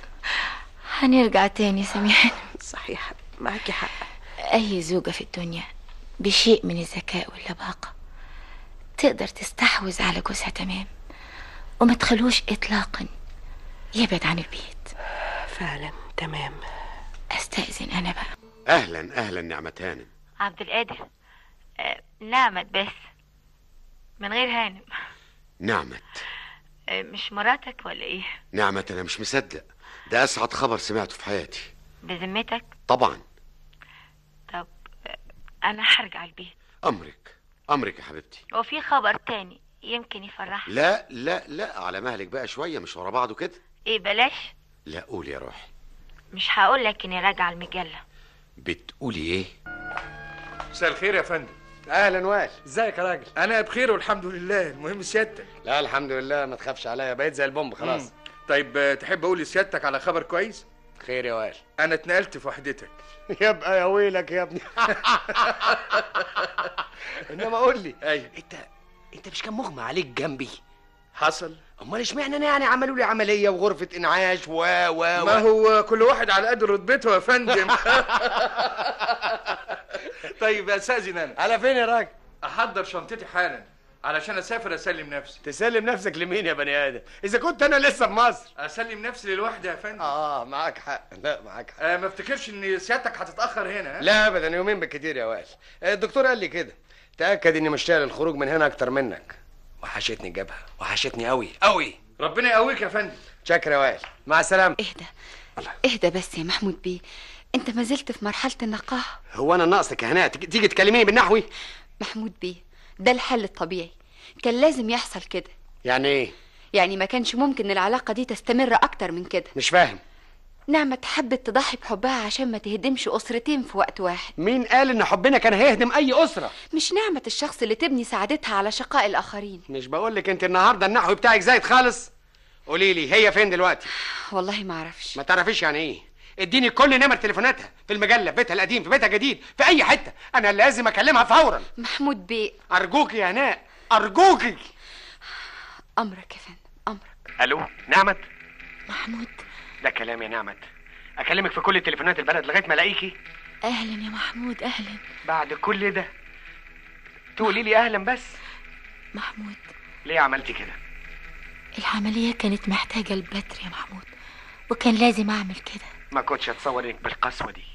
هنرجع تاني يا سميهان صحيح معاكي حق أي زوجة في الدنيا بشيء من الذكاء واللباقة تقدر تستحوذ على جوزها تمام وما تخلوش إطلاقا يبعد عن البيت فعلا تمام أستأذن أنا بقى اهلا اهلا نعمة هانم عبد القادر آه، نعمت بس من غير هانم نعمة آه، مش مراتك ولا ايه نعمة انا مش مصدق ده اسعد خبر سمعته في حياتي بذمتك طبعا طب آه، انا هرجع البيت امرك امرك يا حبيبتي وفي خبر تاني يمكن يفرحك لا لا لا على مهلك بقى شوية مش ورا بعضه كده ايه بلاش لا قولي يا روحي مش هقول لك اني راجعه المجله بتقولي ايه مساء الخير يا فندم اهلا وائل ازيك يا راجل انا بخير والحمد لله المهم سيادتك لا الحمد لله ما تخافش عليا بقيت زي البومب خلاص مم. طيب آه، تحب اقول لسيادتك على خبر كويس خير يا وائل انا اتنقلت في وحدتك يبقى يا ويلك يا ابني انما قول لي ايوه انت انت مش كان مغمى عليك جنبي حصل امال اشمعنى انا يعني عملوا لي عمليه وغرفه انعاش و و و ما هو كل واحد على قد رتبته يا فندم طيب استاذن انا على فين يا راجل احضر شنطتي حالا علشان اسافر اسلم نفسي تسلم نفسك لمين يا بني ادم اذا كنت انا لسه في مصر اسلم نفسي للوحده يا فندم اه معاك حق لا معاك حق آه ما افتكرش ان سيادتك هتتاخر هنا ها؟ لا ابدا يومين بالكتير يا وائل الدكتور قال لي كده تاكد اني مشتاق للخروج من هنا اكتر منك وحشتني الجبهه وحشتني قوي قوي ربنا يقويك يا فندم شكرا يا وائل مع السلامه اهدى اهدى بس يا محمود بيه انت ما زلت في مرحله النقاهه هو انا ناقصك يا هناء تيجي تيجي تكلميني بالنحوي محمود بيه ده الحل الطبيعي كان لازم يحصل كده يعني ايه يعني ما كانش ممكن العلاقه دي تستمر اكتر من كده مش فاهم نعمة حبت تضحي بحبها عشان ما تهدمش أسرتين في وقت واحد مين قال ان حبنا كان هيهدم اي اسره مش نعمة الشخص اللي تبني سعادتها على شقاء الآخرين مش بقول لك انت النهارده النحوي بتاعك زايد خالص قولي لي هي فين دلوقتي والله ما أعرفش ما تعرفيش يعني ايه اديني كل نمر تليفوناتها في المجله في بيتها القديم في بيتها الجديد في اي حته انا لازم اكلمها فورا محمود بيه ارجوك يا هناء ارجوكي أمرك يا فندم أمرك الو نعمت محمود ده كلام يا نعمت اكلمك في كل تليفونات البلد لغايه ما الاقيكي اهلا يا محمود اهلا بعد كل ده تقولي لي اهلا بس محمود ليه عملتي كده العملية كانت محتاجة البتر يا محمود وكان لازم أعمل كده ما كنتش اتصور انك بالقسوه دي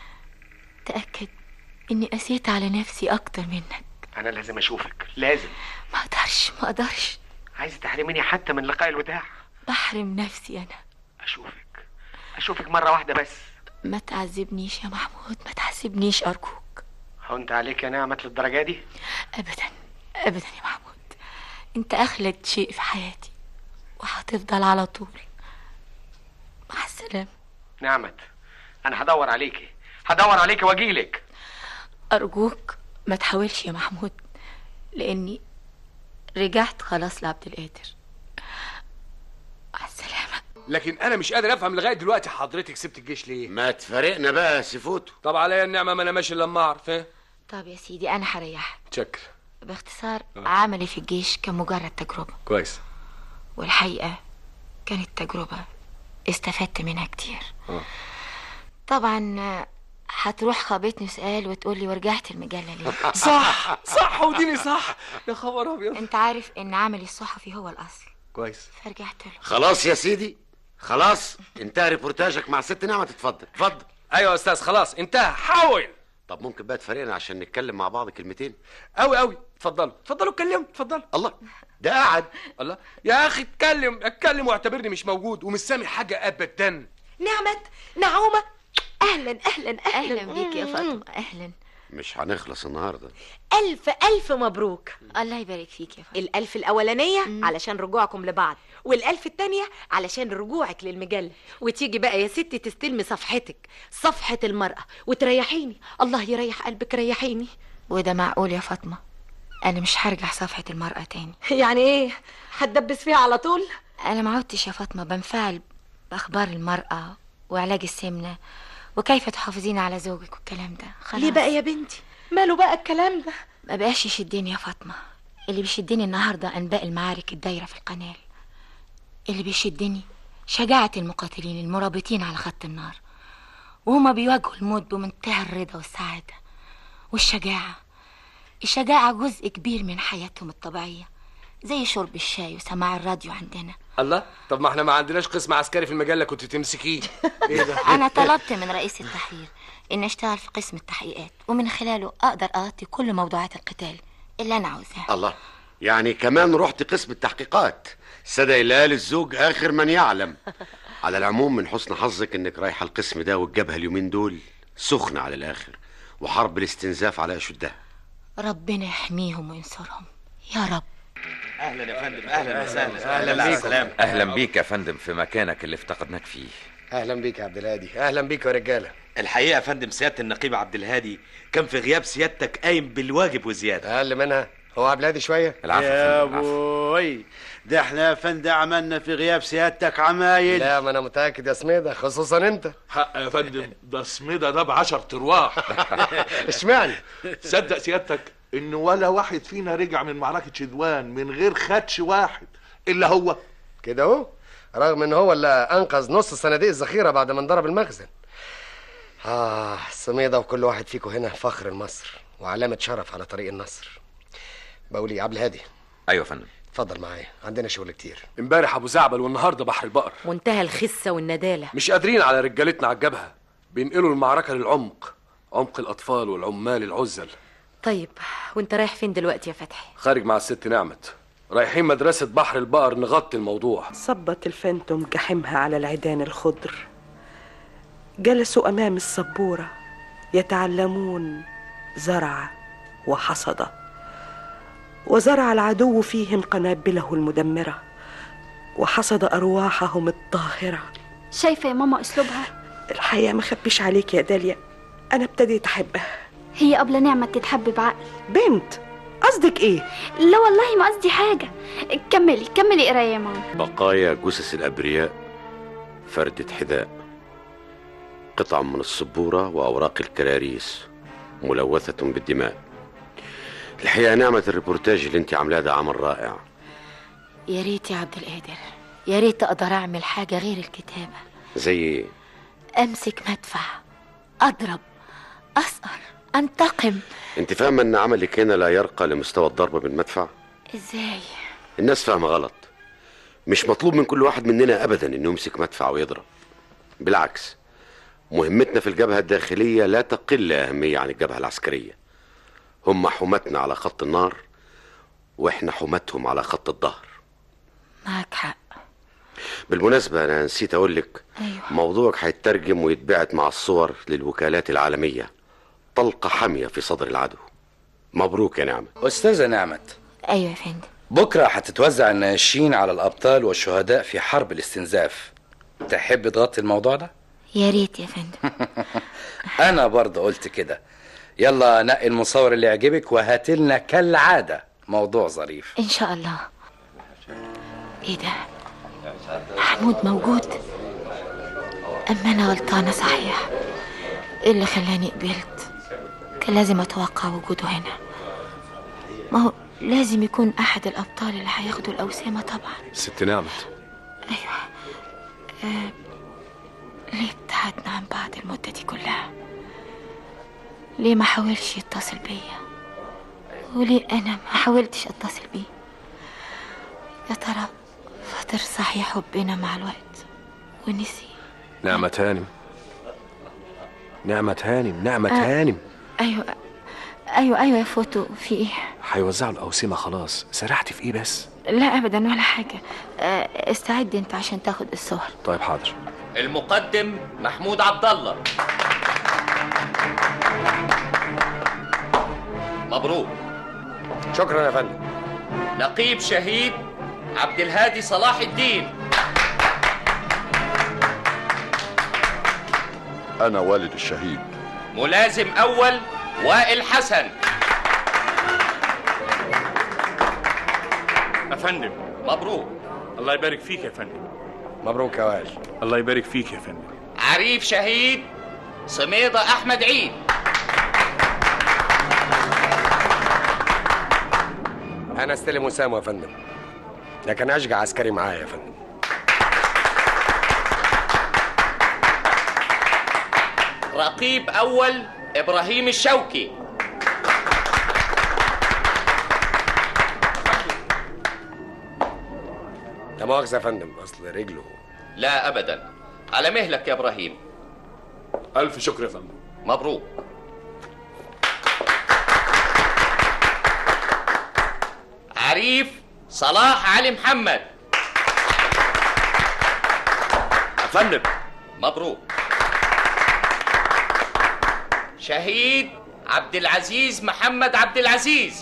تأكد إني قسيت على نفسي أكتر منك انا لازم اشوفك لازم ما أقدرش ما أقدرش عايز تحرميني حتى من لقاء الوداع بحرم نفسي أنا اشوفك اشوفك مره واحده بس ما تعذبنيش يا محمود ما تعذبنيش أرجوك هو انت عليك يا نعمت للدرجه دي أبدا أبدا يا محمود أنت أخلد شيء في حياتي وهتفضل على طول مع السلامة نعمت انا هدور عليكي هدور عليكي واجيلك أرجوك ما تحاولش يا محمود لأني رجعت خلاص لعبد القادر لكن انا مش قادر افهم لغايه دلوقتي حضرتك سبت الجيش ليه ما تفارقنا بقى يا سيفوتو طب عليا النعمه ما انا ماشي لما اعرف ايه طب يا سيدي أنا هريحك تشكر باختصار عملي في الجيش كان مجرد تجربة كويس والحقيقة كانت تجربة استفدت منها كتير آه. طبعا آه، هتروح خابطني سؤال وتقولي ورجعت المجلة ليه صح صح وديني صح يا خبر ابيض انت عارف ان عملي الصحفي هو الأصل كويس فرجعت له خلاص يا سيدي خلاص انتهى ريبورتاجك مع ست نعمة اتفضل اتفضل ايوه يا استاذ خلاص انتهى حاول طب ممكن بقى تفارقنا عشان نتكلم مع بعض كلمتين قوي قوي اتفضلوا اتفضلوا اتكلموا اتفضلوا الله ده قاعد الله يا اخي اتكلم اتكلم واعتبرني مش موجود ومش سامع حاجه ابدا نعمت نعومة أهلا أهلا أهلا بيك يا فاطمة أهلا مش هنخلص النهارده ألف ألف مبروك الله يبارك فيك يا فاطمة الألف الأولانية علشان رجوعكم لبعض والألف التانية علشان رجوعك للمجلة وتيجي بقى يا ستي تستلمي صفحتك صفحة المرأة وتريحيني الله يريح قلبك ريحيني وده معقول يا فاطمة أنا مش هرجع صفحة المرأة تاني يعني إيه هتدبس فيها على طول أنا ما عدتش يا فاطمة بنفعل بأخبار المرأة وعلاج السمنة وكيف تحافظين على زوجك والكلام ده خلاص ليه بقى يا بنتي ماله بقى الكلام ده ما بقاش يشدني يا فاطمة اللي بيشدني النهاردة أنباء المعارك الدايرة في القناة اللي بيشدني شجاعة المقاتلين المرابطين على خط النار وهما بيواجهوا الموت بمنتهى الرضا والسعادة والشجاعة الشجاعة جزء كبير من حياتهم الطبيعية زي شرب الشاي وسماع الراديو عندنا الله طب ما احنا ما عندناش قسم عسكري في المجله كنت تمسكيه ايه ده أنا طلبت من رئيس التحرير إن أشتغل في قسم التحقيقات ومن خلاله أقدر أغطي كل موضوعات القتال اللي أنا عاوزاها الله يعني كمان رحت قسم التحقيقات صدق اللي قال الزوج اخر من يعلم على العموم من حسن حظك انك رايحه القسم ده والجبهه اليومين دول سخنه على الاخر وحرب الاستنزاف على اشدها ربنا يحميهم وينصرهم يا رب اهلا يا فندم اهلا وسهلا أهلا بيك. سلام اهلا بيك يا فندم في مكانك اللي افتقدناك فيه اهلا بيك يا عبد الهادي اهلا بيك يا رجاله الحقيقه يا فندم سياده النقيب عبد الهادي كان في غياب سيادتك قايم بالواجب وزياده اقل منها هو عبد الهادي شويه يا ابوي ده احنا يا فندم عملنا في غياب سيادتك عمايل لا ما انا متاكد يا سميده خصوصا انت حق يا فندم ده سميدة ده بعشر ارواح اشمعنى صدق سيادتك ان ولا واحد فينا رجع من معركة شدوان من غير خدش واحد الا هو كده اهو رغم ان هو اللي انقذ نص صناديق الذخيره بعد ما انضرب المخزن اه سميده وكل واحد فيكم هنا فخر لمصر وعلامه شرف على طريق النصر بقول يا عبد الهادي ايوه يا فندم اتفضل معايا عندنا شغل كتير امبارح ابو زعبل والنهارده بحر البقر منتهى الخسه والنداله مش قادرين على رجالتنا على الجبهه بينقلوا المعركه للعمق عمق الاطفال والعمال العزل طيب وانت رايح فين دلوقتي يا فتحي خارج مع الست نعمت رايحين مدرسه بحر البقر نغطي الموضوع صبت الفانتوم جحيمها على العيدان الخضر جلسوا أمام السبورة يتعلمون زرع وحصد وزرع العدو فيهم قنابله المدمرة وحصد أرواحهم الطاهرة شايفة يا ماما أسلوبها الحقيقة ما خبيش عليك يا داليا أنا ابتديت أحبها هي قبل نعمة تتحب بعقل بنت قصدك إيه؟ لا والله ما قصدي حاجة كملي كملي قراية يا ماما بقايا جثث الأبرياء فردة حذاء قطع من السبورة وأوراق الكراريس ملوثة بالدماء الحقيقة نعمة الريبورتاج اللي انت عاملاه ده عمل رائع يا ريت يا عبد القادر يا ريت اقدر اعمل حاجه غير الكتابه زي ايه؟ امسك مدفع اضرب اسقر انتقم انت فاهمة ان عملك هنا لا يرقى لمستوى الضرب بالمدفع؟ ازاي الناس فاهمة غلط مش مطلوب من كل واحد مننا ابدا انه يمسك مدفع ويضرب بالعكس مهمتنا في الجبهة الداخلية لا تقل أهمية عن الجبهة العسكرية هم حماتنا على خط النار واحنا حماتهم على خط الظهر معك حق بالمناسبة أنا نسيت أقول لك ايوه موضوعك هيترجم ويتبعت مع الصور للوكالات العالمية طلقة حامية في صدر العدو مبروك يا نعمة أستاذة نعمت ايوه يا فندم بكرة هتتوزع الناشين على الأبطال والشهداء في حرب الاستنزاف تحب تغطي الموضوع ده؟ يا ريت يا فندم أنا برضه قلت كده يلا نقي المصور اللي يعجبك وهاتلنا كالعادة موضوع ظريف ان شاء الله ايه ده محمود موجود اما انا غلطانه صحيح ايه اللي خلاني قبلت كان لازم اتوقع وجوده هنا ما هو لازم يكون احد الابطال اللي هياخدوا الاوسامه طبعا ست نعمت ايوه آه. ليه ابتعدنا عن بعض المده دي كلها ليه ما حاولش يتصل بيا وليه انا ما حاولتش اتصل بيه يا ترى فطر صحيح حبنا مع الوقت ونسي نعمة هانم نعمة هانم نعمة آه. هانم ايوه ايوه ايوه يا فوتو في ايه هيوزعوا الأوسمة خلاص سرحتي في إيه بس لا ابدا ولا حاجه آه، استعد انت عشان تاخد الصور طيب حاضر المقدم محمود عبد الله مبروك شكرا يا فندم نقيب شهيد عبد الهادي صلاح الدين أنا والد الشهيد ملازم اول وائل حسن يا فندم مبروك الله يبارك فيك يا فندم مبروك يا وائل الله يبارك فيك يا فندم عريف شهيد سميضة احمد عيد انا استلم وسام يا فندم لكن اشجع عسكري معايا يا فندم رقيب اول ابراهيم الشوكي لا مؤاخذه يا فندم اصل رجله لا ابدا على مهلك يا ابراهيم ألف شكر يا فندم مبروك عريف صلاح علي محمد يا فندم مبروك شهيد عبد العزيز محمد عبد العزيز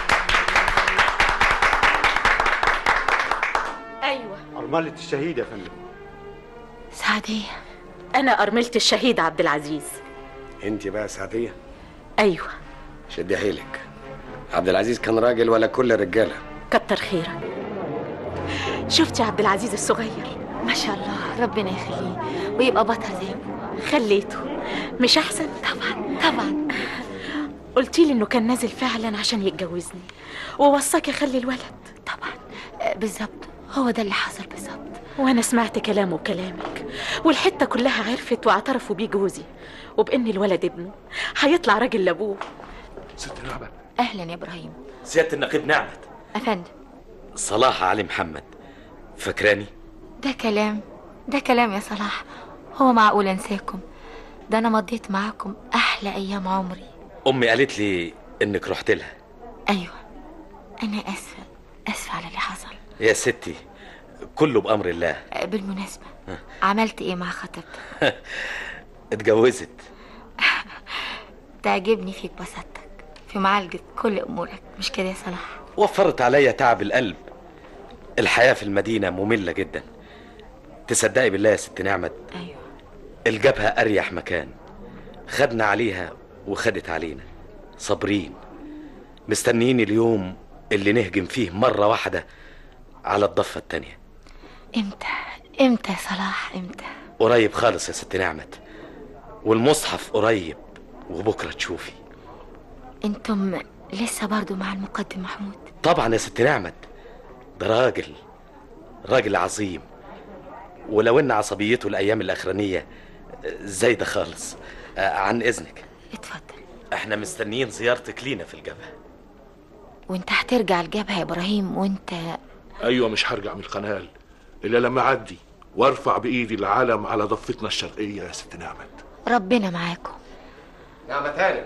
ايوه أرملة الشهيد يا فندم سعديه انا ارملة الشهيد عبد العزيز انت بقى سعديه ايوه شدي حيلك عبد العزيز كان راجل ولا كل الرجاله كتر خيرك شفتي عبد العزيز الصغير ما شاء الله ربنا يخليه ويبقى بطل زي خليته مش احسن طبعا طبعا قلتي لي انه كان نازل فعلا عشان يتجوزني ووصاك اخلي الولد آه، بالظبط هو ده اللي حصل بالظبط وانا سمعت كلامه وكلامك والحته كلها عرفت واعترفوا بيه جوزي وبان الولد ابنه هيطلع راجل لابوه ست نعمة اهلا يا ابراهيم سيادة النقيب نعمت افندم صلاح علي محمد فاكراني ده كلام ده كلام يا صلاح هو معقول انساكم ده انا مضيت معاكم احلى ايام عمري امي قالت لي انك رحت لها ايوه انا اسفه اسفه على اللي حصل يا ستي كله بامر الله أه، بالمناسبه عملت ايه مع خطيبتك اتجوزت تعجبني فيك بساطتك في معالجه كل امورك مش كده يا صلاح وفرت عليا تعب القلب الحياة في المدينة مملة جدا تصدقي بالله يا ست نعمت ايوه الجبهة أريح مكان خدنا عليها وخدت علينا صابرين مستنيين اليوم اللي نهجم فيه مرة واحدة على الضفة التانية امتى امتى يا صلاح امتى قريب خالص يا ست نعمت والمصحف قريب وبكرة تشوفي انتم لسه برضو مع المقدم محمود طبعا يا ست نعمت ده راجل راجل عظيم ولو ان عصبيته الايام الاخرانيه زايده خالص آه، عن اذنك اتفضل احنا مستنيين زيارتك لينا في الجبهه وانت هترجع الجبهه يا ابراهيم وانت ايوه مش هرجع من القنال الا لما اعدي وارفع بايدي العلم على ضفتنا الشرقيه يا ست نعمت ربنا معاكم نعمة هانم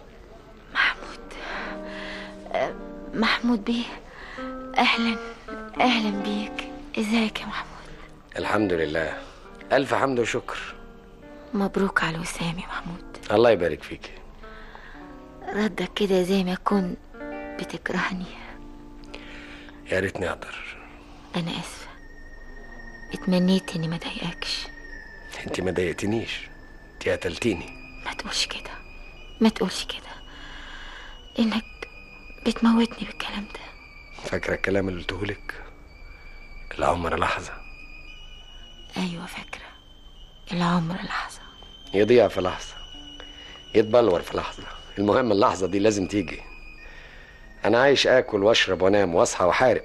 أه، محمود بيه اهلا اهلا بيك ازيك يا محمود الحمد لله ألف حمد وشكر مبروك على الوسام يا محمود الله يبارك فيك ردك كده زي ما يكون بتكرهني يا ريتني أقدر انا اسفه اتمنيت اني ما ضايقكش انت ما ضايقتنيش انت قتلتيني ما تقولش كده ما تقولش كده انك بتموتني بالكلام ده فاكرة الكلام اللي قلتهولك العمر لحظة ايوه فاكره العمر لحظه يضيع في لحظة يتبلور في لحظة المهم اللحظة دي لازم تيجي أنا عايش آكل وأشرب وأنام وأصحى وأحارب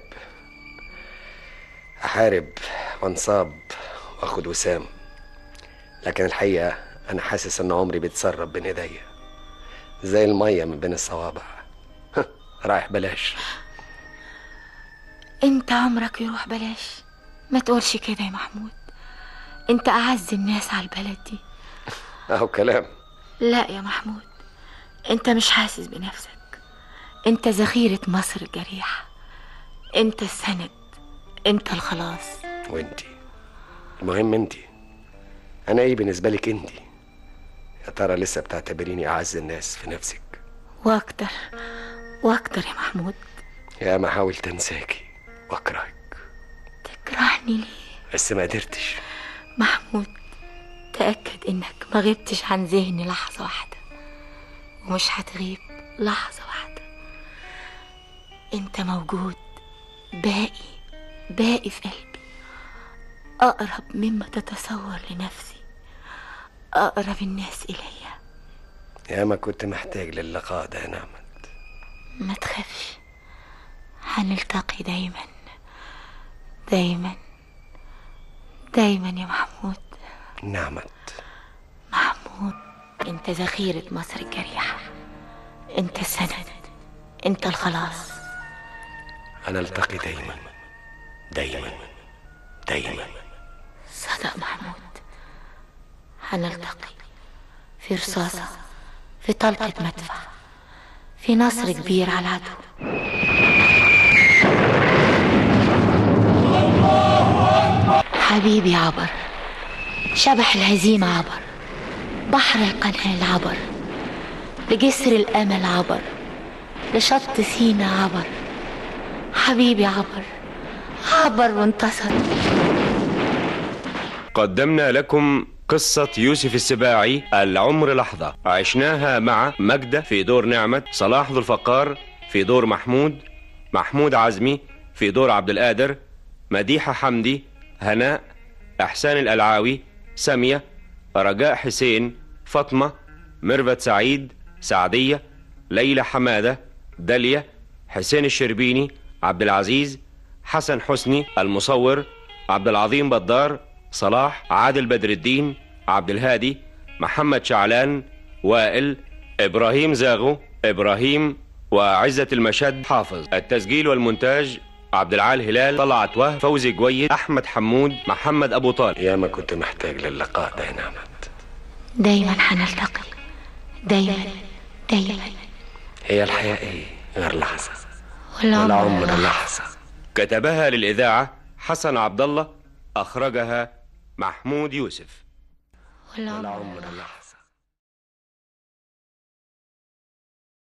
أحارب وانصاب وأخد وسام لكن الحقيقة أنا حاسس إن عمري بيتسرب بين إيديا زي المية من بين الصوابع رايح بلاش انت عمرك يروح بلاش ما تقولش كده يا محمود انت اعز الناس على البلد دي أهو كلام لا يا محمود انت مش حاسس بنفسك انت ذخيرة مصر الجريحة انت السند انت الخلاص وانتي المهم انتي أنا إيه بالنسبة لك انتي يا ترى لسه بتعتبريني أعز الناس في نفسك واكتر واكتر يا محمود يا ما حاولت أنساكي وأكرهك تكرهني ليه بس ما قدرتش محمود تأكد انك ما غبتش عن ذهني لحظة واحدة ومش هتغيب لحظة واحدة انت موجود باقي باقي في قلبي أقرب مما تتصور لنفسي أقرب الناس إليا يا ما كنت محتاج للقاء ده يا نعمة ما تخافش هنلتقي دايما دايما دايما يا محمود نعمة محمود انت ذخيرة مصر الجريحة انت السند انت الخلاص أنا التقي دايما دايما دايما صدق محمود هنلتقي في رصاصة في طلقة مدفع في نصر كبير على العدو حبيبي عبر شبح الهزيمة عبر بحر القنال عبر لجسر الأمل عبر لشط سينا عبر حبيبي عبر عبر وانتصر قدمنا لكم قصة يوسف السباعي العمر لحظة عشناها مع مجدة في دور نعمة صلاح ذو الفقار في دور محمود محمود عزمي في دور عبد القادر مديحة حمدي هناء أحسان الألعاوي سامية رجاء حسين فاطمة ميرفت سعيد سعدية ليلى حمادة داليا حسين الشربيني عبد العزيز حسن حسني المصور عبد العظيم بدار صلاح عادل بدر الدين عبد الهادي محمد شعلان وائل إبراهيم زاغو إبراهيم وعزة المشد حافظ التسجيل والمونتاج عبد العال هلال طلعت وهب فوزي جويد احمد حمود محمد ابو طالب يا ما كنت محتاج للقاء ده يا نعمت دايما هنلتقي دايما دايما هي الحياة ايه غير لحظة والعمر والعمر لحظة. لحظة كتبها للإذاعة حسن عبد الله أخرجها محمود يوسف والعمر والعمر لحظة